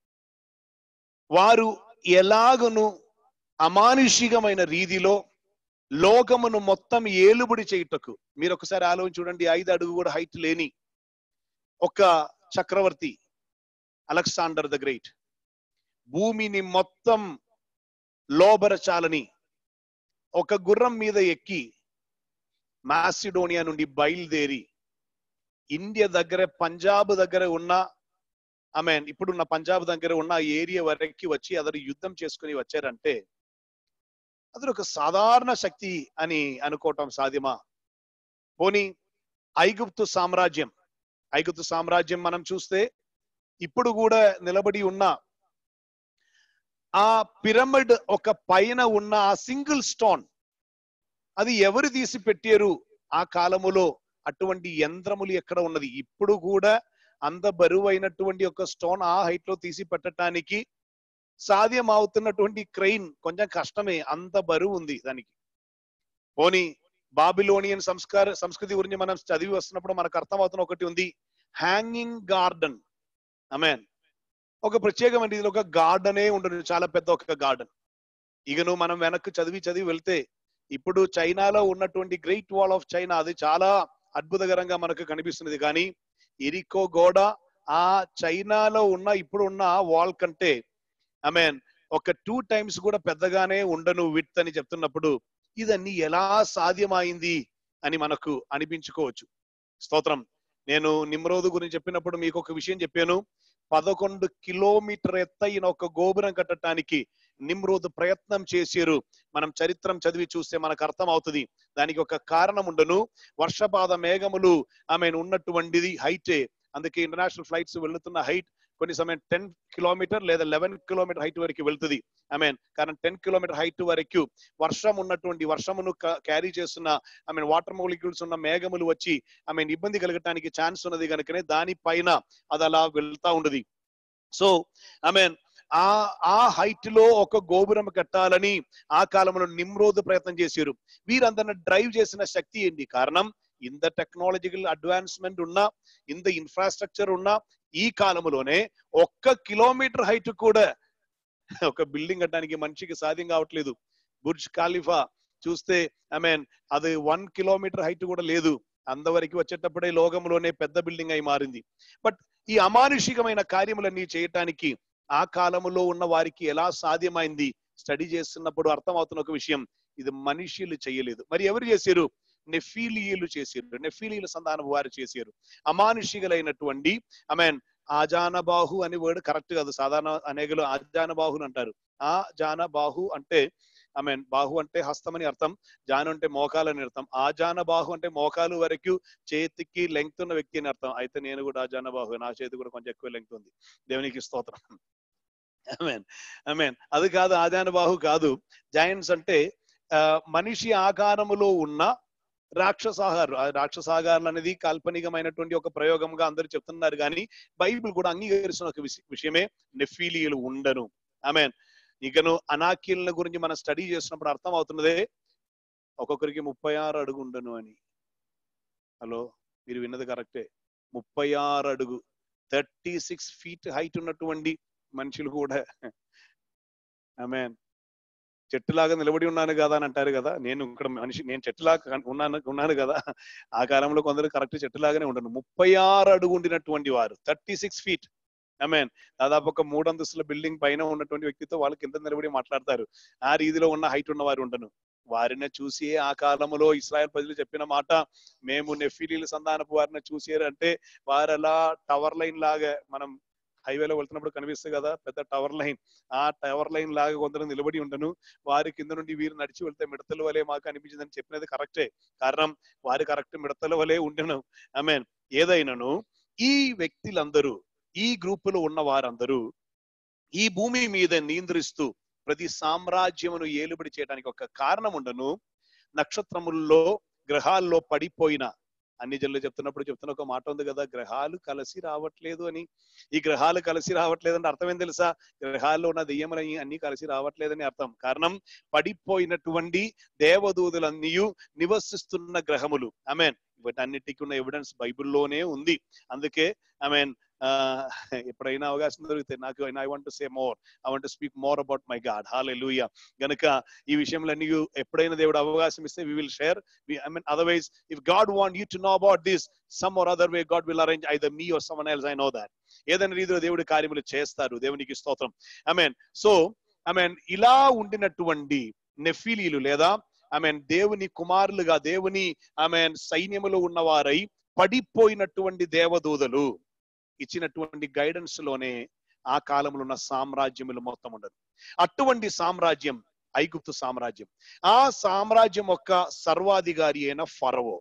వారు ఎలాగను అమానుషికమైన రీతిలో లోకమును మొత్తం ఏలుబడి చేయుటకు మీరు ఒకసారి ఆలోచన చూడండి ఐదు అడుగు కూడా హైట్ లేని ఒక చక్రవర్తి అలెగ్జాండర్ ద గ్రేట్ భూమిని మొత్తం లోబరచాలని ఒక గుర్రం మీద ఎక్కి మాసిడోనియా నుండి బయలుదేరి ఇండియా దగ్గర పంజాబ్ దగ్గర ఉన్న ఐ మీన్ ఇప్పుడున్న పంజాబ్ దగ్గర ఉన్న ఏరియా వరకు వచ్చి అతను యుద్ధం చేసుకుని వచ్చారంటే అది ఒక సాధారణ శక్తి అని అనుకోవటం సాధ్యమా పోనీ ఐగుప్తు సామ్రాజ్యం ఐగుప్తు సామ్రాజ్యం మనం చూస్తే ఇప్పుడు కూడా నిలబడి ఉన్న ఆ పిరమిడ్ ఒక పైన ఉన్న ఆ సింగిల్ స్టోన్ అది ఎవరు తీసి పెట్టారు ఆ కాలములో అటువంటి యంత్రములు ఎక్కడ ఉన్నది ఇప్పుడు కూడా అంత బరువు అయినటువంటి ఒక స్టోన్ ఆ హైట్ లో తీసి పెట్టడానికి సాధ్యం అవుతున్నటువంటి క్రెయిన్ కొంచెం కష్టమే అంత బరువు ఉంది దానికి పోనీ బాబిలోనియన్ సంస్కార సంస్కృతి గురించి మనం చదివి వస్తున్నప్పుడు మనకు అర్థమవుతున్న ఒకటి ఉంది హ్యాంగింగ్ గార్డెన్ అమెన్ ఒక ప్రత్యేకమైన రీతిలో ఒక గార్డెనే ఉండదు చాలా పెద్ద ఒక గార్డెన్ ఇకను మనం వెనక్కి చదివి చదివి వెళ్తే ఇప్పుడు చైనాలో ఉన్నటువంటి గ్రేట్ వాల్ ఆఫ్ చైనా అది చాలా అద్భుతకరంగా మనకు కనిపిస్తున్నది కానీ ఇరికో గోడ ఆ చైనాలో ఉన్న ఇప్పుడు ఉన్న వాల్ కంటే ఐ మీన్ ఒక టూ టైమ్స్ కూడా పెద్దగానే ఉండను విత్ అని చెప్తున్నప్పుడు ఇదన్నీ ఎలా సాధ్యమైంది అని మనకు అనిపించుకోవచ్చు స్తోత్రం నేను నిమ్రోదు గురించి చెప్పినప్పుడు మీకు ఒక విషయం చెప్పాను పదకొండు కిలోమీటర్ ఎత్తైన ఒక గోపురం కట్టడానికి నిమ్రోద్ ప్రయత్నం చేశారు మనం చరిత్రం చదివి చూస్తే మనకు అర్థం అవుతుంది దానికి ఒక కారణం ఉండను వర్షపాత మేఘములు ఆమె ఉన్నటువంటిది హైటే అందుకే ఇంటర్నేషనల్ ఫ్లైట్స్ వెళ్తున్న హైట్ కొన్ని సమయం టెన్ కిలోమీటర్ లేదా లెవెన్ కిలోమీటర్ హైట్ వరకు వెళ్తుంది ఐ మీన్ कारण టెన్ కిలోమీటర్ హైట్ వరకు వర్షం ఉన్నటువంటి వర్షమును క్యారీ చేస్తున్న ఐ మీన్ వాటర్ మోలిక్యూల్స్ ఉన్న మేఘములు వచ్చి ఐ మీన్ ఇబ్బంది కలగటానికి ఛాన్స్ ఉన్నది కనుకనే దానిపైన అది అలా వెళ్తా ఉండదు సో ఐ మీన్ ఆ ఆ హైట్ లో ఒక గోపురం కట్టాలని ఆ కాలంలో నిమ్రోద్ ప్రయత్నం చేశారు వీరందరిని డ్రైవ్ చేసిన శక్తి ఏంటి కారణం ఇంత టెక్నాలజికల్ అడ్వాన్స్మెంట్ ఉన్న ఇంత ఇన్ఫ్రాస్ట్రక్చర్ ఉన్న ఈ కాలంలోనే ఒక్క కిలోమీటర్ హైట్ కూడా ఒక బిల్డింగ్ కట్టడానికి మనిషికి సాధ్యం కావట్లేదు బుర్జ్ ఖాలిఫా చూస్తే ఐ మీన్ అది వన్ కిలోమీటర్ హైట్ కూడా లేదు అంతవరకు వచ్చేటప్పుడే లోకంలోనే పెద్ద బిల్డింగ్ అయి మారింది బట్ ఈ అమానుషికమైన కార్యములన్నీ చేయటానికి ఆ కాలములో ఉన్న వారికి ఎలా సాధ్యమైంది స్టడీ చేస్తున్నప్పుడు అర్థమవుతున్న ఒక విషయం ఇది మనుష్యులు చేయలేదు మరి ఎవరు చేశారు నెఫీలియలు చేశారు నెఫీలియల సంతానం వారు చేశారు అమానుషికలైనటువంటి ఐ మీన్ ఆజానబాహు అనే వర్డ్ కరెక్ట్ కాదు సాధారణ అనేకలు ఆజానబాహు అంటారు ఆ జానబాహు అంటే ఐ మీన్ బాహు అంటే హస్తం అని అర్థం జాను అంటే మోకాలు అని అర్థం ఆజాన బాహు అంటే మోకాలు వరకు చేతికి లెంగ్త్ ఉన్న వ్యక్తి అని అర్థం అయితే నేను కూడా ఆజాన బాహు నా చేతి కూడా కొంచెం ఎక్కువ లెంగ్త్ ఉంది దేవునికి స్తోత్రం మీన్ ఐ మీన్ అది కాదు ఆజాన బాహు కాదు జాయింట్స్ అంటే ఆ, మనిషి ఆకారములో ఉన్న రాక్షసాహారు ఆ రాక్షసాగారులు అనేది కాల్పనికమైనటువంటి ఒక ప్రయోగంగా అందరూ చెప్తున్నారు కానీ బైబిల్ కూడా అంగీకరిస్తున్న ఒక విష- విషయమే నెఫీలియలు ఉండను ఐ ఇకను అనాకీల గురించి మనం స్టడీ చేసినప్పుడు అర్థం అవుతున్నదే ఒక్కొక్కరికి ముప్పై ఆరు అడుగు ఉండను అని హలో మీరు విన్నది కరెక్టే ముప్పై ఆరు అడుగు థర్టీ సిక్స్ ఫీట్ హైట్ ఉన్నటువంటి మనుషులు కూడా ఆమె చెట్టులాగా నిలబడి ఉన్నాను కదా అని అంటారు కదా నేను ఇక్కడ మనిషి నేను చెట్టులాగా కన్- ఉన్నాను ఉన్నాను కదా ఆ కాలంలో కొందరు కరెక్ట్ చెట్టులాగానే ఉండను ముప్పై ఆరు అడుగు ఉండినటువంటి వారు థర్టీ సిక్స్ ఫీట్ మీన్ దాదాపు ఒక మూడు అంతస్తుల బిల్డింగ్ పైన ఉన్నటువంటి వ్యక్తితో వాళ్ళు కింద నిలబడి మాట్లాడతారు ఆ రీతిలో ఉన్న హైట్ ఉన్న వారు ఉండను వారిని చూసి ఆ కాలంలో ఇస్రాయల్ ప్రజలు చెప్పిన మాట మేము నెఫిలీల సంతానపు వారిని చూసారు అంటే వారు అలా టవర్ లైన్ లాగా మనం హైవేలో వెళ్తున్నప్పుడు కనిపిస్తుంది కదా పెద్ద టవర్ లైన్ ఆ టవర్ లైన్ లాగా కొందరు నిలబడి ఉండను వారి కింద నుండి వీరు నడిచి వెళ్తే మిడతల వలె మాకు అనిపించిందని చెప్పినది కరెక్టే కారణం వారి కరెక్ట్ మిడతల వలె ఉండను ఐ మీన్ ఏదైనాను ఈ వ్యక్తులందరూ ఈ గ్రూపులో ఉన్న వారందరూ ఈ భూమి మీద నియంత్రిస్తూ ప్రతి సామ్రాజ్యమును ఏలుబడి చేయడానికి ఒక కారణం ఉండను నక్షత్రముల్లో గ్రహాల్లో పడిపోయిన అన్ని జల్లు చెప్తున్నప్పుడు చెప్తున్న ఒక మాట ఉంది కదా గ్రహాలు కలిసి రావట్లేదు అని ఈ గ్రహాలు కలిసి రావట్లేదు అంటే అర్థం ఏం తెలుసా గ్రహాల్లో ఉన్న దెయ్యములు అన్ని కలిసి రావట్లేదని అర్థం కారణం పడిపోయినటువంటి దేవదూతులన్నీ నివసిస్తున్న గ్రహములు ఐ మీన్ వీటన్నిటికీ ఉన్న ఎవిడెన్స్ బైబిల్లోనే ఉంది అందుకే ఐ మీన్ ఎప్పుడైనా అవకాశం దొరికితే నాకు I want to say more I want speak more about my God hallelujah గనుక ఈ విషయంలన్నీ ఎప్పుడైనా దేవుడు అవకాశం ఇస్తే we will share I mean otherwise if God want you to know about this some or other way God will arrange either me or some else I know that ఏదైనా రీతిలో దేవుడి కార్యములు చేస్తారు దేవునికి స్తోత్రం I mean so I mean ఇలా ఉండినటువంటి నెఫీలీలు లేదా ఐ మీన్ దేవుని కుమారులుగా దేవుని ఐ మీన్ సైన్యములో ఉన్నవారై పడిపోయినటువంటి దేవదూతలు ఇచ్చినటువంటి గైడెన్స్ లోనే ఆ కాలంలో ఉన్న సామ్రాజ్యములు మొత్తం ఉండదు అటువంటి సామ్రాజ్యం ఐగుప్తు సామ్రాజ్యం ఆ సామ్రాజ్యం యొక్క సర్వాధికారి అయిన ఫరవో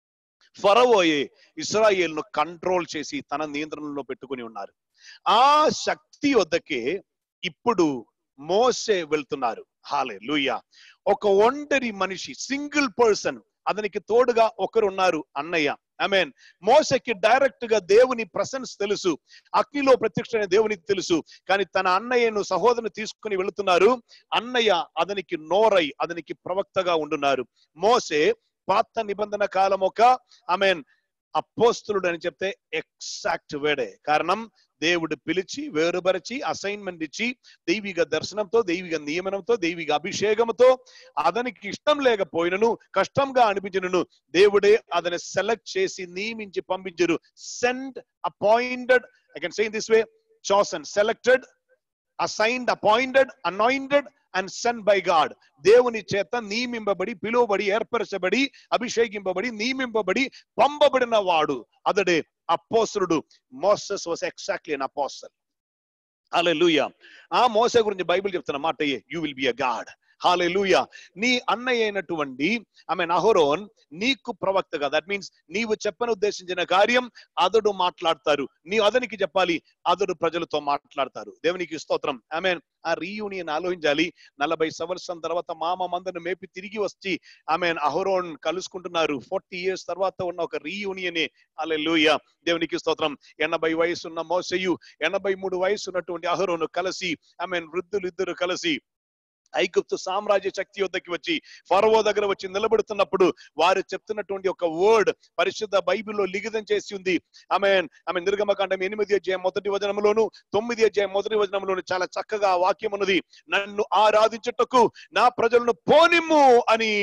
ఫరవోయే ఇస్రాయేల్ను కంట్రోల్ చేసి తన నియంత్రణలో పెట్టుకుని ఉన్నారు ఆ శక్తి వద్దకే ఇప్పుడు మోసే వెళ్తున్నారు హాలే లూయా ఒక ఒంటరి మనిషి సింగిల్ పర్సన్ అతనికి తోడుగా ఒకరు ఉన్నారు అన్నయ్య ఐ మీన్ మోసకి డైరెక్ట్ గా దేవుని ప్రసెన్స్ తెలుసు అగ్నిలో ప్రత్యక్షమైన దేవునికి తెలుసు కానీ తన అన్నయ్యను సహోదరుని తీసుకుని వెళుతున్నారు అన్నయ్య అతనికి నోరై అతనికి ప్రవక్తగా ఉండున్నారు మోసే పాత నిబంధన కాలం ఒక ఐ మీన్ అపోస్తులుడు అని చెప్తే ఎగ్జాక్ట్ వేడే కారణం దేవుడు పిలిచి వేరుపరిచి అసైన్మెంట్ ఇచ్చి దైవిక దర్శనంతో దైవిక నియమనంతో దైవిక అభిషేకంతో అతనికి ఇష్టం లేకపోయినను కష్టంగా అనిపించినను దేవుడే అతని సెలెక్ట్ చేసి నియమించి పంపించరు send appointed I can say this way chosen selected assigned appointed anointed and send by God దేవుని చేత నియమింపబడి పిలువబడి ఏర్పరచబడి అభిషేకింపబడి నియమింపబడి పంపబడిన వాడు అతడే అపోసరుడు Moses was exactly an apostle hallelujah ఆ మోస గురించి బైబిల్ చెప్తున్న మాట you will be a God hallelujah నీ అన్నయ్య అయినటువంటి ఐ మీన్ అహరోన్ నీకు ప్రవక్తగా దట్ మీన్స్ నీవు చెప్పని ఉద్దేశించిన కార్యం అతడు మాట్లాడతారు నీ అతనికి చెప్పాలి అతడు ప్రజలతో మాట్లాడతారు దేవునికి స్తోత్రం ఐ మీన్ ఆ రీయూనియన్ ఆలోచించాలి నలభై సంవత్సరం తర్వాత మామ మందను మేపి తిరిగి వచ్చి ఐ మీన్ అహరోన్ కలుసుకుంటున్నారు ఫార్టీ ఇయర్స్ తర్వాత ఉన్న ఒక రీయూనియనే అలెలుయ దేవునికి స్తోత్రం ఎనభై వయసు ఉన్న మోసయు ఎనభై మూడు వయసు ఉన్నటువంటి అహరోను కలిసి ఐ మీన్ వృద్ధులు ఇద్దరు కలిసి ఐగుప్తు సామ్రాజ్య శక్తి వద్దకి వచ్చి ఫరవో దగ్గర వచ్చి నిలబడుతున్నప్పుడు వారు చెప్తున్నటువంటి ఒక వర్డ్ పరిశుద్ధ బైబిల్లో లిఖితం చేసి ఉంది ఆమె ఆమె నిర్గమకాండం ఎనిమిది అధ్యాయం మొదటి వచనంలోను తొమ్మిది అధ్యాయం మొదటి వచనంలోను చాలా చక్కగా ఆ వాక్యం ఉన్నది నన్ను ఆరాధించుటకు నా ప్రజలను పోనిమ్ము అని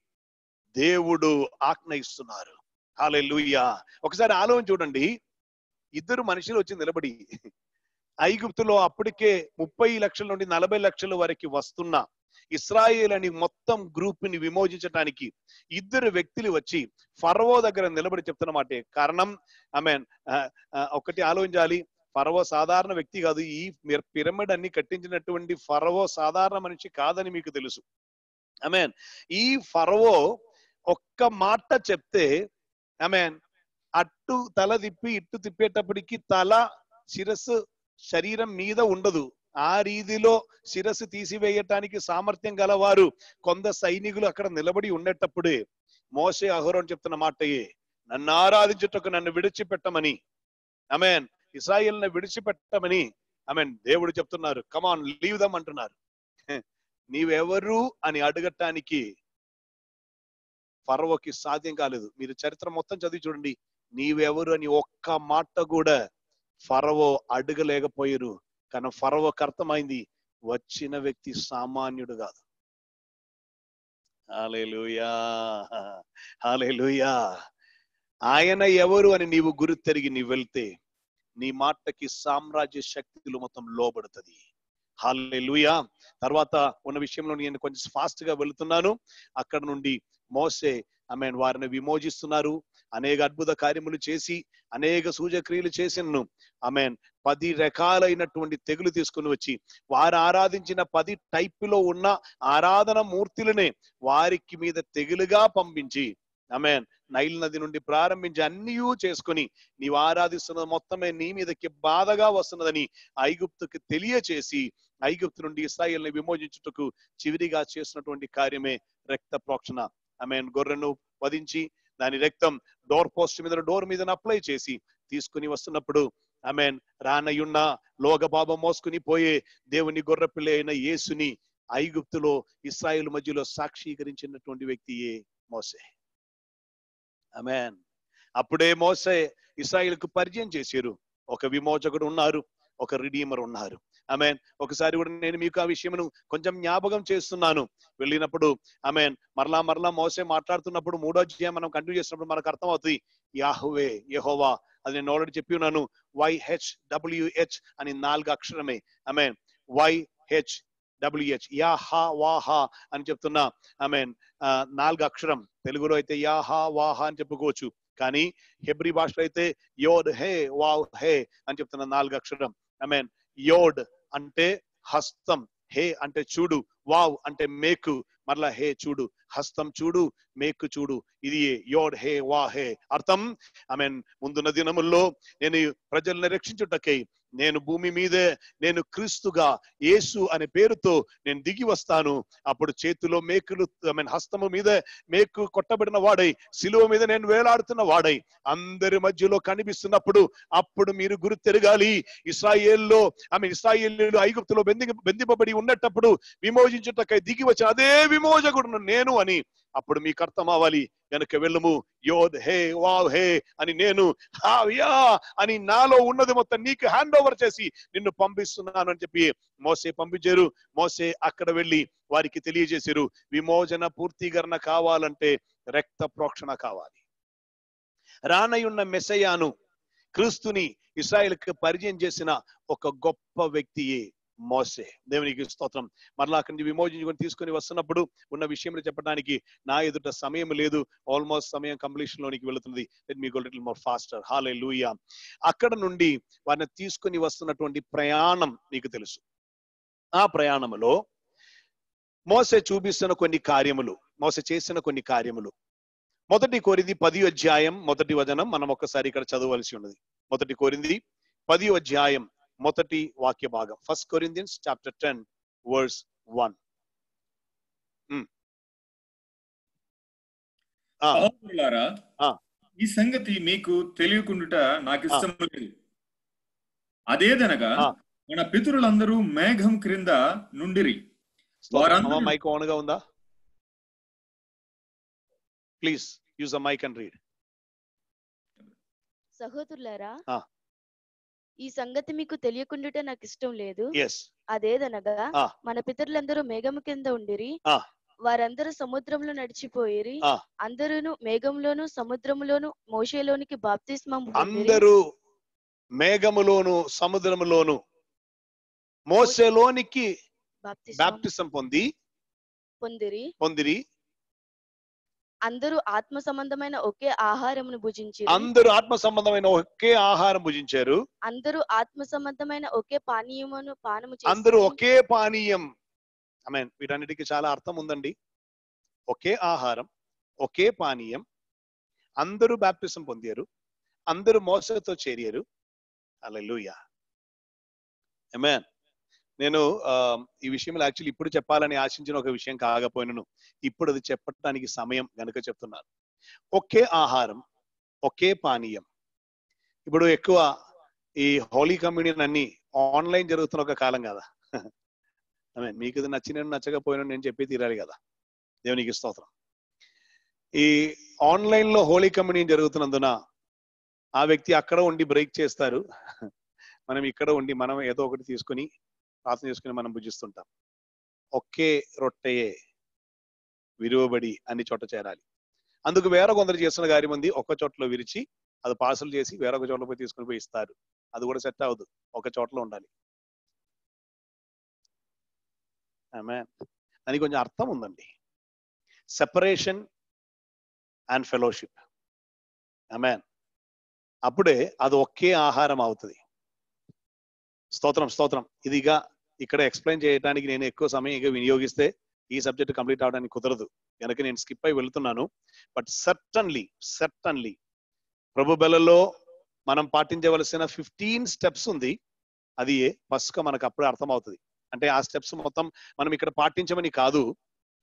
దేవుడు ఆజ్ఞ ఇస్తున్నారు హాలెలూయా ఒకసారి ఆలోచన చూడండి ఇద్దరు మనుషులు వచ్చి నిలబడి ఐగుప్తులో అప్పటికే ముప్పై లక్షల నుండి నలభై లక్షల వరకు వస్తున్న ఇస్రాయేల్ అని మొత్తం గ్రూప్ ని విమోచించడానికి ఇద్దరు వ్యక్తులు వచ్చి ఫరవో దగ్గర నిలబడి చెప్తున్న మాటే కారణం ఐ మీన్ ఒకటి ఆలోచించాలి ఫరవో సాధారణ వ్యక్తి కాదు ఈ పిరమిడ్ అన్ని కట్టించినటువంటి ఫరవో సాధారణ మనిషి కాదని మీకు తెలుసు ఐ మీన్ ఈ ఫరవో ఒక్క మాట చెప్తే ఐ మీన్ అట్టు తల తిప్పి ఇట్టు తిప్పేటప్పటికి తల శిరస్సు శరీరం మీద ఉండదు ఆ రీతిలో శిరస్సు తీసివేయటానికి సామర్థ్యం గలవారు కొంత సైనికులు అక్కడ నిలబడి ఉండేటప్పుడే మోసే అహోరం చెప్తున్న మాటయే నన్ను ఆరాధించుటకు నన్ను విడిచిపెట్టమని అమెన్ ఇస్రాయిల్ని విడిచిపెట్టమని అమెన్ దేవుడు చెప్తున్నారు కమాన్ లీవ్ దమ్ అంటున్నారు నీవెవరు అని అడగటానికి ఫరవకి సాధ్యం కాలేదు మీరు చరిత్ర మొత్తం చదివి చూడండి నీవెవరు అని ఒక్క మాట కూడా ఫరవో అడగలేకపోయారు కానీ ఫరవోకి అర్థమైంది వచ్చిన వ్యక్తి సామాన్యుడు కాదు హాలేలుయా హాలేలుయా ఆయన ఎవరు అని నీవు గురి తిరిగి నీవు వెళ్తే నీ మాటకి సామ్రాజ్య శక్తులు మొత్తం లోబడుతుంది హాలేలుయా తర్వాత ఉన్న విషయంలో నేను కొంచెం ఫాస్ట్ గా వెళుతున్నాను అక్కడ నుండి మోసే ఐ మీన్ వారిని విమోచిస్తున్నారు అనేక అద్భుత కార్యములు చేసి అనేక సూచక్రియలు చేసినను మీన్ పది రకాలైనటువంటి తెగులు తీసుకుని వచ్చి వారు ఆరాధించిన పది టైప్ లో ఉన్న ఆరాధన మూర్తులనే వారికి మీద తెగులుగా పంపించి మీన్ నైల్ నది నుండి ప్రారంభించి అన్నీ చేసుకుని నీవు ఆరాధిస్తున్నది మొత్తమే నీ మీదకి బాధగా వస్తున్నదని ఐగుప్తుకి తెలియచేసి ఐగుప్తు నుండి ఇస్రాయిల్ని విమోచించుటకు చివరిగా చేసినటువంటి కార్యమే రక్త ప్రోక్షణ మీన్ గొర్రెను వధించి దాని రక్తం డోర్ పోస్ట్ మీద డోర్ మీద అప్లై చేసి తీసుకుని వస్తున్నప్పుడు ఆమెన్ రానయ్యున్న లోగ పాపం మోసుకుని పోయే దేవుని గొర్రెపిల్ల అయిన యేసుని ఐగుప్తులో ఇస్రాయేల్ మధ్యలో సాక్షీకరించినటువంటి వ్యక్తియే మోసే ఆమెన్ అప్పుడే మోసే ఇస్రాయేల్కు పరిచయం చేశారు ఒక విమోచకుడు ఉన్నారు ఒక రిడీమర్ ఉన్నారు ఆమెన్ ఒకసారి కూడా నేను మీకు ఆ విషయమును కొంచెం జ్ఞాపకం చేస్తున్నాను వెళ్ళినప్పుడు ఆమెన్ మరలా మరలా మోసే మాట్లాడుతున్నప్పుడు మూడో అధ్యాయం మనం కంటిన్యూ చేసినప్పుడు మనకు అర్థమవుతుంది యాహువే యెహోవా అది నేను ఆల్రెడీ చెప్పి ఉన్నాను వైహెచ్ డబ్ల్యూహెచ్ అని నాలుగు అక్షరమే ఆమెన్ వైహెచ్ డబ్ల్యూహెచ్ యాహా వాహా అని చెప్తున్నా ఆమెన్ నాలుగు అక్షరం తెలుగులో అయితే యాహా వాహా అని చెప్పుకోవచ్చు కానీ హెబ్రి భాషలో అయితే యోడ్ హే వావ్ హే అని చెప్తున్న నాలుగు అక్షరం ఐ మీన్ యోడ్ అంటే హస్తం హే అంటే చూడు వావ్ అంటే మేకు మరలా హే చూడు హస్తం చూడు మేకు చూడు ఇది యోడ్ హే వా హే అర్థం ఐ మీన్ ముందున్న దినముల్లో నేను ఈ ప్రజల్ని రక్షించుటకై నేను భూమి మీదే నేను క్రీస్తుగా యేసు అనే పేరుతో నేను దిగి వస్తాను అప్పుడు చేతిలో మేకులు ఐ మీన్ హస్తము మీద మేకు కొట్టబడిన వాడై సిలువ మీద నేను వేలాడుతున్న వాడై అందరి మధ్యలో కనిపిస్తున్నప్పుడు అప్పుడు మీరు గురి తిరగాలి ఇస్రాయేల్లో ఆమె ఇస్రాయేలు ఐగుప్తులో బెంది బెందింపబడి ఉన్నటప్పుడు విమోచించుటకై దిగి వచ్చిన అదే విమోచకుడును నేను అని అప్పుడు మీకు అర్థం అవ్వాలి వెనక వెళ్ళము యోద్ హే వావ్ హే అని నేను హావ్యా అని నాలో ఉన్నది మొత్తం నీకు హ్యాండ్ ఓవర్ చేసి నిన్ను పంపిస్తున్నాను అని చెప్పి మోసే పంపించారు మోసే అక్కడ వెళ్ళి వారికి తెలియజేశారు విమోచన పూర్తీకరణ కావాలంటే రక్త ప్రోక్షణ కావాలి రానయున్న మెసయాను క్రీస్తుని ఇస్రాయేల్కి పరిచయం చేసిన ఒక గొప్ప వ్యక్తియే మోసే దేవునికి స్తోత్రం మరలా అక్కడి నుంచి విమోచించుకొని తీసుకొని వస్తున్నప్పుడు ఉన్న విషయంలో చెప్పడానికి నా ఎదుట సమయం లేదు ఆల్మోస్ట్ సమయం కంప్లీషన్ లోనికి వెళుతుంది let me go little more faster hallelujah అక్కడ నుండి వారిని తీసుకొని వస్తున్నటువంటి ప్రయాణం మీకు తెలుసు ఆ ప్రయాణములో మోసే చూపిస్తున్న కొన్ని కార్యములు మోసే చేసిన కొన్ని కార్యములు మొదటి కోరింది పది అధ్యాయం మొదటి వచనం మనం ఒక్కసారి ఇక్కడ చదవలసి ఉన్నది మొదటి కోరింది పది అధ్యాయం మొదటి వాక్య భాగం first Corinthians chapter ten verse one సహోదరులారా ఆ. ఈ సంగతి మీకు తెలియకుండుట నాకు ఇష్టం లేదు అదేదనగా ఆ. మన పితరులందరూ మేఘం క్రింద నుండిరి వారందరూ- మైక్ ఆన్ గా ఉందా please use a mic and read సహోదరులారా ఆ. ఈ సంగతి మీకు తెలియకుండుట నాకు ఇష్టం లేదు ఎస్ అదేదనగా ఆ. మన పితరులందరూ మేఘము కింద ఉండిరి ఆ. వారందరూ సముద్రంలో నడిచిపోయిరి ఆ. అందరూను మేఘంలోను సముద్రములోను మోషేలోనికి బాప్తిస్మం పొందిరి. అందరూ మేఘములోను సముద్రములోను మోసలోనికి బాప్తిస్మం బాప్టిజం పొంది పొందిరి పొందిరి అందరూ ఆత్మ సంబంధమైన ఒకే ఆహారమును భుజించి అందరూ ఆత్మ సంబంధమైన ఒకే ఆహారం భుజించారు అందరూ ఆత్మ సంబంధమైన ఒకే పానీయమును పానము అందరూ చేసిరి. ఒకే పానీయం ఐ మీన్ వీటన్నిటికీ చాలా అర్థం ఉందండి ఒకే ఆహారం ఒకే పానీయం అందరూ బాప్టిజం పొందారు అందరూ మోసతో చేరారు అలెలుయా ఎమెన్ నేను ఆ, ఈ విషయంలో యాక్చువల్లీ ఇప్పుడు చెప్పాలని ఆశించిన ఒక విషయం కాకపోయినను ఇప్పుడు అది చెప్పడానికి సమయం గనుక చెప్తున్నాను ఒకే ఆహారం ఒకే పానీయం ఇప్పుడు ఎక్కువ ఈ హోలీ కమ్యూనియన్ అన్ని ఆన్లైన్ జరుగుతున్న ఒక కాలం కదా ఐ మీన్ మీకు ఇది నచ్చిన నచ్చకపోయినా నేను చెప్పి తీరాలి కదా దేవునికి స్తోత్రం ఈ ఆన్లైన్ లో హోలీ కమ్యూనియన్ జరుగుతున్నందున ఆ వ్యక్తి అక్కడ ఉండి బ్రేక్ చేస్తారు మనం ఇక్కడ ఉండి మనం ఏదో ఒకటి తీసుకుని ప్రార్థన చేసుకుని మనం భుజిస్తుంటాం ఒకే రొట్టెయే విరువబడి అన్ని చోట చేరాలి అందుకు వేరే కొందరు చేస్తున్న కార్యం ఉంది ఒక్క చోట్ల విరిచి అది పార్సల్ చేసి వేరొక చోట్ల పోయి తీసుకుని పోయి ఇస్తారు అది కూడా సెట్ అవ్వదు ఒక చోట్ల ఉండాలి ఆమె దానికి కొంచెం అర్థం ఉందండి సెపరేషన్ అండ్ ఫెలోషిప్ ఆమె అప్పుడే అది ఒకే ఆహారం అవుతుంది స్తోత్రం స్తోత్రం ఇదిగా ఇక్కడ ఎక్స్ప్లెయిన్ చేయడానికి నేను ఎక్కువ సమయం ఇక వినియోగిస్తే ఈ సబ్జెక్ట్ కంప్లీట్ అవడానికి కుదరదు కనుక నేను స్కిప్ అయి వెళ్తున్నాను బట్ సర్టన్లీ సర్టన్లీ ప్రభు బెలలో మనం పాటించవలసిన ఫిఫ్టీన్ స్టెప్స్ ఉంది అది పసుక మనకు అప్పుడే అర్థమవుతుంది అంటే ఆ స్టెప్స్ మొత్తం మనం ఇక్కడ పాటించమని కాదు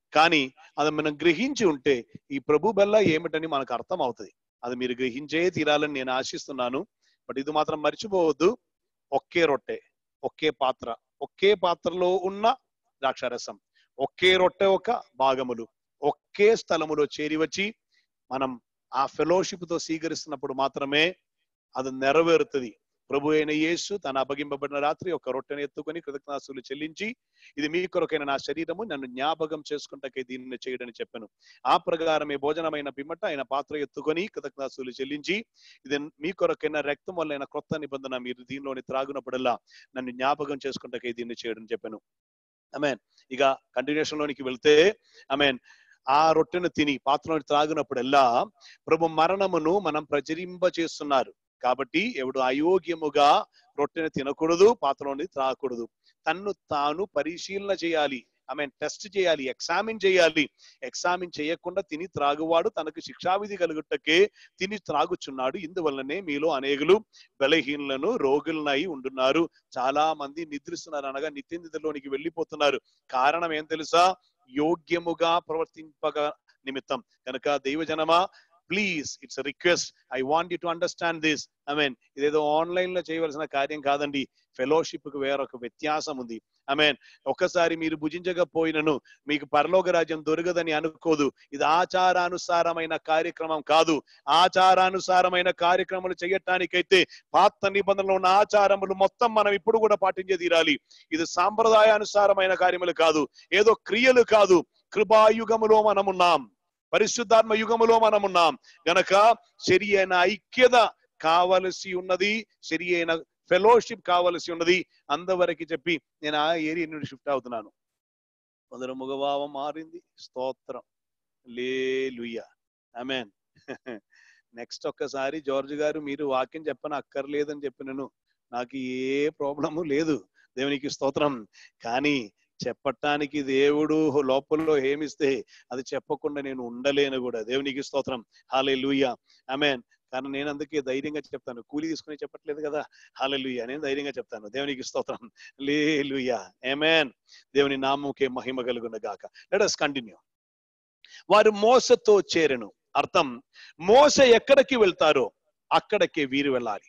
కానీ అది మనం గ్రహించి ఉంటే ఈ ప్రభు బెల్ల ఏమిటని మనకు అర్థం అవుతుంది అది మీరు గ్రహించే తీరాలని నేను ఆశిస్తున్నాను బట్ ఇది మాత్రం మర్చిపోవద్దు ఒకే రొట్టె ఒకే పాత్ర ఒకే పాత్రలో ఉన్న ద్రాక్షారసం ఒకే రొట్టె ఒక భాగములు ఒకే స్థలములో చేరి వచ్చి మనం ఆ ఫెలోషిప్ తో స్వీకరిస్తున్నప్పుడు మాత్రమే అది నెరవేరుతుంది ప్రభు అయిన యేసు తన అప్పగింపబడిన రాత్రి ఒక రొట్టెను ఎత్తుకొని కృతజ్ఞాసులు చెల్లించి ఇది మీ కొరకైన నా శరీరము నన్ను జ్ఞాపకం చేసుకుంటకే దీనిని చేయడని చెప్పాను ఆ ప్రకారమే భోజనమైన పిమ్మట ఆయన పాత్ర ఎత్తుకొని కృతజ్ఞాసులు చెల్లించి ఇది మీ కొరకైన రక్తం వల్లైన క్రొత్త నిబంధన మీరు దీనిలోని త్రాగునప్పుడల్లా నన్ను జ్ఞాపకం చేసుకుంటకే దీన్ని చేయడం చెప్పాను అమెన్ ఇక కంటిన్యూషన్ లోనికి వెళ్తే అమెన్ ఆ రొట్టెను తిని పాత్రను త్రాగినప్పుడల్లా ప్రభు మరణమును మనం ప్రచురింప చేస్తున్నారు కాబట్టి ఎవడు అయోగ్యముగా రొట్టెను తినకూడదు పాత్రలోని త్రాగకూడదు తన్ను తాను పరిశీలన చేయాలి ఐ మీన్ టెస్ట్ చేయాలి ఎగ్జామిన్ చేయాలి ఎగ్జామిన్ చేయకుండా తిని త్రాగువాడు తనకు శిక్షావిధి కలుగుటకే తిని త్రాగుచున్నాడు ఇందువల్లనే మీలో అనేకులు బలహీనులను రోగులనై ఉంటున్నారు చాలా మంది నిద్రిస్తున్నారు అనగా నిత్య నిద్రలోనికి వెళ్ళిపోతున్నారు కారణం ఏం తెలుసా యోగ్యముగా ప్రవర్తింపగా నిమిత్తం కనుక దైవజనమా please it's request I want you to understand this I mean ఇదేదో ఆన్లైన్ లో చేయవలసిన కార్యం కాదండి ఫెలోషిప్ కు వేరొక వ్యత్యాసం ఉంది ఐ మీన్ ఒక్కసారి మీరు భుజించకపోయినను మీకు పరలోక రాజ్యం దొరకదని అనుకోదు ఇది ఆచారానుసారమైన కార్యక్రమం కాదు ఆచారానుసారమైన కార్యక్రమాలు చేయటానికైతే పాత నిబంధనలో ఉన్న ఆచారములు మొత్తం మనం ఇప్పుడు కూడా పాటించే తీరాలి ఇది సాంప్రదాయానుసారమైన కార్యములు కాదు ఏదో క్రియలు కాదు కృపాయుగములో మనమున్నాం పరిశుద్ధాత్మ యుగములో మనమున్నాం గనక సరి అయిన ఐక్యత కావలసి ఉన్నది సరి అయిన ఫెలోషిప్ కావలసి ఉన్నది అందవరకు చెప్పి నేను ఆ ఏరియా నుండి షిఫ్ట్ అవుతున్నాను కొందరు ముగభావం మారింది స్తోత్రం లేలుయ్య అమెన్ నెక్స్ట్ ఒక్కసారి జార్జ్ గారు మీరు వాక్యం చెప్పని అక్కర్లేదని చెప్పినను నాకు ఏ ప్రాబ్లము లేదు దేవునికి స్తోత్రం కానీ చెప్పటానికి దేవుడు లోపలలో ఏమిస్తే అది చెప్పకుండా నేను ఉండలేను కూడా దేవునికి స్తోత్రం హాలే లూయ అమెన్ కానీ నేను అందుకే ధైర్యంగా చెప్తాను కూలి తీసుకుని చెప్పట్లేదు కదా హాలే లూయ నేను ధైర్యంగా చెప్తాను దేవునికి స్తోత్రం లే లూయ ఏమేన్ దేవుని నామకే మహిమ కలుగున గాక లెట్ అస్ కంటిన్యూ వారు మోసతో చేరెను అర్థం మోస ఎక్కడికి వెళ్తారో అక్కడికే వీరు వెళ్ళాలి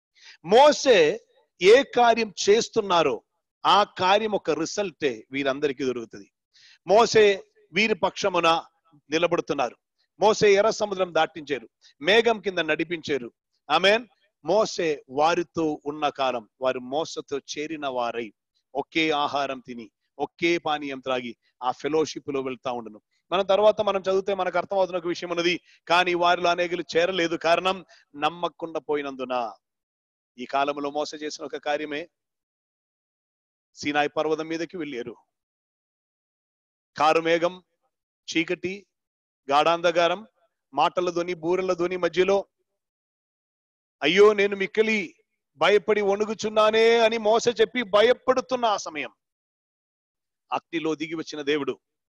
మోసే ఏ కార్యం చేస్తున్నారో ఆ కార్యం ఒక రిజల్టే వీరందరికీ దొరుకుతుంది మోసే వీరి పక్షమున నిలబడుతున్నారు మోసే ఎర్ర సముద్రం దాటించారు మేఘం కింద నడిపించారు ఆమెన్ మోసే వారితో ఉన్న కాలం వారు మోసతో చేరిన వారై ఒకే ఆహారం తిని ఒకే పానీయం త్రాగి ఆ ఫెలోషిప్ లో వెళ్తా ఉండను మన తర్వాత మనం చదివితే మనకు అర్థమవుతున్న ఒక విషయం ఉన్నది కానీ వారిలో అనేకులు చేరలేదు కారణం నమ్మకుండా పోయినందున ఈ కాలంలో మోస చేసిన ఒక కార్యమే సీనాయి పర్వతం మీదకి వెళ్ళారు కారు మేఘం చీకటి గాఢాంధకారం మాటల ధ్వని బూరల ధ్వని మధ్యలో అయ్యో నేను మిక్కిలి భయపడి వణుగుచున్నానే అని మోస చెప్పి భయపడుతున్న ఆ సమయం అగ్నిలో దిగి వచ్చిన దేవుడు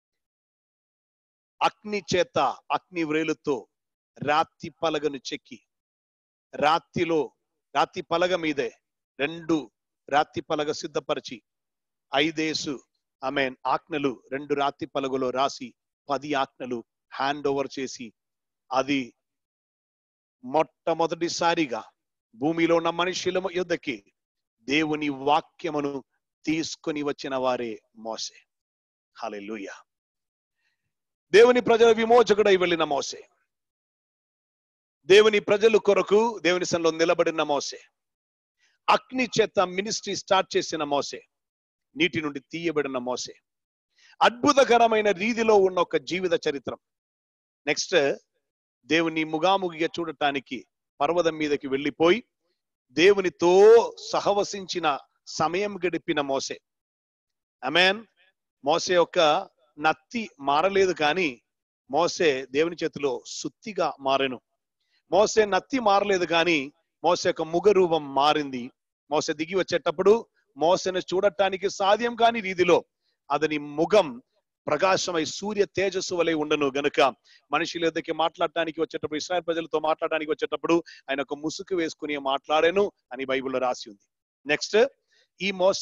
అగ్ని చేత అగ్ని వ్రేలుతో రాతి పలగను చెక్కి రాతిలో రాతి పలగ మీదే రెండు రాతి పలగ సిద్ధపరిచి ఐదేసు ఆమె ఆజ్ఞలు రెండు రాతి పలగలో రాసి పది ఆజ్ఞలు హ్యాండ్ ఓవర్ చేసి అది మొట్టమొదటిసారిగా భూమిలో ఉన్న మనుషుల యుద్ధకి దేవుని వాక్యమును తీసుకొని వచ్చిన వారే మోసే హలెలూయ దేవుని ప్రజల విమోచకుడై వెళ్ళిన మోసే దేవుని ప్రజలు కొరకు దేవుని సన్లో నిలబడిన మోసే అగ్ని చేత మినిస్ట్రీ స్టార్ట్ చేసిన మోసే నీటి నుండి తీయబడిన మోసే అద్భుతకరమైన రీతిలో ఉన్న ఒక జీవిత చరిత్రం నెక్స్ట్ దేవుని ముగాముగిగా చూడటానికి పర్వతం మీదకి వెళ్ళిపోయి దేవునితో సహవసించిన సమయం గడిపిన మోసే అమెన్ మోసే యొక్క నత్తి మారలేదు కానీ మోసే దేవుని చేతిలో సుత్తిగా మారెను మోసే నత్తి మారలేదు కానీ మోస యొక్క ముగ రూపం మారింది మోస దిగి వచ్చేటప్పుడు మోసను చూడటానికి సాధ్యం కాని రీతిలో అతని ముఖం ప్రకాశమై సూర్య తేజస్సు వలె ఉండను గనుక మనుషుల ఎద్దకి మాట్లాడటానికి వచ్చేటప్పుడు ఇస్రాయల్ ప్రజలతో మాట్లాడడానికి వచ్చేటప్పుడు ఆయన ఒక ముసుగు వేసుకుని మాట్లాడాను అని బైబిల్లో రాసి ఉంది నెక్స్ట్ ఈ మోసే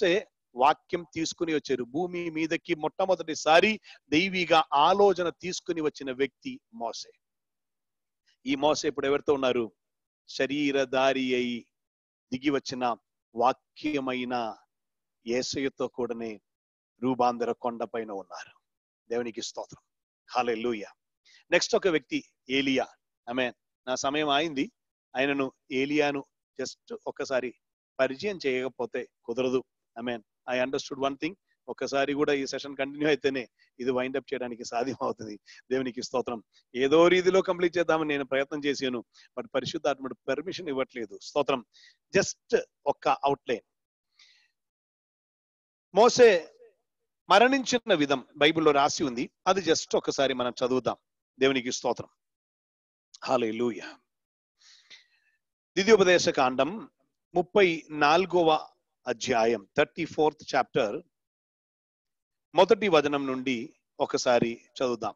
వాక్యం తీసుకుని వచ్చారు భూమి మీదకి మొట్టమొదటిసారి దైవిక ఆలోచన తీసుకుని వచ్చిన వ్యక్తి మోసే ఈ మోసే ఇప్పుడు ఎవరితో ఉన్నారు శరీరధారి అయి దిగి వచ్చిన వాక్యమైన ఏసయ్యతో కూడానే రూపాంతర కొండ పైన ఉన్నారు దేవునికి స్తోత్రం హాలే లూయ నెక్స్ట్ ఒక వ్యక్తి ఏలియా ఆమె నా సమయం అయింది ఆయనను ఏలియాను జస్ట్ ఒక్కసారి పరిచయం చేయకపోతే కుదరదు I mean I understood one thing ఒక్కసారి కూడా ఈ సెషన్ కంటిన్యూ అయితేనే ఇది వైండ్ అప్ చేయడానికి సాధ్యం అవుతుంది దేవునికి స్తోత్రం ఏదో రీతిలో కంప్లీట్ చేద్దామని నేను ప్రయత్నం చేశాను బట్ పరిశుద్ధాత్ముడు పర్మిషన్ ఇవ్వట్లేదు స్తోత్రం జస్ట్ ఒక్క అవుట్లైన్ మోసే మరణించిన విధం బైబిల్లో రాసి ఉంది అది జస్ట్ ఒకసారి మనం చదువుదాం దేవునికి స్తోత్రం హాలే లూయ ద్వితీయోపదేశ కాండం ముప్పై నాలుగవ అధ్యాయం థర్టీ ఫోర్త్ చాప్టర్ మొదటి వచనం నుండి ఒకసారి చదువుదాం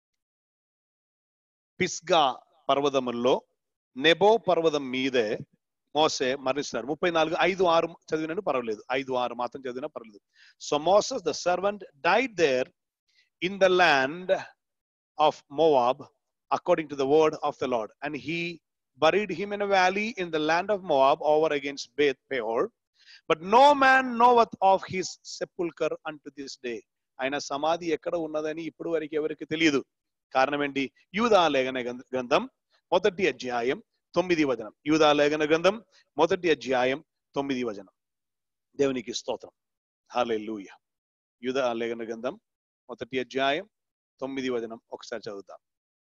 పిస్గా పర్వతముల్లో నెబో పర్వతం మీదే మోసే మరణిస్తున్నారు ముప్పై నాలుగు ఐదు ఆరు చదివినను పర్వాలేదు ఐదు ఆరు మాత్రం చదివినా పర్వాలేదు so Moses the servant died there in the land of Moab according to the word of the Lord and he buried him in a valley in the land of Moab over against Beth Peor. But no man knoweth of his sepulchre unto this day. ఆయన సమాధి ఎక్కడ ఉన్నదని ఇప్పుడు వరకు ఎవరికి తెలియదు కారణం ఏంటి యూదా లేఖన గ్రంథం మొదటి అధ్యాయం తొమ్మిది వచనం యూదా లేఖన గ్రంథం మొదటి అధ్యాయం తొమ్మిది వచనం దేవునికి స్తోత్రం హాలే లూయ యూదా లేఖన గ్రంథం మొదటి అధ్యాయం తొమ్మిది వచనం ఒకసారి చదువుతాం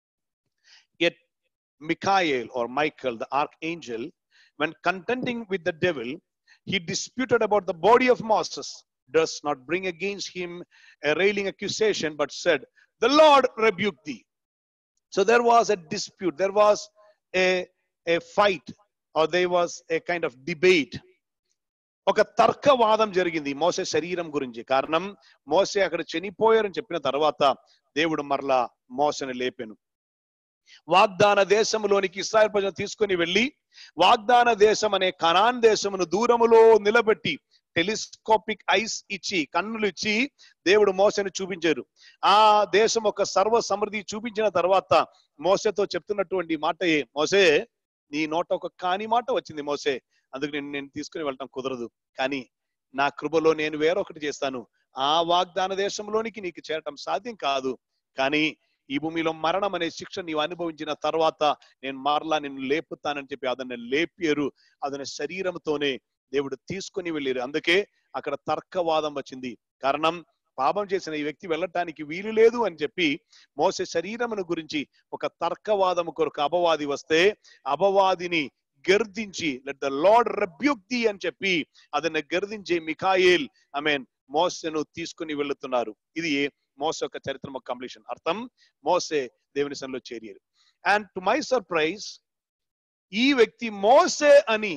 at Michael or Michael, the archangel, when contending with the devil, he disputed about the body of Moses, does not bring against him a railing accusation, but said, The Lord rebuke thee. So there was a dispute, there was a, a fight, or there was a kind of debate. ఒక తర్కవాదం జరిగింది మోసే శరీరం గురించి కారణం మోసే అక్కడ చనిపోయారని చెప్పిన తర్వాత దేవుడు మరలా మోసని లేపెను వాగ్దాన దేశములోనికి ఇస్రాయల్ ప్రజలు తీసుకుని వెళ్ళి వాగ్దాన దేశం అనే కనాన్ దేశమును దూరములో నిలబెట్టి టెలిస్కోపిక్ ఐస్ ఇచ్చి కన్నులు ఇచ్చి దేవుడు మోసని చూపించారు ఆ దేశం ఒక సర్వ సమృద్ధి చూపించిన తర్వాత మోసతో చెప్తున్నటువంటి మాట ఏ మోసే నీ నోట ఒక కాని మాట వచ్చింది మోసే అందుకు నేను నేను తీసుకుని వెళ్ళటం కుదరదు కానీ నా కృపలో నేను వేరొకటి చేస్తాను ఆ వాగ్దాన దేశంలోనికి నీకు చేరటం సాధ్యం కాదు కానీ ఈ భూమిలో మరణం అనే శిక్ష నీవు అనుభవించిన తర్వాత నేను మరలా నిన్ను లేపుతానని చెప్పి అతన్ని లేపారు అతని శరీరంతోనే దేవుడు తీసుకుని వెళ్ళారు అందుకే అక్కడ తర్కవాదం వచ్చింది కారణం పాపం చేసిన ఈ వ్యక్తి వెళ్ళటానికి వీలు లేదు అని చెప్పి మోసే శరీరమును గురించి ఒక తర్కవాదము కొరకు అపవాది వస్తే అపవాదిని గర్దించి లెట్ ద లార్డ్ రెబ్యూక్తి అని చెప్పి అతన్ని గర్దించే మిఖాయేల్ ఐ మీన్ మోసను తీసుకుని వెళుతున్నారు ఇది మోస యొక్క చరిత్ర ఒక కంప్లీషన్ అర్థం మోసే దేవుని సన్నిలో చేరారు అండ్ టు మై సర్ప్రైజ్ ఈ వ్యక్తి మోసే అని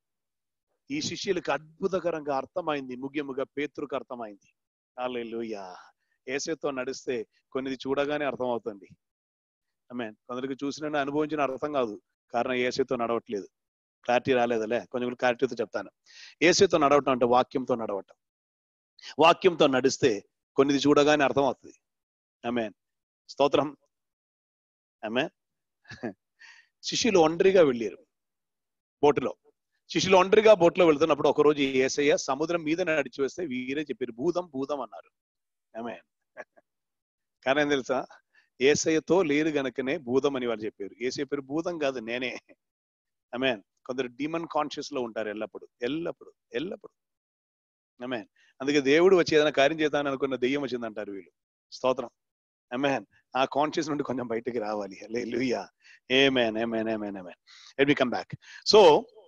ఈ శిష్యులకు అద్భుతకరంగా అర్థమైంది ముఖ్యముగా పేతురుకు అర్థమైంది అల్లెలుయా ఏసేతో నడిస్తే కొన్నిది చూడగానే అర్థం అవుతుంది మీన్ కొందరికి చూసిన అనుభవించిన అర్థం కాదు కారణం ఏసేతో నడవట్లేదు క్లారిటీ రాలేదలే కొంచెం క్లారిటీతో చెప్తాను ఏసేతో నడవటం అంటే వాక్యంతో నడవటం వాక్యంతో నడిస్తే కొన్నిది చూడగానే అర్థం అవుతుంది ఆమెన్ స్తోత్రం ఆమె శిష్యులు ఒంటరిగా వెళ్ళారు బోటులో శిష్యులు ఒంటరిగా బోట్లో వెళ్తున్నప్పుడు ఒకరోజు ఏసయ్య సముద్రం మీద నడిచి వస్తే వీరే చెప్పారు భూతం భూతం అన్నారు ఆమె కానీ ఏం తెలుసా ఏసయ్యతో లేరు గనుకనే భూతం అని వారు చెప్పారు ఏసయ్య పేరు భూతం కాదు నేనే ఆమె కొందరు డిమన్ కాన్షియస్ లో ఉంటారు ఎల్లప్పుడు ఎల్లప్పుడు ఎల్లప్పుడు ఆమె అందుకే దేవుడు వచ్చి ఏదైనా కార్యం చేద్దామని అనుకున్న దెయ్యం వచ్చిందంటారు వీళ్ళు స్తోత్రం అమెన్ ఆ కాన్షియస్ నుండి కొంచెం బయటకి రావాలి లూయా amen amen amen amen let me come back so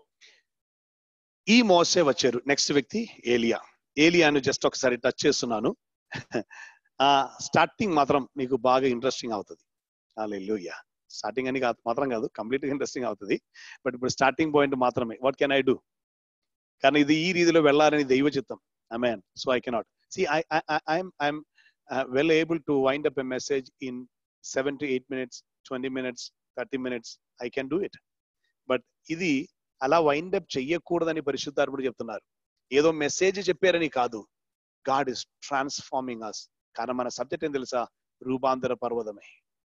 ఈ మోసే వచ్చారు నెక్స్ట్ వ్యక్తి ఏలియా ఏలియాను జస్ట్ ఒకసారి టచ్ చేస్తున్నాను ఆ స్టార్టింగ్ మాత్రం మీకు బాగా ఇంట్రెస్టింగ్ అవుతుంది లూయా స్టార్టింగ్ అని కాదు మాత్రం కాదు కంప్లీట్ గా ఇంట్రెస్టింగ్ అవుతుంది బట్ ఇప్పుడు స్టార్టింగ్ పాయింట్ మాత్రమే వాట్ కెన్ ఐ డూ కానీ ఇది ఈ రీతిలో వెళ్ళాలని దైవ చిత్తం Amen. So I cannot. See, I, I, I I'm, I'm uh, well able to wind up a message in seven to eight minutes, 20 minutes, 30 minutes. I can do it. But ఇది అలా wind up చెయ్యకూడదని పరిశుద్ధార్పుడు చెప్తున్నారు ఏదో message చెప్పారని కాదు God is transforming అస్ కానీ మన subject ఏం తెలుసా రూపాంతర పర్వతమే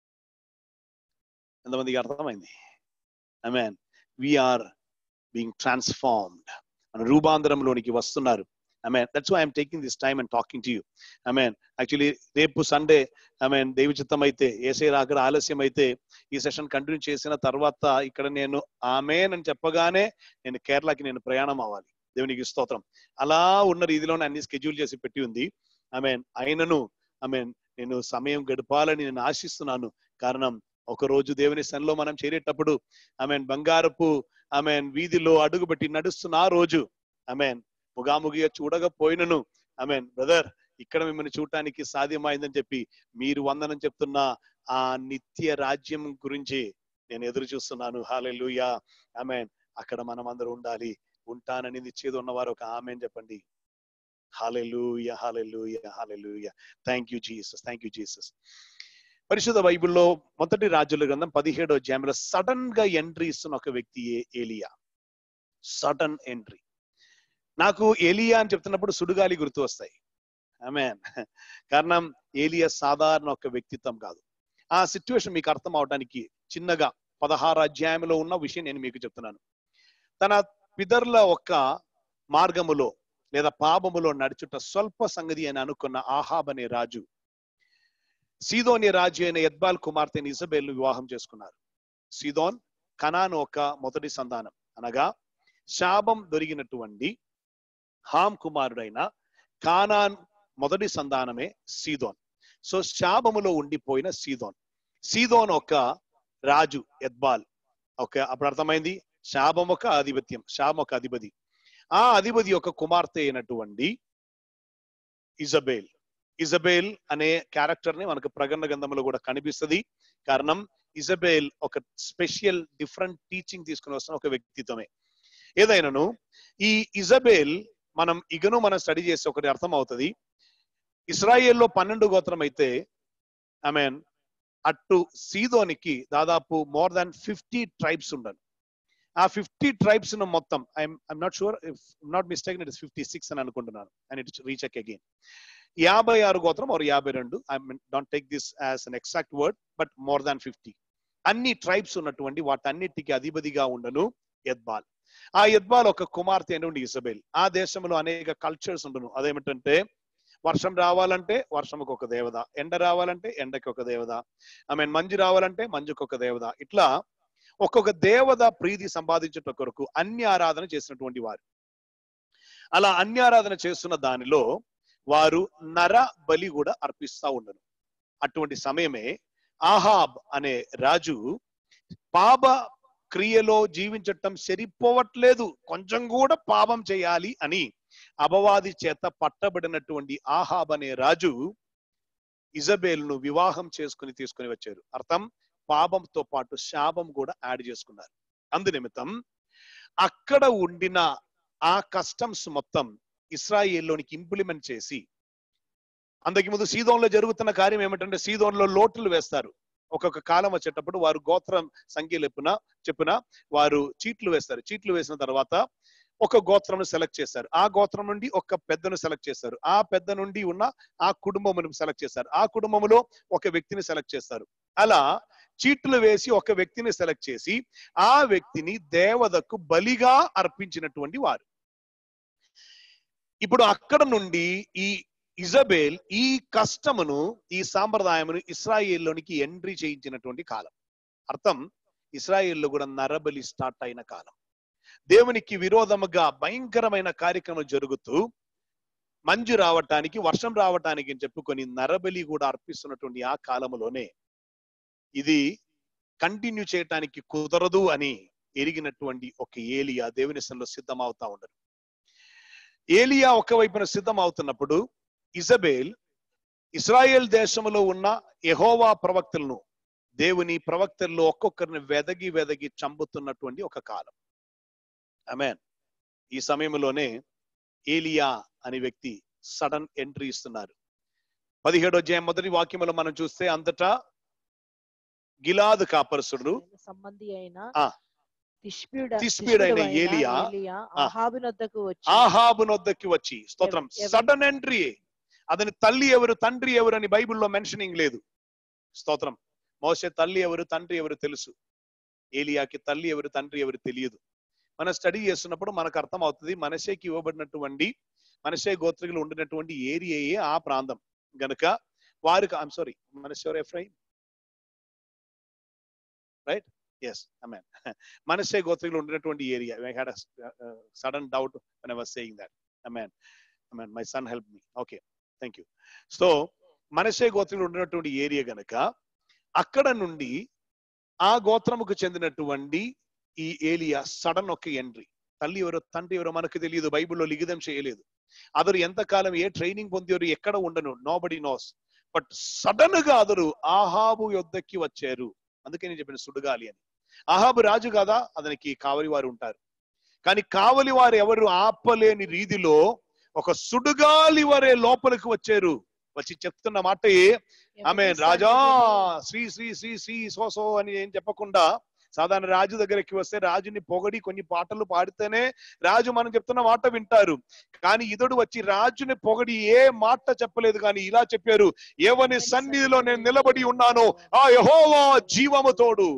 ఎంతమందికి అర్థమైంది I mean we are being transformed మన రూపాంతరంలోనికి వస్తున్నారు I mean that's why I'm taking this time and talking to you I mean actually రేపు సండే ఐ మీన్ దేవి చిత్తం అయితే ఏసై రాకడ ఆలస్యం అయితే ఈ సెషన్ కంటిన్యూ చేసిన తర్వాత ఇక్కడ నేను ఆమెన్ అని చెప్పగానే నేను కేరళకి నేను ప్రయాణం అవ్వాలి దేవునికి స్తోత్రం అలా ఉన్న రీతిలోనే అన్ని స్కెడ్యూల్ చేసి పెట్టి ఉంది ఐ మీన్ అయినను ఐ మీన్ నేను సమయం గడపాలని నేను ఆశిస్తున్నాను కారణం ఒక రోజు దేవుని సన్నిలో మనం చేరేటప్పుడు ఐ మీన్ బంగారపు ఐ మీన్ వీధిలో అడుగుపెట్టి నడుస్తున్న ఆ రోజు ఐ మీన్ ముగాముగిగా చూడకపోయినను ఐ మీన్ బ్రదర్ ఇక్కడ మిమ్మల్ని చూడటానికి సాధ్యమైందని చెప్పి మీరు వందనం చెప్తున్న ఆ నిత్య రాజ్యం గురించి నేను ఎదురు చూస్తున్నాను హాలెలుయా ఐ మీన్ అక్కడ మనం అందరూ ఉండాలి ఉంటానని నిశ్చేది ఉన్నవారు ఒక ఆమె చెప్పండి hallelujah hallelujah hallelujah thank you Jesus thank you Jesus పరిశుద్ధ బైబిల్లో మొదటి రాజుల గ్రంథం పదిహేడో జామిలో సడన్ గా ఎంట్రీ ఇస్తున్న ఒక వ్యక్తి ఏలియా సడన్ ఎంట్రీ నాకు ఏలియా అని చెప్తున్నప్పుడు సుడుగాలి గుర్తు వస్తాయి ఆమెన్ కారణం ఏలియా సాధారణ ఒక వ్యక్తిత్వం కాదు ఆ సిచ్యువేషన్ మీకు అర్థం అవడానికి చిన్నగా పదహారు అధ్యాయంలో ఉన్న విషయం నేను మీకు చెప్తున్నాను తన పిదర్ల ఒక్క మార్గములో లేదా పాపములో నడుచుట స్వల్ప సంగతి అని అనుకున్న ఆహాబ్ అనే రాజు సీదోని రాజు అయిన ఎద్బాల్ కుమార్తెని ఇజబేల్ వివాహం చేసుకున్నారు సీదోన్ కనాను ఒక మొదటి సంతానం అనగా శాపం దొరికినటువంటి హామ్ కుమారుడైన కానాన్ మొదటి సంతానమే సీదోన్ సో శాపములో ఉండిపోయిన సీదోన్ సీదోన్ ఒక రాజు ఎద్బాల్ ఓకే అప్పుడు అర్థమైంది శాపం ఒక ఆధిపత్యం శాపం ఒక అధిపతి ఆ అధిపతి యొక్క కుమార్తె అయినటువంటి ఇజబేల్ ఇజబేల్ అనే క్యారెక్టర్ ని మనకు ప్రకటన గంధంలో కూడా కనిపిస్తుంది కారణం ఇజబేల్ ఒక స్పెషల్ డిఫరెంట్ టీచింగ్ తీసుకుని వస్తున్న ఒక వ్యక్తిత్వమే ఏదైనాను ఈ ఇజబేల్ మనం ఇగను మనం స్టడీ చేస్తే ఒకటి అర్థం అవుతుంది ఇస్రాయేల్లో పన్నెండు గోత్రం అయితే ఐ మీన్ అటు సీదోనికి దాదాపు మోర్ దాన్ ఫిఫ్టీ ట్రైబ్స్ ఉండను ఆ ఫిఫ్టీ ట్రైబ్స్ ను మొత్తం I'm I'm not sure if not mistake it is fifty six అని అనుకుంటున్నాను అండ్ ఇట్ రీచెక్ అగైన్ యాభై ఆరు గోత్రం ఆరు యాభై రెండు I don't take this as an exact word but more than fifty అన్ని ట్రైబ్స్ ఉన్నటువంటి వాటన్నిటికీ అధిపతిగా ఉండను ఎద్బాల్ ఆ ఎద్బాల్ ఒక కుమార్తె అయినటువంటి ఇసబెల్ ఆ దేశంలో అనేక కల్చర్స్ ఉండను అదేమిటంటే వర్షం రావాలంటే వర్షంకి ఒక దేవత ఎండ రావాలంటే ఎండకి ఒక దేవత ఐ మీన్ మంజు రావాలంటే మంజుకి ఒక దేవత ఇట్లా ఒక్కొక్క దేవత ప్రీతి సంపాదించట కొరకు అన్య ఆరాధన చేసినటువంటి వారు అలా అన్య ఆరాధన చేస్తున్న దానిలో వారు నర బలి కూడా అర్పిస్తా ఉండరు అటువంటి సమయమే ఆహాబ్ అనే రాజు పాప క్రియలో జీవించటం సరిపోవట్లేదు కొంచెం కూడా పాపం చేయాలి అని అపవాది చేత పట్టబడినటువంటి ఆహాబ్ అనే రాజు ఇజబేల్ను వివాహం చేసుకుని తీసుకుని వచ్చారు అర్థం పాపంతో పాటు శాపం కూడా యాడ్ చేసుకున్నారు అందు నిమిత్తం అక్కడ ఉండిన ఆ కస్టమ్స్ మొత్తం ఇస్రాయేల్లోనికి ఇంప్లిమెంట్ చేసి అందుకు ముందు సీదోన్లో జరుగుతున్న కార్యం ఏమిటంటే సీదోన్లో లోటులు వేస్తారు ఒక్కొక్క కాలం వచ్చేటప్పుడు వారు గోత్రం సంఖ్య చెప్పున చెప్పున వారు చీట్లు వేస్తారు చీట్లు వేసిన తర్వాత ఒక గోత్రం సెలెక్ట్ చేశారు ఆ గోత్రం నుండి ఒక పెద్దను సెలెక్ట్ చేశారు ఆ పెద్ద నుండి ఉన్న ఆ కుటుంబమును సెలెక్ట్ చేశారు ఆ కుటుంబంలో ఒక వ్యక్తిని సెలెక్ట్ చేస్తారు అలా చీట్లు వేసి ఒక వ్యక్తిని సెలెక్ట్ చేసి ఆ వ్యక్తిని దేవతకు బలిగా అర్పించినటువంటి వారు ఇప్పుడు అక్కడ నుండి ఈ ఇజబేల్ ఈ కష్టమును ఈ సాంప్రదాయమును ఇస్రాయేల్లోనికి ఎంట్రీ చేయించినటువంటి కాలం అర్థం ఇస్రాయేల్లో కూడా నరబలి స్టార్ట్ అయిన కాలం దేవునికి విరోధముగా భయంకరమైన కార్యక్రమం జరుగుతూ మంజు రావటానికి వర్షం రావటానికి అని చెప్పుకొని నరబలి కూడా అర్పిస్తున్నటువంటి ఆ కాలంలోనే ఇది కంటిన్యూ చేయటానికి కుదరదు అని ఎరిగినటువంటి ఒక ఏలియా దేవుని సన్నిలో సిద్ధమవుతా ఉండరు ఏలియా ఒకవైపున సిద్ధం అవుతున్నప్పుడు ఇజబేల్ ఇస్రాయేల్ దేశంలో ఉన్న యహోవా ప్రవక్తలను దేవుని ప్రవక్తల్లో ఒక్కొక్కరిని వెదగి వెదగి చంపుతున్నటువంటి ఒక కాలం అమెన్ ఈ సమయంలోనే ఏలియా అనే వ్యక్తి సడన్ ఎంట్రీ ఇస్తున్నారు పదిహేడో అధ్యాయం మొదటి వాక్యములో మనం చూస్తే అంతటా గిలాదు కాపరసుడు సంబంధి అయిన ఆ. తిష్బీడ తిష్బీడైన తిష్బీడైన ఏలియా, ఏలియా ఆ. ఆహాబునొద్దకు వచ్చి ఆహాబు నొద్దకి వచ్చి స్తోత్రం ఎవ- ఎవ- సడన్ ఎంట్రీ అతని తల్లి ఎవరు తండ్రి ఎవరు అని బైబిల్లో మెన్షనింగ్ లేదు స్తోత్రం మోసే తల్లి ఎవరు తండ్రి ఎవరు తెలుసు ఏలియాకి తల్లి ఎవరు తండ్రి ఎవరు తెలియదు మనం స్టడీ చేస్తున్నప్పుడు మనకు అర్థం అవుతుంది మనసేకి ఇవ్వబడినటువంటి మనసే గోత్రికులు ఉండినటువంటి ఏరియాయే ఆ ప్రాంతం గనుక వారికి ఐమ్ సారీ మనసేవర్ Ephraim right yes amen Manasseh గోత్రికులు ఉండినటువంటి area I had sudden doubt when I was saying that. Amen. Amen. My son helped me. Okay. Thank you. So, మనసే గోత్రంలో ఉన్నటువంటి ఏరియా గనక అక్కడ నుండి ఆ గోత్రముకు చెందినటువంటి ఈ ఏలియా సడన్ ఒక ఎంట్రీ తల్లి ఎవరో తండ్రి ఎవరో మనకు తెలియదు బైబిల్లో లిఖితం చేయలేదు అతడు ఎంతకాలం ఏ ట్రైనింగ్ పొందారు ఎక్కడ ఉండను నో బడి నోస్ బట్ సడన్ గా అతడు ఆహాబు యొద్దకి వచ్చారు అందుకే నేను చెప్పిన సుడుగాలి అని ఆహాబు రాజు కాదా అతనికి కావలి వారు ఉంటారు కానీ కావలి వారు ఎవరు ఆపలేని రీతిలో ఒక సుడుగాలి వరే లోపలికి వచ్చారు వచ్చి చెప్తున్న మాట ఆమె ఎవరి రాజా సన్నిధిని శ్రీ శ్రీ శ్రీ శ్రీ సో సో అని ఏం చెప్పకుండా సాధారణ రాజు దగ్గరికి వస్తే రాజుని పొగడి కొన్ని పాటలు పాడితేనే రాజు మనం చెప్తున్న మాట వింటారు కానీ ఇతడు వచ్చి రాజుని పొగడి ఏ మాట చెప్పలేదు కానీ ఇలా చెప్పారు ఎవని సన్నిధిలో నేను నిలబడి ఉన్నానో ఆ యహోవా జీవము తోడు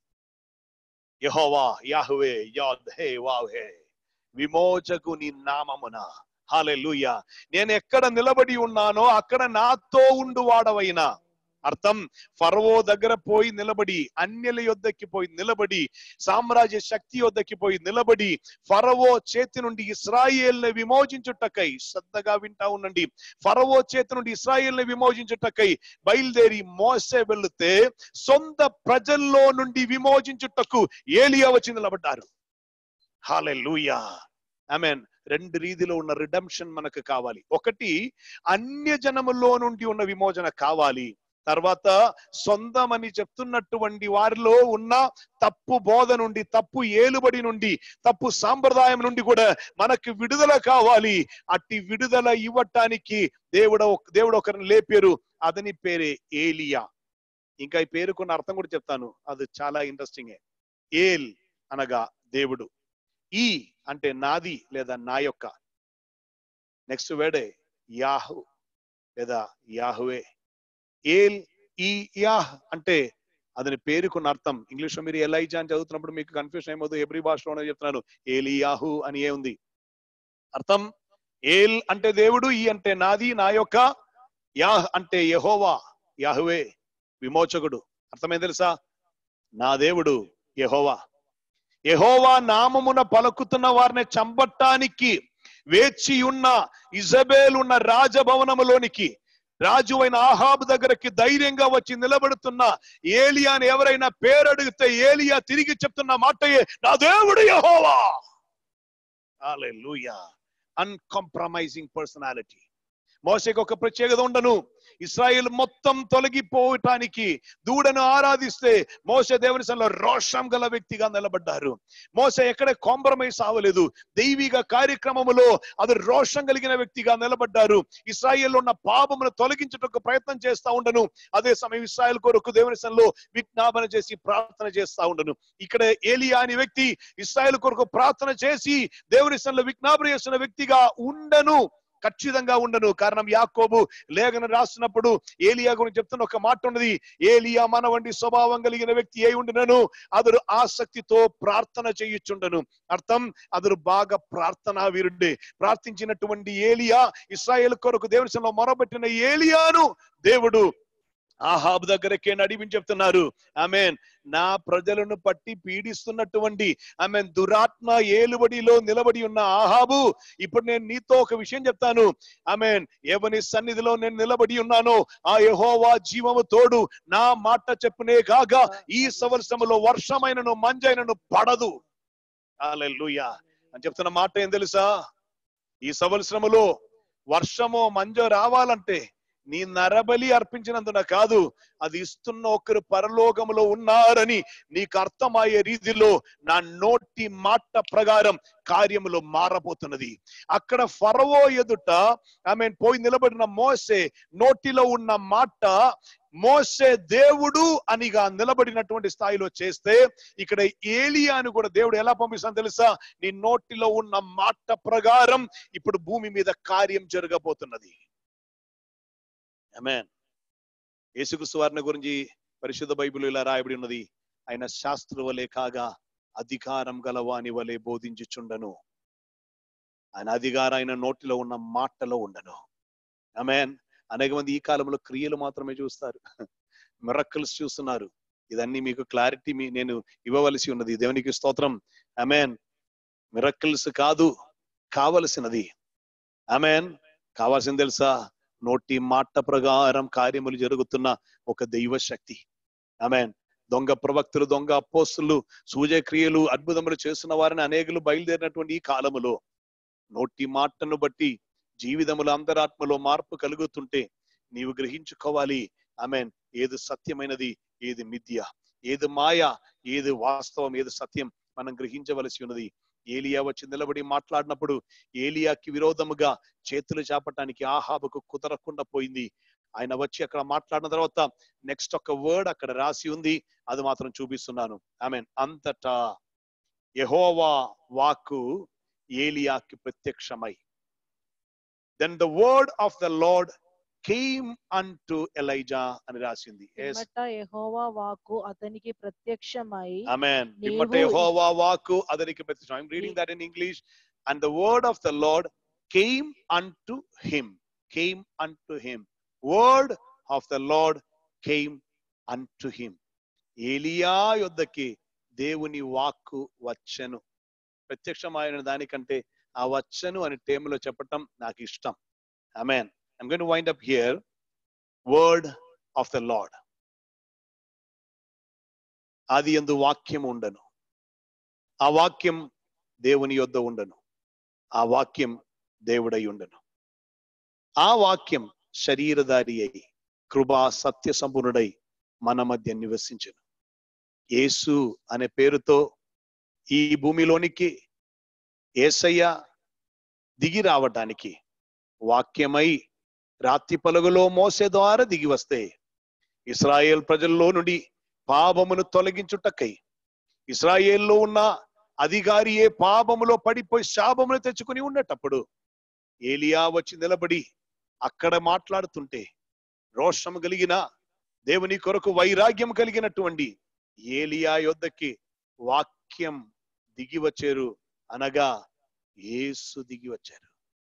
యహోవా యాహువే యాద్ హే వావ్ హే విమోచకు నీ నామమున హాలెలూయా నేను ఎక్కడ నిలబడి ఉన్నానో అక్కడ నాతో ఉండు వాడవైనా అర్థం ఫరవో దగ్గర పోయి నిలబడి అన్యల యొద్దకి పోయి నిలబడి సామ్రాజ్య శక్తి యొద్దకి పోయి నిలబడి ఫరవో చేతి నుండి ఇస్రాయేల్ని విమోచించుటకై శ్రద్ధగా వింటా ఉండండి ఫరవో చేతి నుండి ఇస్రాయేల్ని విమోచించుటకై బయలుదేరి మోసే వెళితే సొంత ప్రజల్లో నుండి విమోచించుటకు ఏలియా వచ్చి నిలబడ్డారు హాలే లూయా మీన్ రెండు రీతిలో ఉన్న రిడమ్షన్ మనకు కావాలి ఒకటి అన్య జనములో నుండి ఉన్న విమోచన కావాలి తర్వాత సొంతమని చెప్తున్నటువంటి వారిలో ఉన్న తప్పు బోధ నుండి తప్పు ఏలుబడి నుండి తప్పు సాంప్రదాయం నుండి కూడా మనకు విడుదల కావాలి అట్టి విడుదల ఇవ్వటానికి దేవుడు దేవుడు ఒకరిని లేపారు అతని పేరే ఏలియా ఇంకా ఈ పేరుకున్న అర్థం కూడా చెప్తాను అది చాలా ఇంట్రెస్టింగ్ ఏల్ అనగా దేవుడు ఈ అంటే నాది లేదా నా యొక్క నెక్స్ట్ వేడే యాహు లేదా యాహువే ఏల్ ఈ యాహ్ అంటే అతని పేరుకున్న అర్థం ఇంగ్లీష్ లో మీరు ఎలైజా అని చదువుతున్నప్పుడు మీకు కన్ఫ్యూషన్ ఏమవుతుంది ఎబ్రి భాషలోనే చెప్తున్నాను ఏలియాహు అని ఏ ఉంది అర్థం ఏల్ అంటే దేవుడు ఈ అంటే నాది నా యొక్క యాహ్ అంటే యహోవా యాహువే విమోచకుడు అర్థమేం తెలుసా నా దేవుడు యహోవా యహోవా నామమున పలుకుతున్న వారిని చంపటానికి వేచి ఉన్న ఇజబేల్ ఉన్న రాజభవనములోనికి రాజు అయిన ఆహాబు దగ్గరకి ధైర్యంగా వచ్చి నిలబడుతున్న ఏలియాని ఎవరైనా పేరు అడిగితే ఏలియా తిరిగి చెప్తున్న మాటయే నా దేవుడు యహోవా అన్కాంప్రమైజింగ్ పర్సనాలిటీ మోసకి ఒక ప్రత్యేకత ఉండను ఇస్రాయేల్ మొత్తం తొలగిపోవటానికి దూడను ఆరాధిస్తే మోస దేవుని సన్నిలో రోషం గల వ్యక్తిగా నిలబడ్డారు మోస ఎక్కడ కాంప్రమైజ్ అవ్వలేదు దైవిక కార్యక్రమములో అది రోషం కలిగిన వ్యక్తిగా నిలబడ్డారు ఇస్రాయేల్ ఉన్న పాపమును తొలగించుటకు ప్రయత్నం చేస్తా ఉండను అదే సమయం ఇస్రాయేల్ కొరకు దేవుని సన్నిలో విజ్ఞాపన చేసి ప్రార్థన చేస్తా ఉండను ఇక్కడ ఏలియా అనే వ్యక్తి ఇస్రాయేల్ కొరకు ప్రార్థన చేసి దేవుని సన్నిలో విజ్ఞాపన చేస్తున్న వ్యక్తిగా ఉండను ఖచ్చితంగా ఉండను కారణం యాకోబు లేఖను రాస్తున్నప్పుడు ఏలియా గురించి చెప్తున్న ఒక మాట ఉన్నది ఏలియా మన వంటి స్వభావం కలిగిన వ్యక్తి అయి ఉండినను అతడు ఆసక్తితో ప్రార్థన చేయుచుండను అర్థం అతడు బాగా ప్రార్థనా వీరుడే ప్రార్థించినటువంటి ఏలియా ఇస్రాయేల్ కొరకు దేవుని సన్నిలో మొరబెట్టిన ఏలియాను దేవుడు ఆహాబు దగ్గరకే నడిపించి చెప్తున్నారు ఆమెన్ నా ప్రజలను పట్టి పీడిస్తున్నటువంటి ఆమె దురాత్మ ఏలుబడిలో నిలబడి ఉన్న ఆహాబు ఇప్పుడు నేను నీతో ఒక విషయం చెప్తాను ఆమెన్ ఎవని సన్నిధిలో నేను నిలబడి ఉన్నానో ఆ యహోవా జీవము తోడు నా మాట చెప్పునే కాగా ఈ సంవత్సరములో వర్షమైనను మంజైనను పడదు హల్లెలూయా అని చెప్తున్న మాట ఏం తెలుసా ఈ సంవత్సరములో వర్షము మంజు రావాలంటే నీ నరబలి అర్పించినందున కాదు అది ఇస్తున్న ఒకరు పరలోకములో ఉన్నారని నీకు అర్థమయ్యే రీతిలో నా నోటి మాట ప్రకారం కార్యములో మారబోతున్నది అక్కడ ఫరవో ఎదుట ఐ మీన్ పోయి నిలబడిన మోసే నోటిలో ఉన్న మాట మోసే దేవుడు అనిగా నిలబడినటువంటి స్థాయిలో చేస్తే ఇక్కడ ఏలియాను కూడా దేవుడు ఎలా పంపిస్తాను తెలుసా నీ నోటిలో ఉన్న మాట ప్రకారం ఇప్పుడు భూమి మీద కార్యం జరగబోతున్నది ఆమేన్ యేసుకు సువార్ణ గురించి పరిశుద్ధ బైబిల్ ఇలా రాయబడి ఉన్నది ఆయన శాస్త్ర వలె కాగా అధికారం గలవాని వలె బోధించుచుండను ఆయన అధికారం ఆయన నోటిలో ఉన్న మాటలో ఉండను ఆమెన్ అనేక మంది ఈ కాలంలో క్రియలు మాత్రమే చూస్తారు మిరక్కల్స్ చూస్తున్నారు ఇదన్నీ మీకు క్లారిటీ మీ నేను ఇవ్వవలసి ఉన్నది దేవునికి స్తోత్రం అమెన్ మిరక్కల్స్ కాదు కావలసినది అమెన్ కావాల్సింది తెలుసా నోటి మాట ప్రకారం కార్యములు జరుగుతున్న ఒక దైవ శక్తి అమెన్ దొంగ ప్రవక్తులు దొంగ అపోస్తులు సూర్యక్రియలు అద్భుతములు చేస్తున్న వారిని అనేకులు బయలుదేరినటువంటి ఈ కాలములో నోటి మాటను బట్టి జీవితముల అంతరాత్మలో మార్పు కలుగుతుంటే నీవు గ్రహించుకోవాలి ఆమెన్ ఏది సత్యమైనది ఏది మిథ్య ఏది మాయ ఏది వాస్తవం ఏది సత్యం మనం గ్రహించవలసి ఉన్నది ఏలియా వచ్చి నిలబడి మాట్లాడినప్పుడు ఏలియాకి విరోధముగా చేతులు చాపటానికి ఆహాబుకు కుదరకుండా పోయింది ఆయన వచ్చి అక్కడ మాట్లాడిన తర్వాత నెక్స్ట్ ఒక వర్డ్ అక్కడ రాసి ఉంది అది మాత్రం చూపిస్తున్నాను ఐ మీన్ అంతటా యహోవా వాక్కు ఏలియాకి ప్రత్యక్షమై then the word of the Lord came unto Elijah అని రాసింది పిమ్మట యెహోవా వాక్కు అతనికి ప్రత్యక్షమై అమెన్ పిమ్మట నీవు యెహోవా వాక్కు అతనికి ప్రత్యక్షం I'm reading that in English and the word of the Lord came unto him came unto him word of the Lord came unto him ఏలియా యొద్దకి దేవుని వాక్కు వచ్చెను ప్రత్యక్షమైన దానికంటే ఆ వచ్చను అని టేములో చెప్పటం నాకు ఇష్టం amen I'm going to wind up here word of the Lord అది ఎందు వాక్యం ఉండను ఆ వాక్యం దేవుని యొద్ద ఉండను ఆ వాక్యం దేవుడై ఉండను ఆ వాక్యం శరీరధారి అయి కృపా సత్య సంపూర్ణుడై మన మధ్య నివసించను యేసు అనే పేరుతో ఈ భూమిలోనికి ఏసయ్య దిగి రావటానికి వాక్యమై రాత్రి పలుగులో మోసే ద్వారా దిగి వస్తే ఇస్రాయేల్ ప్రజల్లో నుండి పాపమును తొలగించుటకై ఇస్రాయేల్లో ఉన్న అధికారి ఏ పాపములో పడిపోయి శాపమును తెచ్చుకుని ఉండేటప్పుడు ఏలియా వచ్చి నిలబడి అక్కడ మాట్లాడుతుంటే రోషం కలిగిన దేవుని కొరకు వైరాగ్యం కలిగినటువంటి ఏలియా యొద్దకి వాక్యం దిగి వచ్చారు అనగా యేసు దిగి వచ్చారు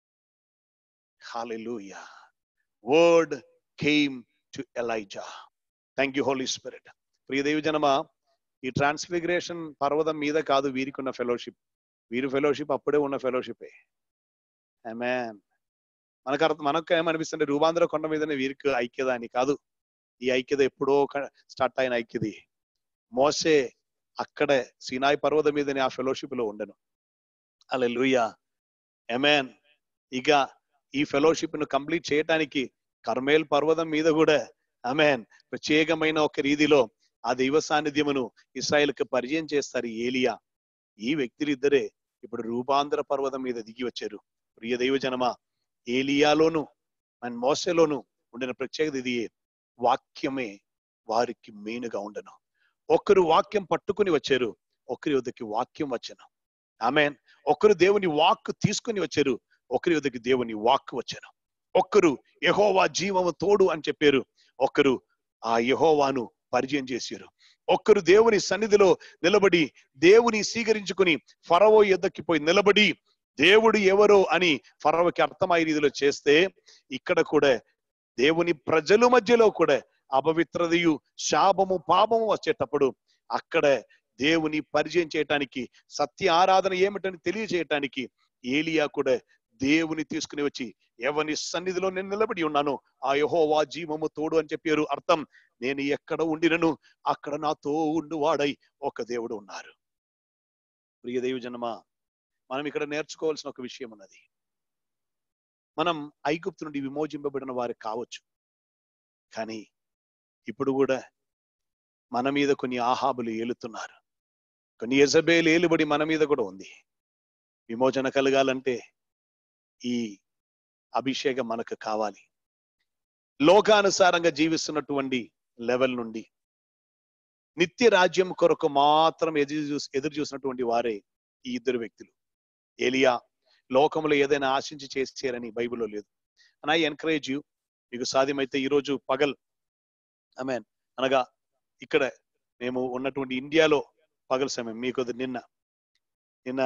hallelujah word came to Elijah thank you Holy Spirit ప్రియదేవి జనమా ఈ ట్రాన్స్ఫిగరేషన్ పర్వతం మీద కాదు వీరికి ఉన్న ఫెలోషిప్ వీరి ఫెలోషిప్ అప్పుడే ఉన్న ఫెలోషిపే ఆమెన్ మనకు అర్థం మనకు ఏమనిపిస్తుంది రూపాంధ్ర కొండ మీదనే వీరికి ఐక్యత అని కాదు ఈ ఐక్యత ఎప్పుడో స్టార్ట్ అయిన ఐక్యత మోసే అక్కడే సినాయి పర్వతం మీదనే ఆ ఫెలోషిప్ లో ఉండను అలా లూయా ఎమెన్ ఇక ఈ ఫెలోషిప్ ను కంప్లీట్ చేయటానికి కర్మేల్ పర్వతం మీద కూడా అమెన్ ప్రత్యేకమైన ఒక రీతిలో ఆ దైవ సాన్నిధ్యమును ఇస్రాయల్కి పరిచయం చేస్తారు ఈ ఏలియా ఈ వ్యక్తులిద్దరే ఇప్పుడు రూపాంధ్ర పర్వతం మీద దిగి వచ్చారు ప్రియ దైవ జనమ ఏలియాలోను అండ్ మోసలోను ఉండిన ప్రత్యేకత ఇది వాక్యమే వారికి మెయిన్గా ఉండను ఒకరు వాక్యం పట్టుకుని వచ్చారు ఒకరి వద్దకి వాక్యం వచ్చను ఆమెన్ ఒకరు దేవుని వాక్ తీసుకుని వచ్చారు ఒకరి వద్దకి దేవుని వాక్ వచ్చాను ఒక్కరు యహోవా జీవము తోడు అని చెప్పారు ఒకరు ఆ యహోవాను పరిచయం చేశారు ఒక్కరు దేవుని సన్నిధిలో నిలబడి దేవుని స్వీకరించుకుని ఫరవో ఎద్దకి పోయి నిలబడి దేవుడు ఎవరో అని ఫరవకి అర్థమయ్యే రీతిలో చేస్తే ఇక్కడ కూడా దేవుని ప్రజల మధ్యలో కూడా అపవిత్రతయు శాపము పాపము వచ్చేటప్పుడు అక్కడ దేవుని పరిచయం చేయటానికి సత్య ఆరాధన ఏమిటని తెలియజేయటానికి ఏలియా కూడా దేవుని తీసుకుని వచ్చి ఎవని సన్నిధిలో నేను నిలబడి ఉన్నాను ఆ యహోవా జీవము తోడు అని చెప్పారు అర్థం నేను ఎక్కడ ఉండినను అక్కడ నాతో ఉండువాడై ఒక దేవుడు ఉన్నారు ప్రియ దేవు జనమా మనం ఇక్కడ నేర్చుకోవాల్సిన ఒక విషయం ఉన్నది మనం ఐగుప్తు నుండి విమోచింపబడిన వారు కావచ్చు కానీ ఇప్పుడు కూడా మన మీద కొన్ని ఆహాబులు ఏలుతున్నారు కొన్ని యజబేలు ఏలుబడి మన మీద కూడా ఉంది విమోచన కలగాలంటే ఈ అభిషేకం మనకు కావాలి లోకానుసారంగా జీవిస్తున్నటువంటి లెవెల్ నుండి నిత్య రాజ్యం కొరకు మాత్రం ఎదురు చూసి ఎదురు చూసినటువంటి వారే ఈ ఇద్దరు వ్యక్తులు ఏలియా లోకంలో ఏదైనా ఆశించి చేసారని బైబిల్లో లేదు అండ్ ఐ ఎన్కరేజ్ యూ మీకు సాధ్యమైతే ఈరోజు పగల్ ఐ మీన్ అనగా ఇక్కడ మేము ఉన్నటువంటి ఇండియాలో పగల్ సమయం మీకు అది నిన్న నిన్న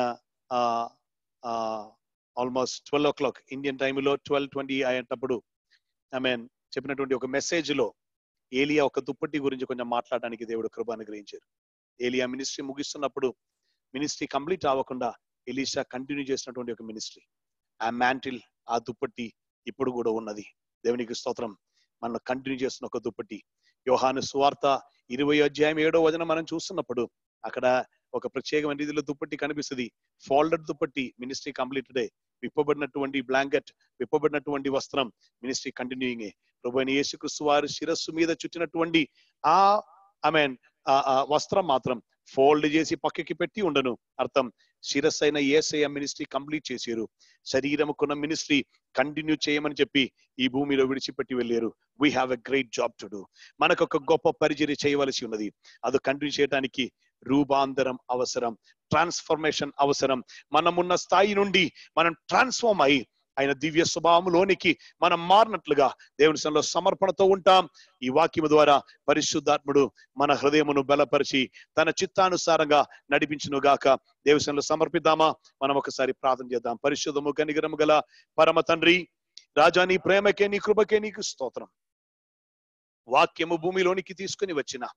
almost twelve o'clock Indian టైంలో ట్వెల్వ్ ట్వంటీ అయ్యేటప్పుడు ఐ మీన్ చెప్పినటువంటి ఒక మెసేజ్ లో ఏలియా ఒక దుప్పటి గురించి కొంచెం మాట్లాడడానికి దేవుడు కృప అనుగ్రహించారు ఏలియా మినిస్ట్రీ ముగిస్తున్నప్పుడు మినిస్ట్రీ కంప్లీట్ అవ్వకుండా ఎలీషా కంటిన్యూ చేసినటువంటి ఒక మినిస్ట్రీ ఆ మ్యాంటిల్ ఆ దుప్పటి ఇప్పుడు కూడా ఉన్నది దేవునికి స్తోత్రం మనం కంటిన్యూ చేస్తున్న ఒక దుప్పటి యోహాను సువార్త ఇరవై అధ్యాయం ఏడో వచనం మనం చూస్తున్నప్పుడు అక్కడ ఒక ప్రత్యేకమైన రీతిలో దుప్పటి కనిపిస్తుంది ఫోల్డెడ్ దుప్పటి మినిస్ట్రీ కంప్లీటెడ్ విప్పబడినటువంటి బ్లాంకెట్ విప్పబడినటువంటి వస్త్రం మినిస్ట్రీ కంటిన్యూయింగ్ ప్రభు అయిన యేసుక్రీస్తు వారి శిరస్సు మీద చుట్టినటువంటి ఆ ఐ మీన్ ఆ వస్త్రం మాత్రం ఫోల్డ్ చేసి పక్కకి పెట్టి ఉండను అర్థం శిరస్ అయిన ఏసఐ మినిస్ట్రీ కంప్లీట్ చేశారు శరీరముకున్న మినిస్ట్రీ కంటిన్యూ చేయమని చెప్పి ఈ భూమిలో విడిచిపెట్టి వెళ్ళారు we have a great job to do మనకు ఒక గొప్ప పరిచర్య చేయవలసి ఉన్నది అది కంటిన్యూ చేయడానికి రూపాంతరం అవసరం ట్రాన్స్ఫర్మేషన్ అవసరం మనమున్న స్థాయి నుండి మనం ట్రాన్స్ఫార్మ్ అయి ఆయన దివ్య స్వభావంలోనికి మనం మారినట్లుగా దేవుని సన్నిలో సమర్పణతో ఉంటాం ఈ వాక్యము ద్వారా పరిశుద్ధాత్ముడు మన హృదయమును బలపరిచి తన చిత్తానుసారంగా నడిపించును గాక దేవసంలో సమర్పిద్దామా మనం ఒకసారి ప్రార్థన చేద్దాం పరిశుద్ధము కనిగరము గల పరమ తండ్రి రాజా నీ ప్రేమకే నీ కృపకే నీకు స్తోత్రం వాక్యము భూమిలోనికి తీసుకుని వచ్చిన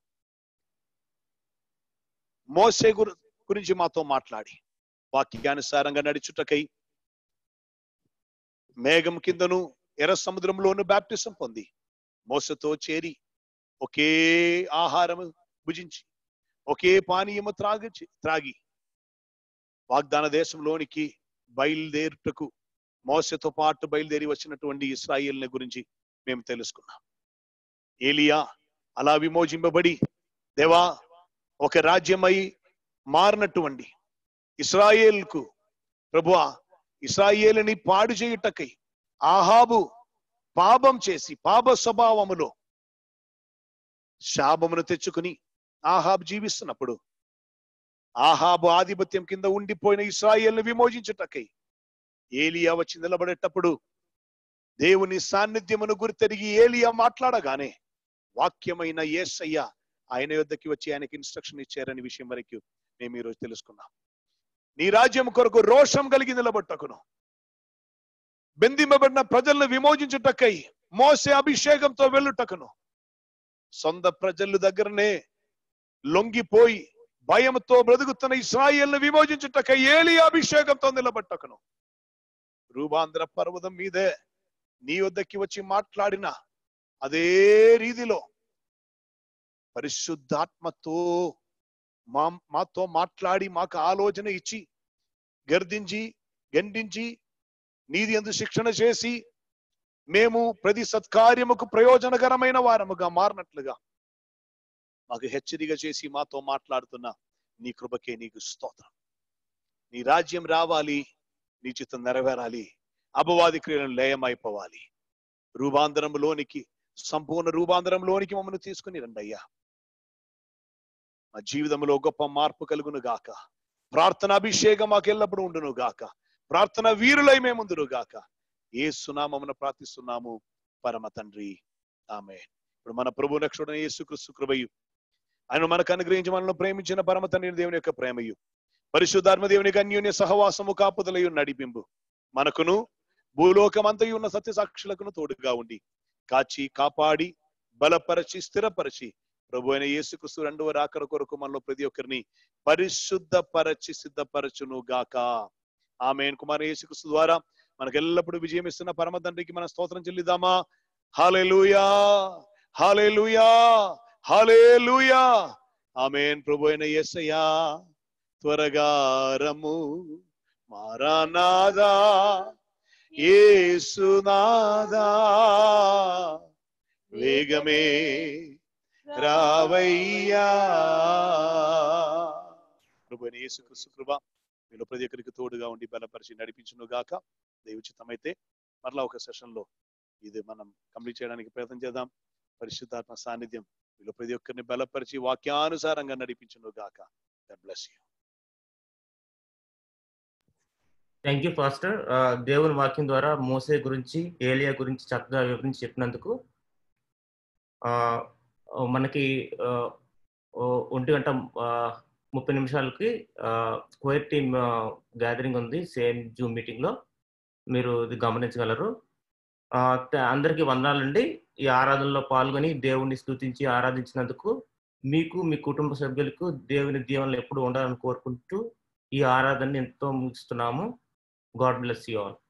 మోసే గురు గురించి మాతో మాట్లాడి వాక్యానుసారంగా నడిచుటకై మేఘం కిందను ఎర్ర సముద్రంలోను బ్యాప్టిజం పొంది మోసతో చేరి ఒకే ఆహారము భుజించి ఒకే పానీయము త్రాగి త్రాగి వాగ్దాన దేశంలోనికి బయలుదేరుటకు మోసతో పాటు బయలుదేరి వచ్చినటువంటి ఇస్రాయిల్ని గురించి మేము తెలుసుకున్నాం ఏలియా అలా విమోచింపబడి దేవా ఒక రాజ్యమై మారినటువంటి ఇస్రాయేల్కు ప్రభువా ఇస్రాయేలుని పాడు చేయుటకై ఆహాబు పాపం చేసి పాప స్వభావములో శాపమును తెచ్చుకుని ఆహాబు జీవిస్తున్నప్పుడు ఆహాబు ఆధిపత్యం కింద ఉండిపోయిన ఇస్రాయేల్ని విమోచించుటకై ఏలియా వచ్చి నిలబడేటప్పుడు దేవుని సాన్నిధ్యమును గుర్తెరిగి ఏలియా మాట్లాడగానే వాక్యమైన ఏసయ్య ఆయన యొద్దకి వచ్చి ఆయనకి ఇన్స్ట్రక్షన్ ఇచ్చారని విషయం వరకు మేము ఈరోజు తెలుసుకున్నాం నీ రాజ్యం కొరకు రోషం కలిగి నిలబట్టకును బెందింపబడిన ప్రజలను విమోచించుటకై మోసే అభిషేకంతో వెళ్ళుటకును సొంత ప్రజల దగ్గరనే లొంగిపోయి భయంతో బ్రతుకుతున్న ఇస్రాయేల్ను విమోచించుటకై ఏలి అభిషేకంతో నిలబట్టకును రూపాంధ్ర పర్వతం మీదే నీ వద్దకి వచ్చి మాట్లాడిన అదే రీతిలో పరిశుద్ధాత్మతో మా మాతో మాట్లాడి మాకు ఆలోచన ఇచ్చి గర్దించి గండించి నీది ఎందు శిక్షణ చేసి మేము ప్రతి సత్కార్యముకు ప్రయోజనకరమైన వారముగా మారినట్లుగా మాకు హెచ్చరిక చేసి మాతో మాట్లాడుతున్న నీ కృపకే నీకు స్తోత్రం నీ రాజ్యం రావాలి నీ చిత్తం నెరవేరాలి అపవాది క్రియలను లయమైపోవాలి రూపాంతరంలోనికి సంపూర్ణ రూపాంతరంలోనికి మమ్మల్ని తీసుకుని రండి అయ్యా మా జీవితంలో గొప్ప మార్పు కలుగును గాక ప్రార్థన అభిషేకం మాకు ఎల్లప్పుడూ ఉండును గాక ప్రార్థన వీరులై మేముందును గాక ఏ సునామమున ప్రార్థిస్తున్నాము పరమ తండ్రి ఆమె ఇప్పుడు మన ప్రభు రక్షుడైన యేసుక్రీస్తు కృపయు ఆయన మనకు అనుగ్రహించి మనల్ని ప్రేమించిన పరమ తండ్రి దేవుని యొక్క ప్రేమయు పరిశుద్ధాత్మ దేవుని యొక్క అన్యోన్య సహవాసము కాపుదలయు నడిపింపు మనకును భూలోకమంతయు ఉన్న సత్య సాక్షులకును తోడుగా ఉండి కాచి కాపాడి బలపరచి స్థిరపరచి ప్రభు అయిన యేసుక్రీస్తు రెండవ రాకర కొరకు మనలో ప్రతి ఒక్కరిని పరిశుద్ధపరచి సిద్ధపరచును గాక ఆమె కుమార యేసుక్రీస్తు ద్వారా మనకు ఎల్లప్పుడూ విజయం ఇస్తున్న పరమ తండ్రికి మన స్తోత్రం చెల్లిద్దామా హాలేలుయా హాలేలుయా హాలేలుయా ఆమెన్ ప్రభు అయిన యేసయ్యా త్వరగా రము మారానాదా యేసునాదా వేగమే రావయ్యా ప్రభు యేసుక్రీస్తు కృప మీలో ప్రతి ఒక్కరికి తోడుగా ఉండి బలపరిచి నడిపించును గాక దైవచిత్తమైతే మరలా ఒక సెషన్ లో ఇది మనం కంప్లీట్ చేయడానికి ప్రయత్నం చేద్దాం పరిశుద్ధాత్మ సాన్నిధ్యం మీలో ప్రతి ఒక్కరిని బలపరిచి వాక్యానుసారంగా నడిపించును గాక bless you thank you pastor దేవుని వాక్యం ద్వారా మోసే గురించి ఏలియా గురించి చక్కగా వివరించి చెప్పినందుకు ఆ, మనకి ఆ, ఓ ఒంటి గంట ఆ, ముప్పై నిమిషాలకి క్వైర్ టీమ్ గ్యాదరింగ్ ఉంది సేమ్ జూమ్ మీటింగ్ లో మీరు ఇది గమనించగలరు ఆ, త- అందరికీ వందనాలండి ఈ ఆరాధనలో పాల్గొని దేవుణ్ణి స్తుతించి ఆరాధించినందుకు మీకు మీ కుటుంబ సభ్యులకు దేవుని దీవెనలు ఎప్పుడు ఉండాలని కోరుకుంటూ ఈ ఆరాధనని ఎంతో ముగిస్తున్నాము గాడ్ బ్లెస్ యూ ఆల్